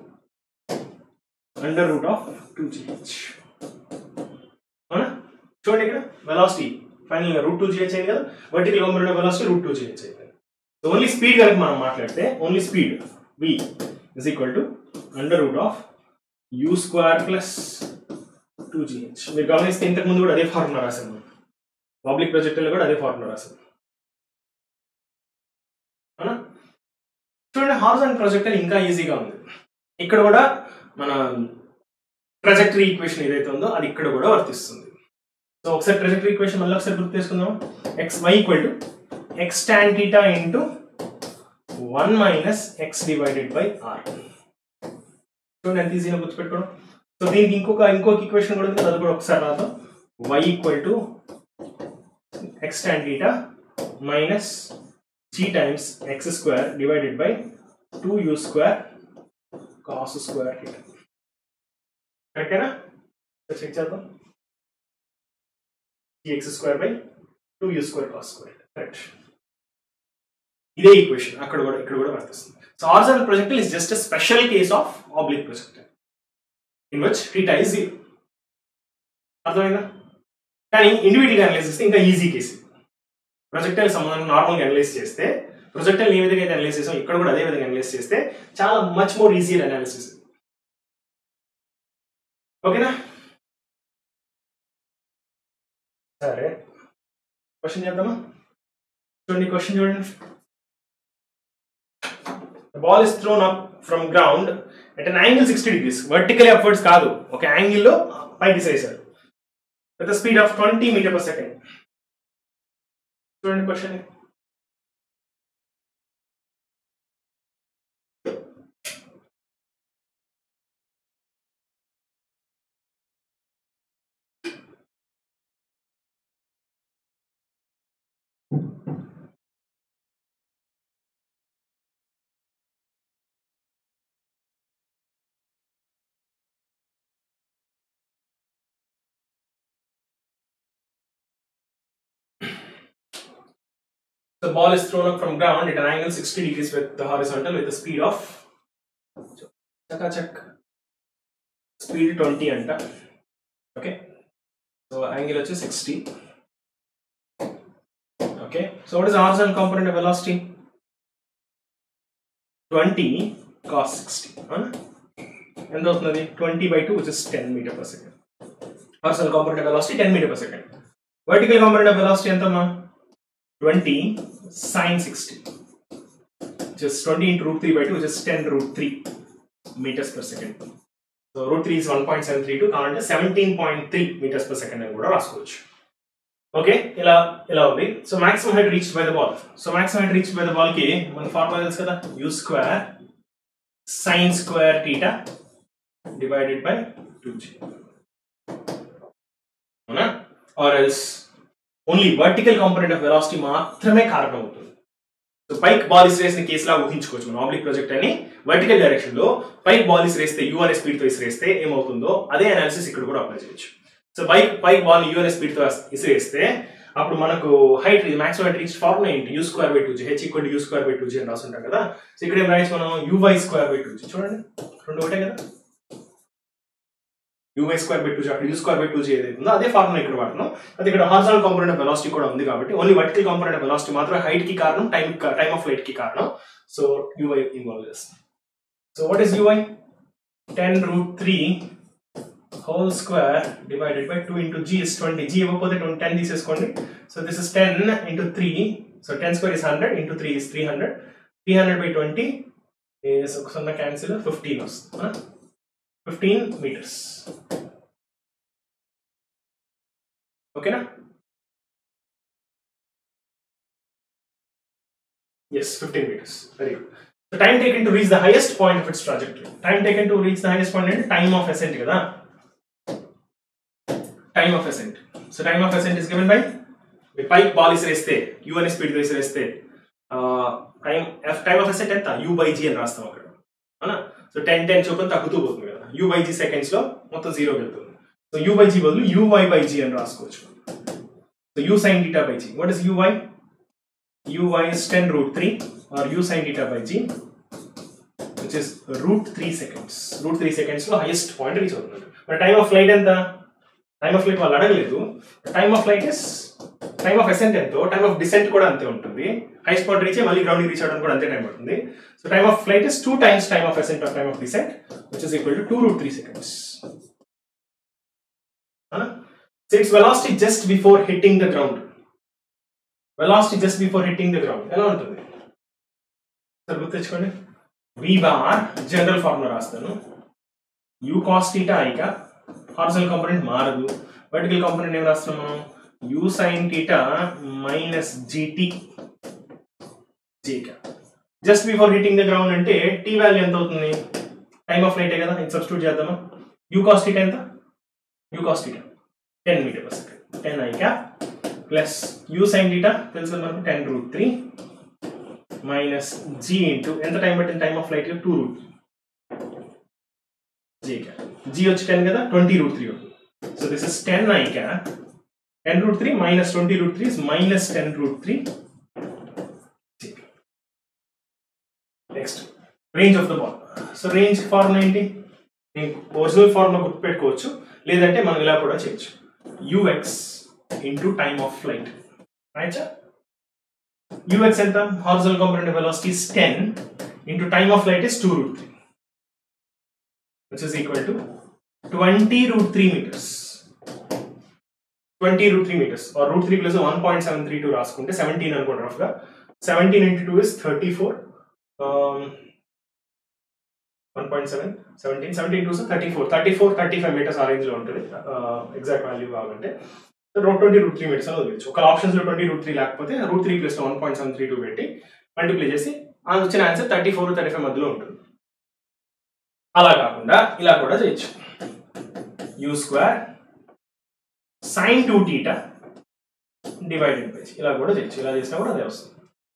under root of two g h అవునా చూడండి ఇక్కడ వెలాసిటీ ఫైనల్ గా రూట్ టూ జీహెచ్ అయింది కదా vertical component velocity root two g h అయింది ఓన్లీ స్పీడ్ కనుక మనం మాట్లాడితే only speed v is equal to under root of u square plus two g h మీరు గమనిస్తే ఇంతకు ముందు కూడా అదే ఫార్ములా రాశాను మనం పబ్లిక్ ప్రాజెక్టులో కూడా అదే ఫార్ములా రాశాను అవునా చూడండి హార్జన్ ప్రాజెక్ట్ ఇంకా ఈజీగా ఉంది ఇక్కడ కూడా మన ట్రజెక్టరీ ఈక్వేషన్ ఏదైతే ఉందో అది ఇక్కడ కూడా వర్తిస్తుంది సో ఒకసారి ట్రజెక్టరీ ఈక్వేషన్ మళ్ళీ ఒకసారి గుర్తు చేసుకుందాం x y equal to x tan theta into one minus x divided by r చూడండి ఎంత ఈజీగా గుర్తుపెట్టుకోవడం సో దీనికి ఇంకొక ఇంకొక ఈక్వేషన్ కూడా ఉంది అది కూడా ఒకసారి రాద్దాం y equal to x tan theta minus g times x square divided by 2u square cos square theta. కరెక్టేనా చెక్ చేద్దాం x square by two u square cos square correct ఇదే ఈక్వేషన్ అక్కడ కూడా ఇక్కడ కూడా వర్తిస్తుంది so horizontal projectile is just special case of oblique projectile in which theta is zero అర్థమైందా కానీ ఇండివిజువల్ అనాలిసిస్ ఇంకా ఈజీ కేసు ప్రొజెక్టైల్ సంబంధం నార్మల్గా అనలైజ్ చేస్తే ప్రొజెక్టైల్ ఏ విధంగా అయితే అనలైజ్ చేసాం ఇక్కడ కూడా అదే విధంగా అనలైజ్ చేస్తే చాలా మచ్ మోర్ ఈజియర్ అనాలిసిస్ ఓకేనా సరే క్వశ్చన్ చేద్దామా చూడండి క్వశ్చన్ చూడండి ball is thrown up from ground at an angle sixty degrees vertically upwards కాదు ఒక యాంగిల్లో పైకి వేసారు with speed of twenty metre per second చూడండి question The ball is thrown up from ground at an angle 60 degrees with the horizontal with the speed of chaka chak speed twenty అంట okay so angle వచ్చి sixty okay so what is horizontal component velocity twenty cos sixty ఎంత అవుతుంది twenty by two which is ten metre per second horizontal component velocity ten metre per second vertical component velocity ఎంతమ్మా twenty sine sixty just 20 into root 3 by 2 which is 10 root 3 meters per second. So root 3 is 1.732 కావాలంటే 17.3 meters per second అని కూడా రాసుకోవచ్చు okay ఇలా ఇలా ఉంది so maximum height reach by the ball so maximum height reach by the ball కి మన formula తెలుసు కదా u square sine square theta divided by two g అవునా or else only vertical component of velocity మాత్రమే కారణం అవుతుంది so పైక్ ball ఇసిరేసిన కేసులా ఊహించుకోవచ్చు మనం ఆబ్లిక్ ప్రాజెక్ట్ అని వర్టికల్ డైరెక్షన్ లో పైక్ బాల్ ఇసిరేస్తే యూ అనే స్పీడ్ తో ఇసిరేస్తే ఏమవుతుందో అదే అనాలిసిస్ ఇక్కడ కూడా అప్లై చేయొచ్చు సో బైక్ పైక్ బాల్ యూ అనే స్పీడ్ తో ఇసిరేస్తే అప్పుడు మనకు height maximum height reach formula ఏంటి u square by two g h equal u square by two g అని రాసుంటాం కదా సో ఇక్కడ ఏం రాయొచ్చు మనం u y square by two g చూడండి రెండు ఒకటే కదా u y square by two g అక్కడ u square by two g ఏదైతే ఉందో అదే ఫార్ములా ఇక్కడ వాడుతున్నాం అది ఇక్కడ హార్జానల్ కాంపోనెంట్ ఆఫ్ వెలాసిటీ కూడా ఉంది కాబట్టి only vertical component of velocity మాత్రం హైట్ కి కారణం టైం టైమ్ ఆఫ్ ఫ్లైట్ కి కారణం సో యూఐ ఇన్వాల్వ్ చేస్తుంది so what is u i ten root three whole square divided by two into g is twenty g ఇవ్వకపోతే టెన్ తీసేసుకోండి so this is ten into three so ten square is hundred into three is three hundred three hundred by twenty is ఒక సున్నా cancel fifteen వస్తుంది fifteen metres ఓకేనా yes fifteen metres very good The time taken to reach the highest point of its trajectory. Time taken to reach the highest point అంటే time of ascent కదా time of ascent. So time of ascent is given by మీ పైకి బాల్ ఇసిరేస్తే u అనే speed తో ఇసిరేస్తే time time of ascent ఎంత యూ బై జీ అని రాస్తాం అక్కడ అవునా సో టెన్ టెన్ చొప్పున తగ్గుతూ పోతుంది కదా యూ బై జీ సెకండ్స్ లో మొత్తం జీరో వెళ్తుంది సో యూ బై జీ బదులు యూ వై బై జీ అని రాసుకోవచ్చు so you sine theta by g what is u y u why is ten root three or u sine theta by g which is root three seconds root three seconds లో highest point reach అవుతుంది మరి time of flight ఎంత time of flight వాళ్ళు అడగలేదు time of flight is time of ascent ఎంతో time of decent కూడా అంతే ఉంటుంది హైయెస్ట్ పాయింట్ రీచ్ మళ్ళీ గ్రౌండ్ రీచ్ అవడానికి కూడా అంతే టైం పడుతుంది so time of flight is two times time of ascent of time of descent which is equal to two root three seconds so it's velocity just before hitting the ground velocity just before hitting the ground ఎలా ఉంటుంది sir గుర్తించుకోండి v bar general formula రాస్తాను u cos theta i cap horizontal component మారదు vertical component ఏం రాస్తున్నాం మనం u sine theta minus g t j cap just before hitting the ground అంటే t value ఎంత అవుతుంది టైమ్ ఆఫ్ ఫ్లైటే కదా ఇది సబ్స్టిట్యూట్ చేద్దామా యూ కాస్ టీటా ఎంత u cos theta ten metre per second ten i cap plus you sine theta తెలుసు కదా మనకు ten root three minus g into ఎంత టైం పట్టింది time of flight two root g g వచ్చి ten కదా twenty root three so this is ten i cap ten root three minus twenty root three is minus ten root three next range of the ball so range formula ఏంటి నేను original formula గుర్తుపెట్టుకోవచ్చు లేదంటే మనం ఇలా కూడా చేయొచ్చు u x into time of flight right ux ఎంత horizontal component of velocity is 10 into time of flight is 2 root 3 which is equal to 20 root 3 meters 20 root 3 meters or root 3 plus 1.732 రాసుకుంటే 17 అనుకోండి rough గా 17 into 2 is 34 um, 1.7 17 17 2 34 34 35 meters ఆ రేంజ్ లో ఉంటుంది exact value కావాలంటే twenty root three metres అని వదిలేచ్చు ఒక ఆప్షన్స్ లో ట్వంటీ రూట్ త్రీ లేకపోతే root three plus one point seven three two పెట్టి మల్టిప్లై చేసి ఆ వచ్చిన answer thirty four thirty five మధ్యలో ఉంటుంది అలా కాకుండా ఇలా కూడా చేయొచ్చు u square sine two theta divided by ఇలా కూడా చేయొచ్చు ఇలా చేసినా కూడా అదే వస్తుంది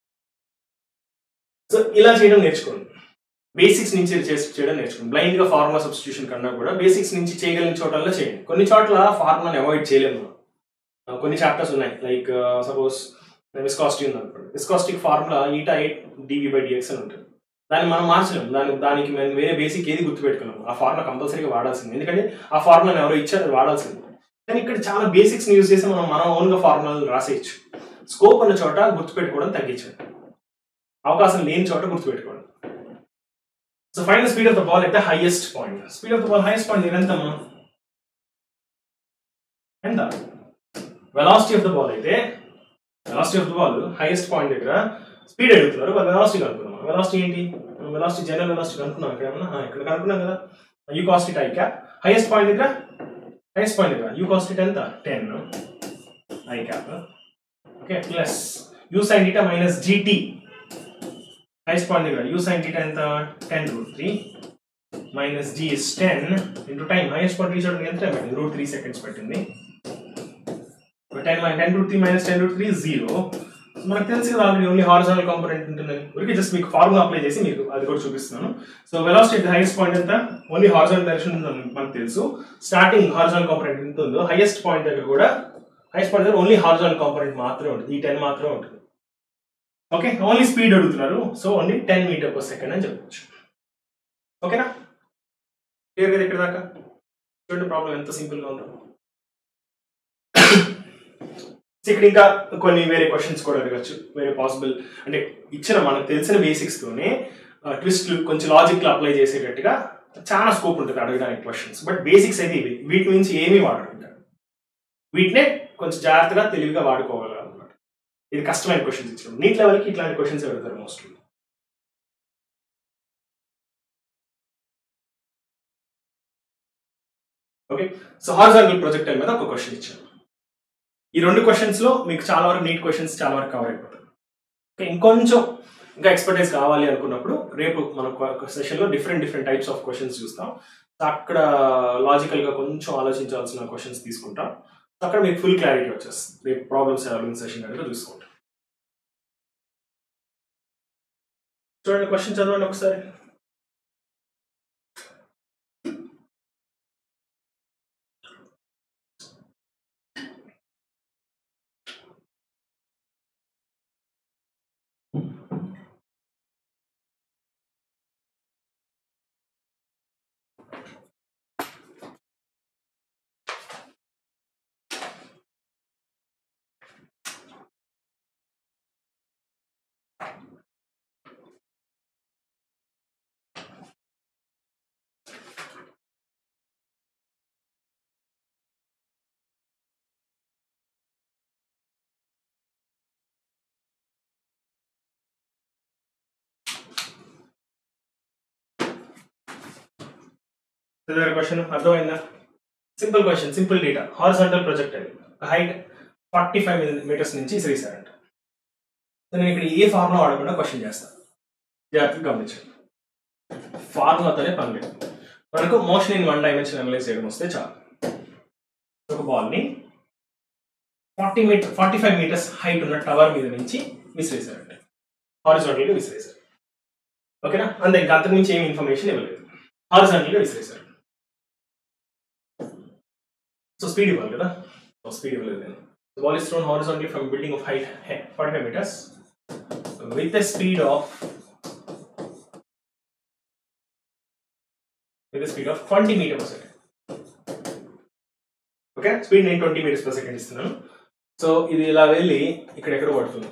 సో ఇలా చేయడం నేర్చుకోండి బేసిక్స్ నుంచి చేసి చేయడం నేర్చుకోండి బ్లైండ్ గా ఫార్ములా సబ్స్టిట్యూషన్ కన్నా కూడా బేసిక్స్ నుంచి చేయగలిగిన చోటల్లో చేయండి కొన్ని చోట్ల ఫార్ములాని అవాయిడ్ చేయలేము మనం Uh, కొన్ని చాప్టర్స్ ఉన్నాయి లైక్ సపోజ్ విస్కాస్టీ ఉంది అనుకోండి విస్కాస్టిక్ formula eta A d v by d x అని ఉంటుంది దాన్ని మనం మార్చలేము దాని దానికి మనం వేరే బేసిక్ ఏది గుర్తుపెట్టుకున్నాము ఆ ఫార్ములా కంపల్సరీగా వాడాల్సింది ఎందుకంటే ఆ ఫార్ములాని ఎవరో ఇచ్చారు అది వాడాల్సింది కానీ ఇక్కడ చాలా బేసిక్స్ యూజ్ చేసి మనం మన ఓన్గా ఫార్ములాలు రాసేయచ్చు స్కోప్ ఉన్న చోట గుర్తుపెట్టుకోవడం తగ్గించండి అవకాశం లేని చోట గుర్తుపెట్టుకోండి so final speed of the ball at the highest point speed of the ball highest point ఎంతమ్మా ఎంత వెలాసిటీ ఆఫ్ ద బాల్ అయితే velocity of the ball highest point దగ్గర స్పీడ్ అడుగుతున్నారు వాళ్ళు వెలాసిటీ కనుక్కున్నాం వెలాసిటీ ఏంటి మనం వెలాసిటీ జనరల్ వెలాసిటీ కనుక్కున్నాం ఇక్కడ ఏమన్నా ఆ, ఇక్కడ కనుక్కున్నాం కదా u cos theta i cap highest point దగ్గర హైయెస్ట్ పాయింట్ దగ్గర యూ కాస్ట్ ఇట్ ఎంత ten i cap okay plus you sine theta minus g t highest point దగ్గర యూ సైన్ ఇటా ఎంత ten root three minus g is ten into time highest point reach అవడానికి ఎంత time పట్టింది root three seconds పట్టింది ten ten root three minus ten root three zero మనకు తెలుసు కదా already only horizontal component ఉంటుందని ఊరికి జస్ట్ మీకు ఫార్ములా అప్లై చేసి మీకు అది కూడా చూపిస్తున్నాను సో వెలాసిటీ హైయెస్ట్ పాయింట్ ఎంత ఓన్లీ హారిజానల్ డైరెక్షన్ ఉందని మనకు తెలుసు స్టార్టింగ్ హారిజానల్ కాంపోనెంట్ ఎంత ఉందో హైయెస్ట్ పాయింట్ దగ్గర కూడా హైయెస్ట్ పాయింట్ దగ్గర ఓన్లీ హారిజానల్ కాంపోనెంట్ మాత్రమే ఉంటుంది ఈ టెన్ మాత్రమే ఉంటుంది ఓకే ఓన్లీ స్పీడ్ అడుగుతున్నారు so only ten metre per second అని చెప్పొచ్చు ఓకేనా క్లియర్ కదా ఇక్కడ దాకా చూడండి ప్రాబ్లం ఎంత సింపుల్ గా ఉందో సో ఇక్కడ ఇంకా కొన్ని వేరే క్వశ్చన్స్ కూడా అడగచ్చు వేరే పాసిబుల్ అంటే ఇచ్చిన మనకు తెలిసిన బేసిక్స్ తోనే ట్విస్ట్లు కొంచెం లాజిక్ అప్లై చేసేటట్టుగా చాలా స్కోప్ ఉంటుంది అడగడానికి క్వశ్చన్స్ బట్ బేసిక్స్ అయితే ఇవి వీటి నుంచి ఏమీ వాడుకుంటారు వీటినే కొంచెం జాగ్రత్తగా తెలివిగా వాడుకోవాలి అనమాట ఇది కష్టమైన క్వశ్చన్స్ ఇచ్చిన నీట్ లెవెల్కి ఇట్లాంటి క్వశ్చన్స్ అడుగుతారు mostly okay so horizontal projectile మీద ఒక క్వశ్చన్ ఇచ్చాను ఈ రెండు క్వశ్చన్స్ లో మీకు చాలా వరకు నీట్ క్వశ్చన్స్ చాలా వరకు కవర్ అయిపోతాయి ఓకే ఇంకొంచెం ఇంకా ఎక్స్పర్టైజ్ కావాలి అనుకున్నప్పుడు రేపు మన సెషన్ లో different different types of questions చూస్తాం సో అక్కడ లాజికల్ గా కొంచెం ఆలోచించాల్సిన క్వశ్చన్స్ తీసుకుంటాం సో అక్కడ మీకు ఫుల్ క్లారిటీ వచ్చేస్తుంది రేపు ప్రాబ్లమ్స్ సాల్వింగ్ సెషన్ కనుక చూసుకుంటాం చూడండి క్వశ్చన్ చదవండి ఒకసారి క్వశ్చన్ అర్థమైందా simple question simple data horizontal projectile height forty five meters నుంచి ఇసిరేసారంట సో నేను ఇక్కడ ఏ ఫార్ములా వాడకుండా క్వశ్చన్ చేస్తాను జాగ్రత్తగా గమనించండి ఫార్ములాతోనే పని లేదు మనకు motion in one dimension analyse చేయడం వస్తే చాలు ఒక బాల్ని forty meter forty five meters height ఉన్న టవర్ మీద నుంచి విసిరేసారంట హారిజాంటల్గా విసిరేసారు ఓకేనా అంతే ఇంకా అంతకుమించి ఏమి ఇన్ఫర్మేషన్ ఇవ్వలేదు హారిజాంటల్గా విసిరేసారు సో స్పీడ్ ఇవ్వాలి కదా స్పీడ్ ఇవ్వలేదు నేను The ball is thrown horizontally from a building of height 45 meters with a speed of with a speed of 20 meter per second. Okay speed నేను ట్వంటీ మీటర్స్ పర్ సెకండ్ ఇస్తున్నాను so ఇది ఇలా వెళ్ళి ఇక్కడ ఎక్కడ పడుతుంది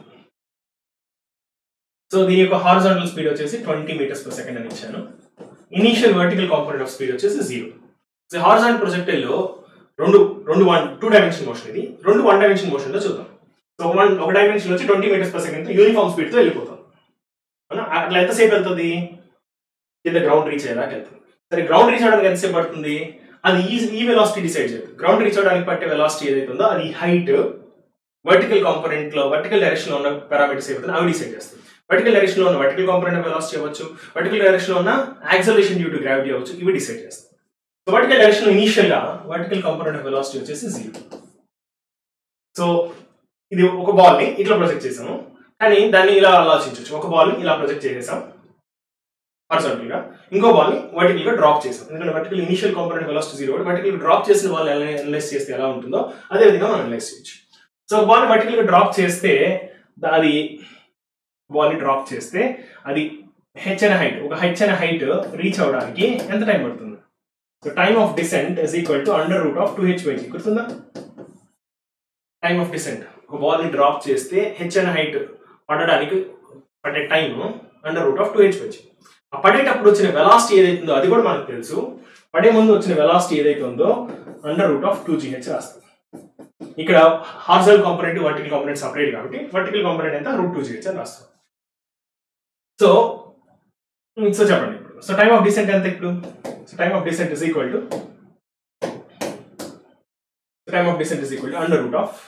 సో దీని యొక్క హారిజాంటల్ స్పీడ్ వచ్చేసి ట్వంటీ మీటర్స్ పర్ సెకండ్ అని ఇచ్చాను initial vertical component of speed వచ్చేసి జీరో సో హారిజాంటల్ ప్రొజెక్టైల్లో రెండు రెండు వన్ టూ డైమెన్షన్ మోషన్ ఇది రెండు వన్ డైమెన్షన్ మోషన్ లో చూద్దాం సో వన్ ఒక డైమెన్షన్ వచ్చి twenty meters per second uniform speed తో వెళ్ళిపోతాం అవునా అట్లా ఎంతసేపు వెళ్తుంది కింద గ్రౌండ్ రీచ్ అయ్యేదాకా వెళ్తుంది సరే గ్రౌండ్ రీచ్ అవడానికి ఎంతసేపు పడుతుంది అది ఈ ఈ వెలాసిటీ డిసైడ్ చేస్తుంది గ్రౌండ్ రీచ్ అవడానికి పట్టే వెలాసిటీ ఏదైతే ఉందో అది హైట్ వర్టికల్ కాంపోనెంట్ లో వర్టికల్ డైరెక్షన్ లో ఉన్న పారామీటర్స్ ఏవైతే అవి డిసైడ్ చేస్తుంది వర్టికల్ డైరెక్షన్ లో ఉన్న వర్టికల్ కాంపోనెంట్ వెలాసిటీ అవ్వచ్చు వర్టికల్ డైరెక్షన్ లో ఉన్న యాక్సలేషన్ డ్యూ టు గ్రావిటీ అవ్వచ్చు ఇవి డిసైడ్ చేస్తాయి సో వర్టికల్ డైరెక్షన్ ఇనీషియల్ గా వర్టికల్ కాంపోనెంట్ ఆఫ్ వెలాసిటీ వచ్చేసి జీరో సో ఇది ఒక బాల్ ని ఇట్లా ప్రొజెక్ట్ చేసాము కానీ దాన్ని ఇలా ఆలోచించవచ్చు ఒక బాల్ ని ఇలా ప్రొజెక్ట్ చేసేసాం హారిజాంటల్ గా ఇంకో బాల్ ని వర్టికల్ గా డ్రాప్ చేసాం ఎందుకంటే vertical initial component velocity zero vertical drop చేసిన బాల్ అనలైజ్ చేస్తే ఎలా ఉంటుందో అదే విధంగా మనం అనలైజ్ చేయొచ్చు సో బాల్ వర్టికల్ గా డ్రాప్ చేస్తే దా- అది బాల్ ని డ్రాప్ చేస్తే అది హెచ్ అనే హైట్ ఒక హెచ్ అనే హైట్ రీచ్ అవడానికి ఎంత టైం పడుతుంది so time of descent is equal to under root of two h by g గుర్తుందా టైమ్ ఆఫ్ డిసెంట్ ఒక బాల్ ని డ్రాప్ చేస్తే హెచ్ అనే హైట్ పడడానికి పడే time under root of two h by g ఆ పడేటప్పుడు వచ్చిన వెలాసిటీ ఏదైతుందో అది కూడా మనకు తెలుసు పడే ముందు వచ్చిన వెలాసిటీ ఏదైతే ఉందో under root of two g h రాస్తాం ఇక్కడ horizontal component vertical component separate కాబట్టి వర్టికల్ కాంపొనెంట్ ఎంత రూట్ టూ జీహెచ్ అని రాస్తాం సో సో చెప్పండి ఇప్పుడు సో టైమ్ ఆఫ్ డిసెంట్ ఎంత ఇప్పుడు so time of descent is equal to time of descent is equal to under root of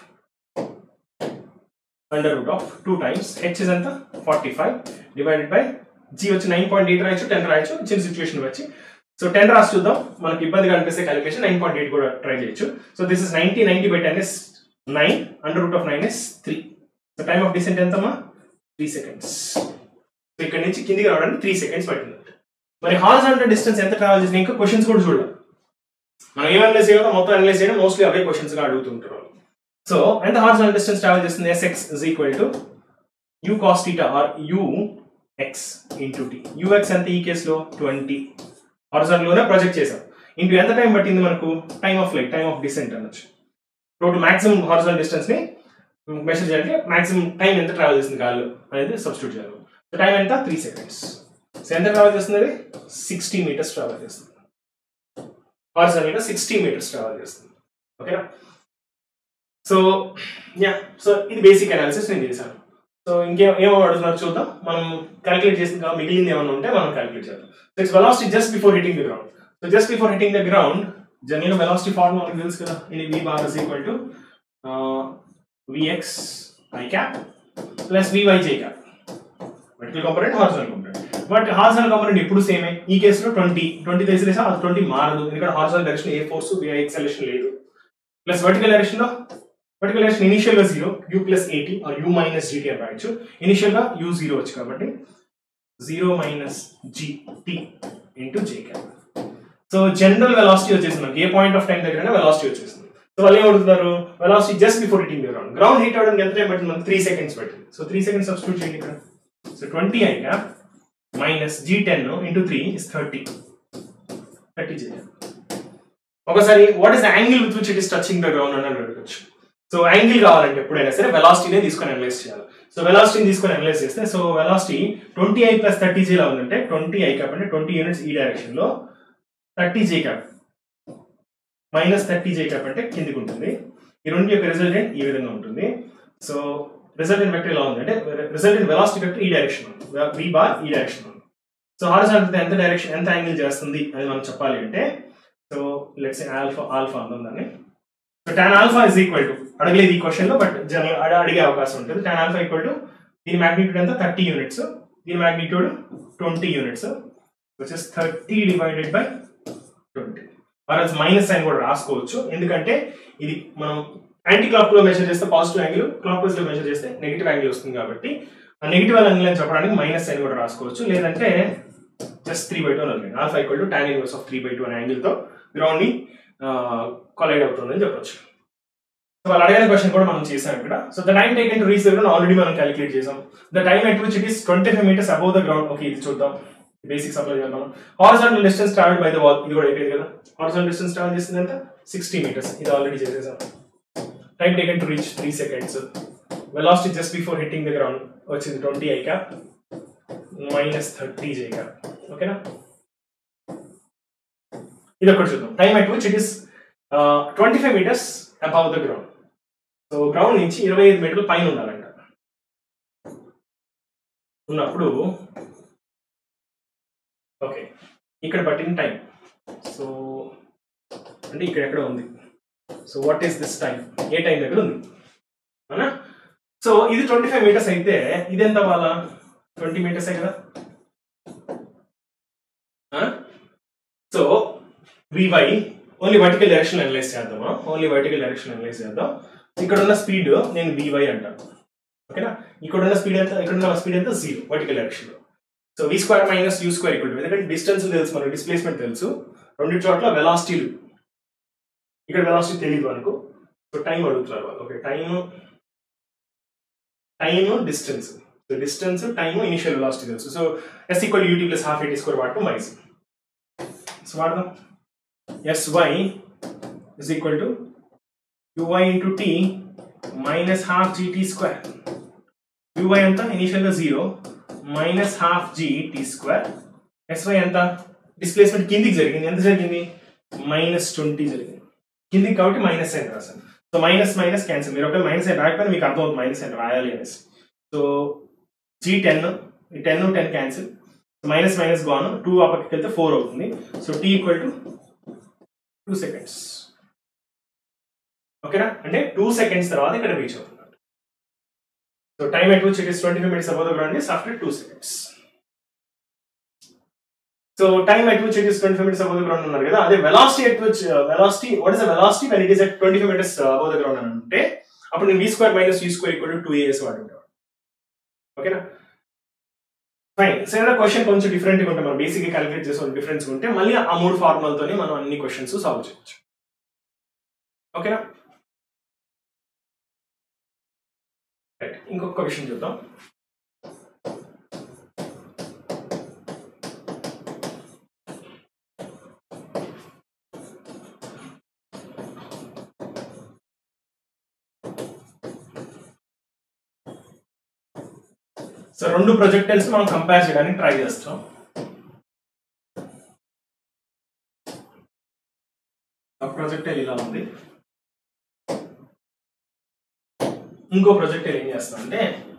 under root of two times h is ఎంత forty five divided by g వచ్చి nine point eight రాయొచ్చు ten రాయొచ్చు చిన్న situation వచ్చి so ten రాసి చూద్దాం మనకి ఇబ్బందిగా అనిపిస్తే క్యాలిక్యులేషన్ నైన్ పాయింట్ ఎయిట్ కూడా ట్రై చేయొచ్చు so this is ninety ninety by ten is nine under root of nine is three so time of descent ఎంతమ్మా త్రీ సెకండ్స్ సో ఇక్కడ నుంచి కిందికి రావడానికి త్రీ సెకండ్స్ పట్టింది మరి హార్జాంటల్ డిస్టెన్స్ ఎంత ట్రావెల్ చేసిన ఇంకా క్వశ్చన్స్ కూడా చూడాలి మనం ఏం అనలైజ్ చేయడం మొత్తం అనలైజ్ చేయడం మోస్ట్లీ అవే క్వశ్చన్స్ గా అడుగుతుంటారు సో ఎంత హార్జాంటల్ డిస్టెన్స్ ట్రావెల్ చేస్తుంది s x is equal to you cos theta or u x into t u x ఎంత ఈ కేసులో ట్వంటీ హార్జాంటల్ లోనే ప్రొజెక్ట్ చేసాం ఇంటూ ఎంత టైం పట్టింది మనకు time of flight time of descent అనొచ్చు టోటల్ మాక్సిమం హార్జాంటల్ డిస్టెన్స్ ని మెషర్ చేయాలంటే మాక్సిమం టైం ఎంత ట్రావెల్ చేస్తుంది కాళ్ళు అనేది సబ్స్టిట్యూట్ చేయాలి సో టైం ఎంత త్రీ సెకండ్స్ సో ఎంత ట్రావెల్ చేస్తుంది అది సిక్స్టీ మీటర్స్ ట్రావెల్ చేస్తుంది హారిజాంటల్ సిక్స్టీ మీటర్స్ ట్రావెల్ చేస్తుంది ఓకేనా సో యా సో ఇది బేసిక్ అనాలిసిస్ నేను చేశాను సో ఇంకేం ఏమో అడుగుతున్నారు చూద్దాం మనం క్యాలిక్యులేట్ చేసిన కాబట్టి మిగిలింది ఏమైనా ఉంటే మనం క్యాలిక్యులేట్ చేద్దాం so it's velocity just before hitting the ground so just before hitting the ground general velocity form మనకు తెలుసు కదా ఇది v bar is equal to v x i cap plus v y j cap vertical component horizontal component but horizontal component ఎప్పుడు సేమే ఈ కేసులో twenty twenty తెలిసి అది ట్వంటీ మారదు ఎందుకంటే హార్జనల్ డైరెక్షన్ ఏ ఫోర్స్ విఐ ఎక్సలేషన్ లేదు ప్లస్ వర్టికల్ డైరెక్షన్ లో వర్టికల్ డైరెక్షన్ ఇనిషియల్ గా zero u plus a t or u minus GT అని రాయొచ్చు ఇనిషియల్ గా యూ జీరో వచ్చి కాబట్టి zero minus g t into j cap so general velocity వచ్చేసింది మనకి ఏ పాయింట్ ఆఫ్ టైం దగ్గర వెలాసిటీ వచ్చేసింది సో వాళ్ళు ఏం అడుగుతున్నారు velocity just before hitting ground ground hit అవడానికి ఎంత టైం పట్టింది మనకి త్రీ సెకండ్స్ పట్టింది సో త్రీ సెకండ్స్ సబ్స్టిట్యూట్ చేయండి ఇక్కడ so twenty i cap minus g ten into three is thirty thirty j ఒకసారి what is the angle with which it is touching the ground అని అడగచ్చు so angle కావాలంటే ఎప్పుడైనా సరే వెలాసిటీనే తీసుకొని అనలైజ్ చేయాలి సో వెలాసిటీని తీసుకొని అనలైజ్ చేస్తే so velocity twenty i plus thirty g లా ఉందంటే ట్వంటీ ఐ క్యాప్ అంటే ట్వంటీ యూనిట్స్ ఈ డైరెక్షన్ లో thirty j cap minus thirty j cap అంటే కిందికి ఉంటుంది ఈ రెండు యొక్క రిజల్టెంట్ ఈ విధంగా ఉంటుంది సో రిజల్టెంట్ వెక్టర్ ఎలా ఉంది అంటే రిజల్టెంట్ వెలాసిటీ వెక్టర్ ఈ డైరెక్షన్ ఉంది వి బార్ ఈ డైరెక్షన్ ఉంది సో హారిజాంటల్ ఎంత డైరెక్షన్ ఎంత యాంగిల్ చేస్తుంది అని మనం చెప్పాలి అంటే సో లెట్స్ ఆల్ఫా ఆల్ఫా అందాం దాన్ని so tan alpha is equal to అడగలేదు ఈ క్వశ్చన్ లో బట్ జనరల్ అడిగే అవకాశం ఉంటుంది టాన్ ఆల్ఫా ఈక్వల్ టు దీని మ్యాగ్నిట్యూడ్ ఎంత థర్టీ యూనిట్స్ దీని మ్యాగ్నిట్యూడ్ ట్వంటీ యూనిట్స్ వచ్చేసి thirty divided by twenty or else minus sign కూడా రాసుకోవచ్చు ఎందుకంటే ఇది మనం యాంటీ క్లాక్ లో మెజర్ చేస్తే పాజిటివ్ యాంగిల్ క్లాక్ వైజ్ లో మెజర్ చేస్తే నెగిటివ్ యాంగిల్ వస్తుంది కాబట్టి ఆ నెగిటివ్ యాంగిల్ అని చెప్పడానికి మైనస్ సైన్ కూడా రాసుకోవచ్చు లేదంటే జస్ట్ త్రీ బై టూ అని alpha equal to tan inverse of three by two అనే యాంగిల్ తో గ్రౌండ్ ని కొలైడ్ అవుతుందని చెప్పొచ్చు సో వాళ్ళు అడిగిన క్వశ్చన్ కూడా మనం చేసాం ఇక్కడ so the time taken to reach the ground already మనం క్యాలిక్యులేట్ చేసాం the time at which it is twenty five meters above the ground okay ఇది చూద్దాం బేసిక్స్ అప్లై చేద్దాం horizontal distance travel by the ball ఇది కూడా అయిపోయింది కదా horizontal distance travel చేసింది ఎంత సిక్స్టీ మీటర్స్ ఇది ఆల్రెడీ చేసేసాం time taken to reach three seconds velocity just before hitting the ground వచ్చింది twenty i cap minus thirty j cap ఓకేనా ఇది ఒకటి చూద్దాం time at which it is twenty five meters above the ground so ground నుంచి ఇరవై ఐదు మీటర్లు పైన ఉండాలంట ఉన్నప్పుడు ఓకే ఇక్కడ పట్టిన టైం సో అంటే ఇక్కడ ఎక్కడ ఉంది so what is this time ఏ టైం దగ్గర ఉంది అవునా సో ఇది ట్వంటీ ఫైవ్ మీటర్స్ అయితే ఇది ఎంత వాళ్ళ ట్వంటీ మీటర్సే కదా so v y only vertical direction analyse చేద్దామా ఓన్లీ వర్టికల్ డైరెక్షన్ అనలైజ్ చేద్దాం ఇక్కడ ఉన్న స్పీడ్ నేను వివై అంటాను ఓకేనా ఇక్కడ ఉన్న స్పీడ్ ఎంత ఇక్కడ ఉన్న స్పీడ్ ఎంత జీరో వర్టికల్ డైరెక్షన్ లో so v square minus you square equal ఎందుకంటే డిస్టెన్స్ తెలుసు మనకు డిస్ప్లేస్మెంట్ తెలుసు రెండు చోట్ల వెలాసిటీలు ఇక్కడ వెలాసిటీ తెలియదు మనకు సో టైం అడుగుతున్నారు వాళ్ళు okay time time distance so distance time initial velocity తెలుసు so s equal UT plus half eighty square వాడటం మైస్ సో వాడదాం s y is equal to u y into tea minus half GT square u y ఎంత ఇనిషియల్గా zero minus half g t square s y ఎంత displacement కిందికి జరిగింది ఎంత జరిగింది మైనస్ ట్వంటీ జరిగింది కిందికి కాబట్టి మైనస్ సైన్ రాశాను సో మైనస్ మైనస్ క్యాన్సిల్ మీరు ఒకవేళ మైనస్ సైన్ రాకపోయినా మీకు అర్థమవుతుంది మైనస్ సైన్ రాయాలి అనేసి సో జీ టెన్ ఈ ten ten cancel minus minus గాను టూ ఆ పక్కకి వెళ్తే ఫోర్ అవుతుంది so t equal to two seconds ఓకేనా అంటే టూ సెకండ్స్ తర్వాత ఇక్కడ రీచ్ అవుతుంది so time at which it is twenty five minutes above the ground is after two seconds so time at which it is twenty five minutes above the ground ఉన్నారు కదా అదే velocity at which velocity what is the velocity when it is at twenty five minutes above the ground అని అంటే అప్పుడు నేను v square minus you square equal to two years వాడుంటాను ఓకేనా fine so ఏదైనా క్వశ్చన్ కొంచెం డిఫరెంట్గా ఉంటే మనం బేసిక్గా క్యాలిక్యులేట్ చేసే డిఫరెన్స్ ఉంటే మళ్ళీ ఆ మూడు ఫార్ములతోనే మనం అన్ని క్వశ్చన్స్ సాల్వ్ చేయొచ్చు ఓకేనా రైట్ ఇంకొక విషయం చూద్దాం సో రెండు ప్రొజెక్టైల్స్ మనం కంపేర్ చేయడానికి ట్రై చేస్తాం ప్రొజెక్టైల్ ఇలా ఉంది ఇంకో ప్రొజెక్టైల్ ఏం చేస్తాం అంటే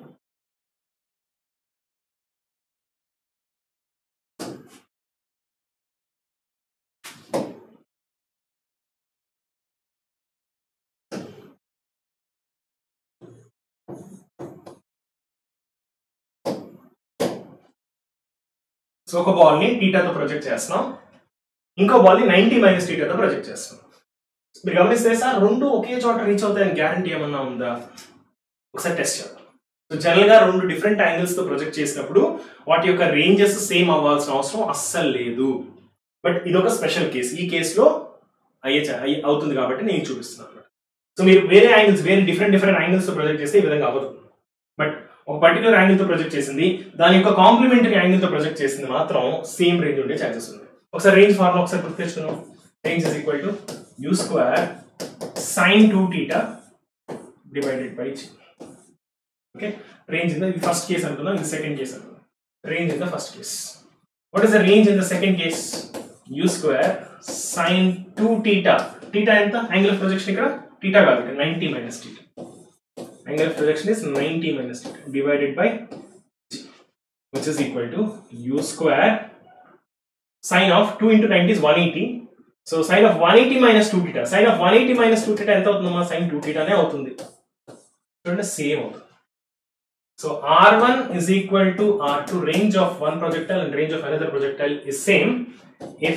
సో ఒక బాల్ ని టీటాతో ప్రొజెక్ట్ చేస్తున్నాం ఇంకో బాల్ ని నైన్టీ మైనస్ టీటాతో ప్రొజెక్ట్ చేస్తున్నాం మీరు గమనిస్తే సార్ రెండు ఒకే చోట రీచ్ అవుతాయని గ్యారంటీ ఏమన్నా ఉందా ఒకసారి టెస్ట్ చేద్దాం సో జనరల్ గా రెండు డిఫరెంట్ యాంగిల్స్ తో ప్రొజెక్ట్ చేసినప్పుడు వాటి యొక్క రేంజెస్ సేమ్ అవ్వాల్సిన అవసరం అస్సలు లేదు బట్ ఇది ఒక స్పెషల్ కేస్ ఈ కేసులో అయ్యే చ- అయ్యే అవుతుంది కాబట్టి నేను చూపిస్తున్నాను అన్నమాట సో మీరు వేరే యాంగిల్స్ వేరే డిఫరెంట్ డిఫరెంట్ యాంగిల్స్ తో ప్రొజెక్ట్ చేస్తే ఈ విధంగా అవ్వదు బట్ ఒక పర్టికులర్ యాంగిల్ తో ప్రొజెక్ట్ చేసింది దాని యొక్క కాంప్లిమెంటరీ యాంగిల్ తో ప్రొజెక్ట్ చేసింది మాత్రం సేమ్ రేంజ్ ఉండే ఛాన్సెస్ ఉంది ఒకసారి రేంజ్ ఫార్ములా ఒకసారి గుర్తు తెచ్చుకుందాం range is equal to you square sine two theta divided by g okay range in the ఇది ఫస్ట్ కేస్ అనుకుందాం ఇది సెకండ్ కేస్ అనుకుందాం range in the first case what is the range in the second case u square sine two theta theta ఎంత angle of projection ఇక్కడ theta కాదు ఇక్కడ ninety minus theta angle of projection is 90 minus theta divided by g, which is equal to u square sine of 2 into 90 is 180 so sine of 180 minus 2 theta sine of 180 minus 2 theta ఎంత అవుతుందమ్మా sin 2 theta నే అవుతుంది చూడండి same అవుతుంది so r1 is equal to r2 range of one projectile and range of another projectile is same if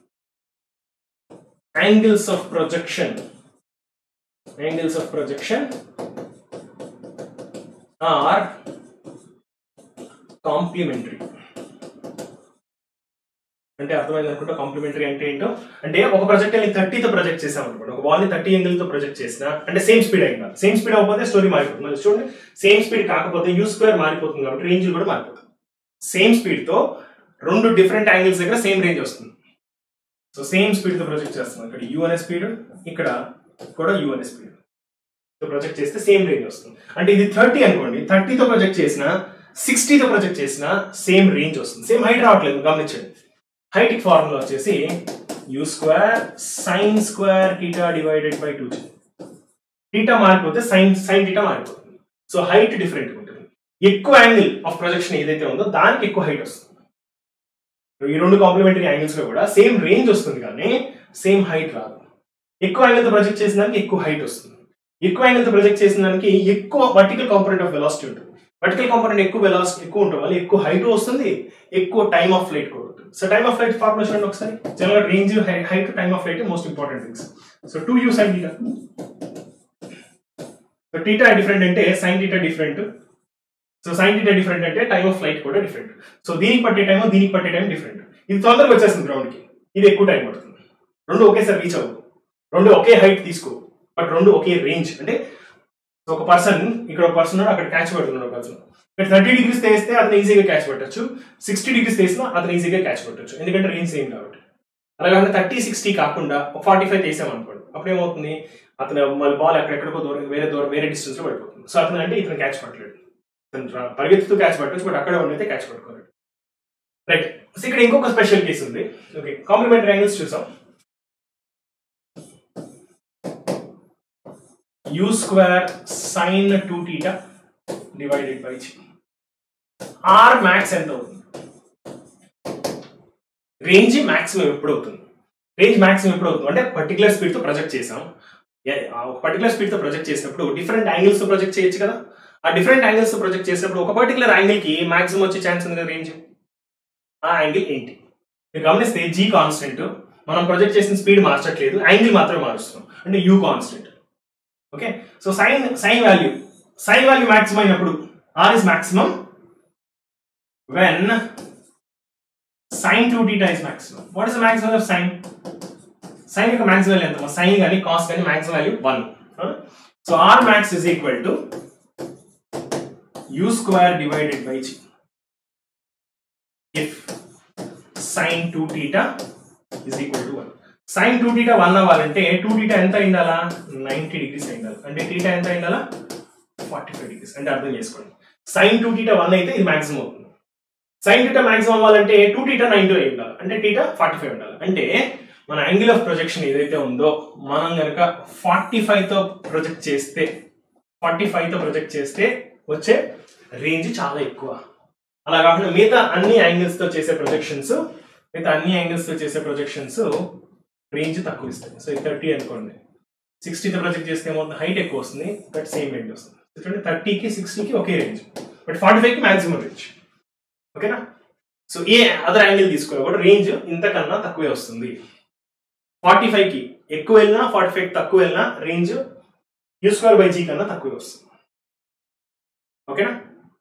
angles of projection angles of projection are complementary అంటే అర్థమైంది అనుకుంటా complementary అంటే ఏంటో అంటే ఒక ప్రొజెక్ట్ ని థర్టీతో ప్రొజెక్ట్ చేసాం అనుకోండి ఒక బాల్ ని థర్టీ యాంగిల్ తో ప్రొజెక్ట్ చేసిన అంటే సేమ్ స్పీడ్ అయిందా సేమ్ స్పీడ్ అవ్వకపోతే స్టోరీ మారిపోతుంది మళ్ళీ చూడండి సేమ్ స్పీడ్ కాకపోతే యూ స్క్వేర్ మారిపోతుంది కాబట్టి రేంజ్ కూడా మారిపోతుంది సేమ్ స్పీడ్ తో రెండు డిఫరెంట్ యాంగిల్స్ దగ్గర సేమ్ రేంజ్ వస్తుంది సో సేమ్ స్పీడ్ తో ప్రొజెక్ట్ చేస్తున్నాం ఇక్కడ యూ అనే స్పీడ్ ఇక్కడ కూడా యూ అనే స్పీడ్ తో ప్రొజెక్ట్ చేస్తే సేమ్ రేంజ్ వస్తుంది అంటే ఇది థర్టీ అనుకోండి థర్టీతో ప్రొజెక్ట్ చేసిన సిక్స్టీతో ప్రొజెక్ట్ చేసిన సేమ్ రేంజ్ వస్తుంది సేమ్ హైట్ రావట్లేదు గమనించండి హైట్ ఫార్ములా వచ్చేసి u square sine square theta divided by two theta మారిపోతే సైన్ సైన్ టీటా మారిపోతుంది సో హైట్ డిఫరెంట్ ఉంటుంది ఎక్కువ యాంగిల్ ఆఫ్ ప్రొజెక్షన్ ఏదైతే ఉందో దానికి ఎక్కువ హైట్ వస్తుంది ఈ రెండు కాంప్లిమెంటరీ యాంగిల్స్ లో కూడా సేమ్ రేంజ్ వస్తుంది కానీ సేమ్ హైట్ రాదు ఎక్కువ యాంగిల్ తో ప్రొజెక్ట్ చేసిన దానికి ఎక్కువ హైట్ వస్తుంది ఎక్కువ యాంగిల్ తో ప్రొజెక్ట్ చేసిన దానికి ఎక్కువ వర్టికల్ కాంపోనెంట్ ఆఫ్ వెలాసిటీ ఉంటుంది వర్టికల్ కాంపోనెంట్ ఎక్కువ వెలాసిటీ ఎక్కువ ఉండడం వల్ల ఎక్కువ హైట్ వస్తుంది ఎక్కువ టైమ్ ఆఫ్ ఫ్లైట్ కూడా ఉంటుంది so time of flight formula చూడండి ఒకసారి general range height time of flight most important things so two you sine theta so theta different అంటే sine theta different so sine theta different అంటే time of flight కూడా different so దీనికి పట్టే time దీనికి పట్టే time different ఇది తొందరగా వచ్చేస్తుంది గ్రౌండ్ కి ఇది ఎక్కువ టైం పడుతుంది రెండు ఒకేసారి రీచ్ అవ్వదు రెండు ఒకే హైట్ తీసుకో బట్ రెండు ఒకే రేంజ్ అంటే సో ఒక పర్సన్ ఇక్కడ ఒక పర్సన్ అక్కడ క్యాచ్ పడుతున్నాడు ఒక పర్సన్ ఇక్కడ థర్టీ డిగ్రీస్ తీస్తే అతను ఈజీగా క్యాచ్ పెట్టచ్చు సిక్స్టీ డిగ్రీస్ తీసినా అతను ఈజీగా క్యాచ్ పెట్టచ్చు ఎందుకంటే రేంజ్ సేమ్ కాబట్టి అలాగే థర్టీ సిక్స్టీ కాకుండా ఒక ఫార్టీ ఫైవ్ తీసామనుకోండి అప్పుడు ఏమవుతుంది అతను మళ్ళీ బాల్ ఎక్కడెక్కడికో దూరం వేరే దూరం వేరే డిస్టెన్స్ లో పడిపోతుంది సో అతను అంటే ఇతను క్యాచ్ పట్టలేడు అతను రా- పరిగెత్తుతూ క్యాచ్ పట్టచ్చు బట్ అక్కడ ఉండైతే క్యాచ్ పట్టుకోలేడు రైట్ సో ఇక్కడ ఇంకొక స్పెషల్ కేసు ఉంది ఓకే కాంప్లిమెంటరీ యాంగిల్స్ చూసాం u square sine two theta divided by g R max ఎంత అవుతుంది రేంజ్ మాక్సిమం ఎప్పుడు అవుతుంది రేంజ్ మాక్సిమం ఎప్పుడు అవుతుంది అంటే పర్టికులర్ స్పీడ్ తో ప్రొజెక్ట్ చేసాం ఏ- ఆ ఒక పర్టికులర్ స్పీడ్ తో ప్రొజెక్ట్ చేసినప్పుడు డిఫరెంట్ యాంగిల్స్ తో ప్రొజెక్ట్ చేయొచ్చు కదా ఆ డిఫరెంట్ యాంగిల్స్ తో ప్రొజెక్ట్ చేసినప్పుడు ఒక పర్టికులర్ యాంగిల్ కి మాక్సిమం వచ్చే ఛాన్స్ ఉంది కదా రేంజ్ ఆ యాంగిల్ ఏంటి మీరు గమనిస్తే జీ కాన్స్టెంట్ మనం ప్రొజెక్ట్ చేసిన స్పీడ్ మార్చట్లేదు యాంగిల్ మాత్రమే మారుస్తున్నాం అంటే u constant okay so sine sine value sine value maximum అయినప్పుడు R is maximum when sine two theta is maximum what is the maximum of sine sine యొక్క maximum value ఎంత sine కానీ cos కానీ maximum value one so R max is equal to you square divided by g if sine two theta is equal to one sine two theta one అవ్వాలంటే two theta ఎంత అయిండాలా ninety degrees అయిండాలి అంటే theta ఎంత అయిండాలా forty five degrees అంటే అర్థం చేసుకోండి sign two theta one అయితే ఇది మాక్సిమం అవుతుంది సైన్ టీటా మాక్సిమం అవ్వాలంటే టూ టీటా నైన్టీ అయి ఉండాలి అంటే టీటా ఫార్టీ ఫైవ్ ఉండాలి అంటే మన యాంగిల్ ఆఫ్ ప్రొజెక్షన్ ఏదైతే ఉందో మనం కనుక ఫార్టీ ఫైవ్ తో ప్రొజెక్ట్ చేస్తే ఫార్టీ ఫైవ్ తో ప్రొజెక్ట్ చేస్తే వచ్చే రేంజ్ చాలా ఎక్కువ అలా కాకుండా మిగతా అన్ని యాంగిల్స్ తో చేసే ప్రొజెక్షన్స్ మిగతా అన్ని యాంగిల్స్ తో చేసే ప్రొజెక్షన్స్ రేంజ్ తక్కువ ఇస్తాయి సో థర్టీ అనుకోండి సిక్స్టీతో ప్రొజెక్ట్ చేస్తే ఏమవుతుంది హైట్ ఎక్కువ వస్తుంది బట్ సేమ్ రేంజ్ వస్తుంది చూడండి థర్టీకి సిక్స్టీకి ఒకే రేంజ్ బట్ ఫార్టీ ఫైవ్కి మాక్సిమం రేంజ్ ఓకేనా సో ఏ అదర్ యాంగిల్ తీసుకున్నా కూడా రేంజ్ ఇంతకన్నా తక్కువే వస్తుంది ఫార్టీ ఫైవ్కి ఎక్కువ వెళ్ళినా ఫార్టీ ఫైవ్ తక్కువ వెళ్ళినా range you square by g కన్నా తక్కువే వస్తుంది ఓకేనా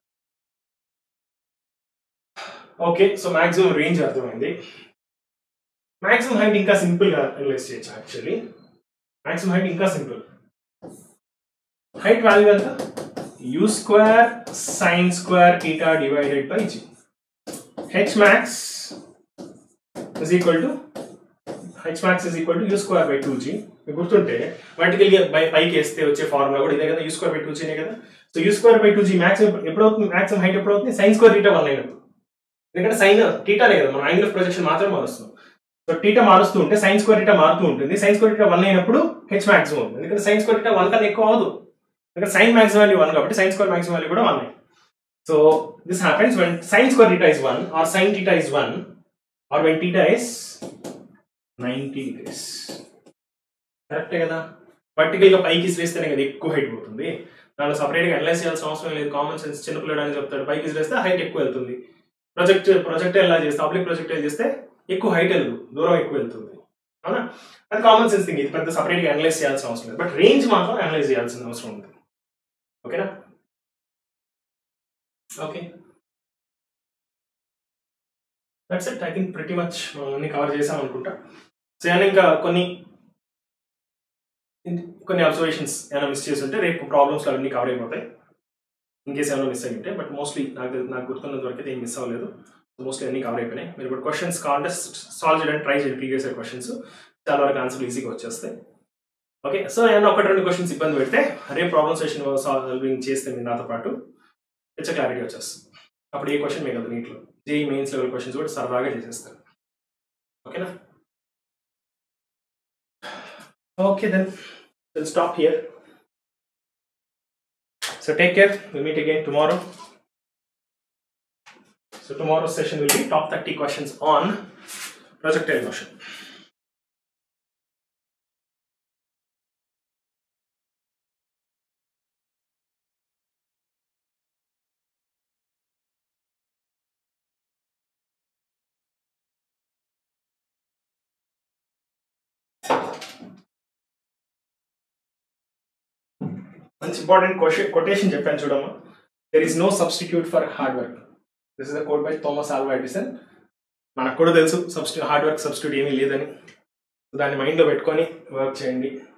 ఓకే సో మాక్సిమం రేంజ్ అర్థమైంది మాక్సిమం హైట్ ఇంకా సింపుల్ గా అనలైజ్ చేయొచ్చు యాక్చువల్లీ మాక్సిమం హైట్ ఇంకా సింపుల్ హైట్ వాల్యూ ఎంత you square sine square theta divided by g h max is equal to h max is equal to you square by two g మీకు గుర్తుంటే vertical by పైకి వేస్తే వచ్చే formula కూడా ఇదే కదా యూ స్క్వేర్ బై టూ జీనే కదా so u square by two g maximum ఎప్పుడు అవుతుంది మ్యాక్సిమం హైట్ ఎప్పుడు అవుతుంది సైన్ స్క్వేర్ టీటా వన్ అయినప్పుడు ఎందుకంటే సైన్ టీటానే కదా మనం యాంగిల్ ఆఫ్ ప్రొజెక్షన్ మాత్రమే మారుస్తున్నాం సో టీటా మారుస్తూ ఉంటే సైన్ స్క్వేర్ టీటా మారుతూ ఉంటుంది సైన్ స్క్వేర్ టీటా వన్ అయినప్పుడు హెచ్ మాక్సిమం అవుతుంది ఎందుకంటే సైన్ స్క్వేర్ టీటా వన్ కన్నా ఎక్కువ అవ్వదు ఎందుకంటే సైన్ మాక్సిమం వాల్యూ వన్ కాబట్టి సైన్ స్క్వేర్ మాక్సిమం వాల్యూ కూడా one so this happens when sine square theta is one or sine theta is one or when theta is ninety degrees కరెక్టే కదా particle గా పైకి ఇసిరేస్తేనే కదా ఎక్కువ హైట్ పోతుంది దాంట్లో సపరేట్ గా అనలైజ్ చేయాల్సిన అవసరం లేదు కామన్ సెన్స్ చిన్నపిల్లడు అని చెప్తాడు పైకి ఇసిరేస్తే హైట్ ఎక్కువ వెళ్తుంది ప్రొజెక్ట్ ప్రొజెక్ట్ ఎలా చేస్తే పబ్లిక్ ప్రొజెక్ట్ చేస్తే ఎక్కువ హైట్ వెళ్తుంది దూరం ఎక్కువ వెళ్తుంది అవునా అది కామన్ సెన్స్ థింగ్ ఇది పెద్ద సపరేట్ గా అనలైజ్ చేయాల్సిన అవసరం లేదు బట్ రేంజ్ మాత్రం అనలైజ్ చేయాల్సిన అవసరం ఉంది ఓకేనా okay that's it I think ప్రతి మచ్ అన్ని కవర్ చేసాం అనుకుంటా సో ఏమైనా ఇంకా కొన్ని కొన్ని అబ్జర్వేషన్స్ ఏమైనా మిస్ చేసి ఉంటే రేపు ప్రాబ్లమ్స్ అవన్నీ కవర్ అయిపోతాయి ఇన్ కేసు ఏమైనా మిస్ అయి ఉంటే బట్ మోస్ట్లీ నాకు నాకు గుర్తున్నంత వరకు అయితే ఏం మిస్ అవ్వలేదు మోస్ట్లీ అన్ని కవర్ అయిపోయినాయి మీరు ఇప్పుడు క్వశ్చన్స్ కావాలంటే సాల్వ్ చేయడానికి ట్రై చేయండి ప్రీవియస్ ఇయర్ క్వశ్చన్స్ చాలా వరకు ఆన్సర్ ఈజీగా వచ్చేస్తాయి ఓకే సో ఏమన్నా ఒకటి రెండు క్వశ్చన్స్ ఇబ్బంది పెడితే రేపు ప్రాబ్లమ్ సెషన్ సాల్వింగ్ చేస్తే మీరు నాతో పాటు పిచ్చ క్లారిటీ వచ్చేస్తుంది అప్పుడు ఏ క్వశ్చన్ మీకు నీట్లో జేఈ మెయిన్స్ లెవెల్ క్వశ్చన్స్ కూడా సరదాగా చేసేస్తారు ఓకేనా okay then will stop here so take care will meet again tomorrow So tomorrow's session will be top 30 questions on projectile motion. మంచి ఇంపార్టెంట్ కొటేషన్ చెప్పాను చూడమ్మా there is no substitute for hard work this is the code by Thomas Alva Edison మనకు కూడా తెలుసు సబ్స్టి hard work substitute ఏమీ లేదని దాన్ని మైండ్లో పెట్టుకొని వర్క్ చేయండి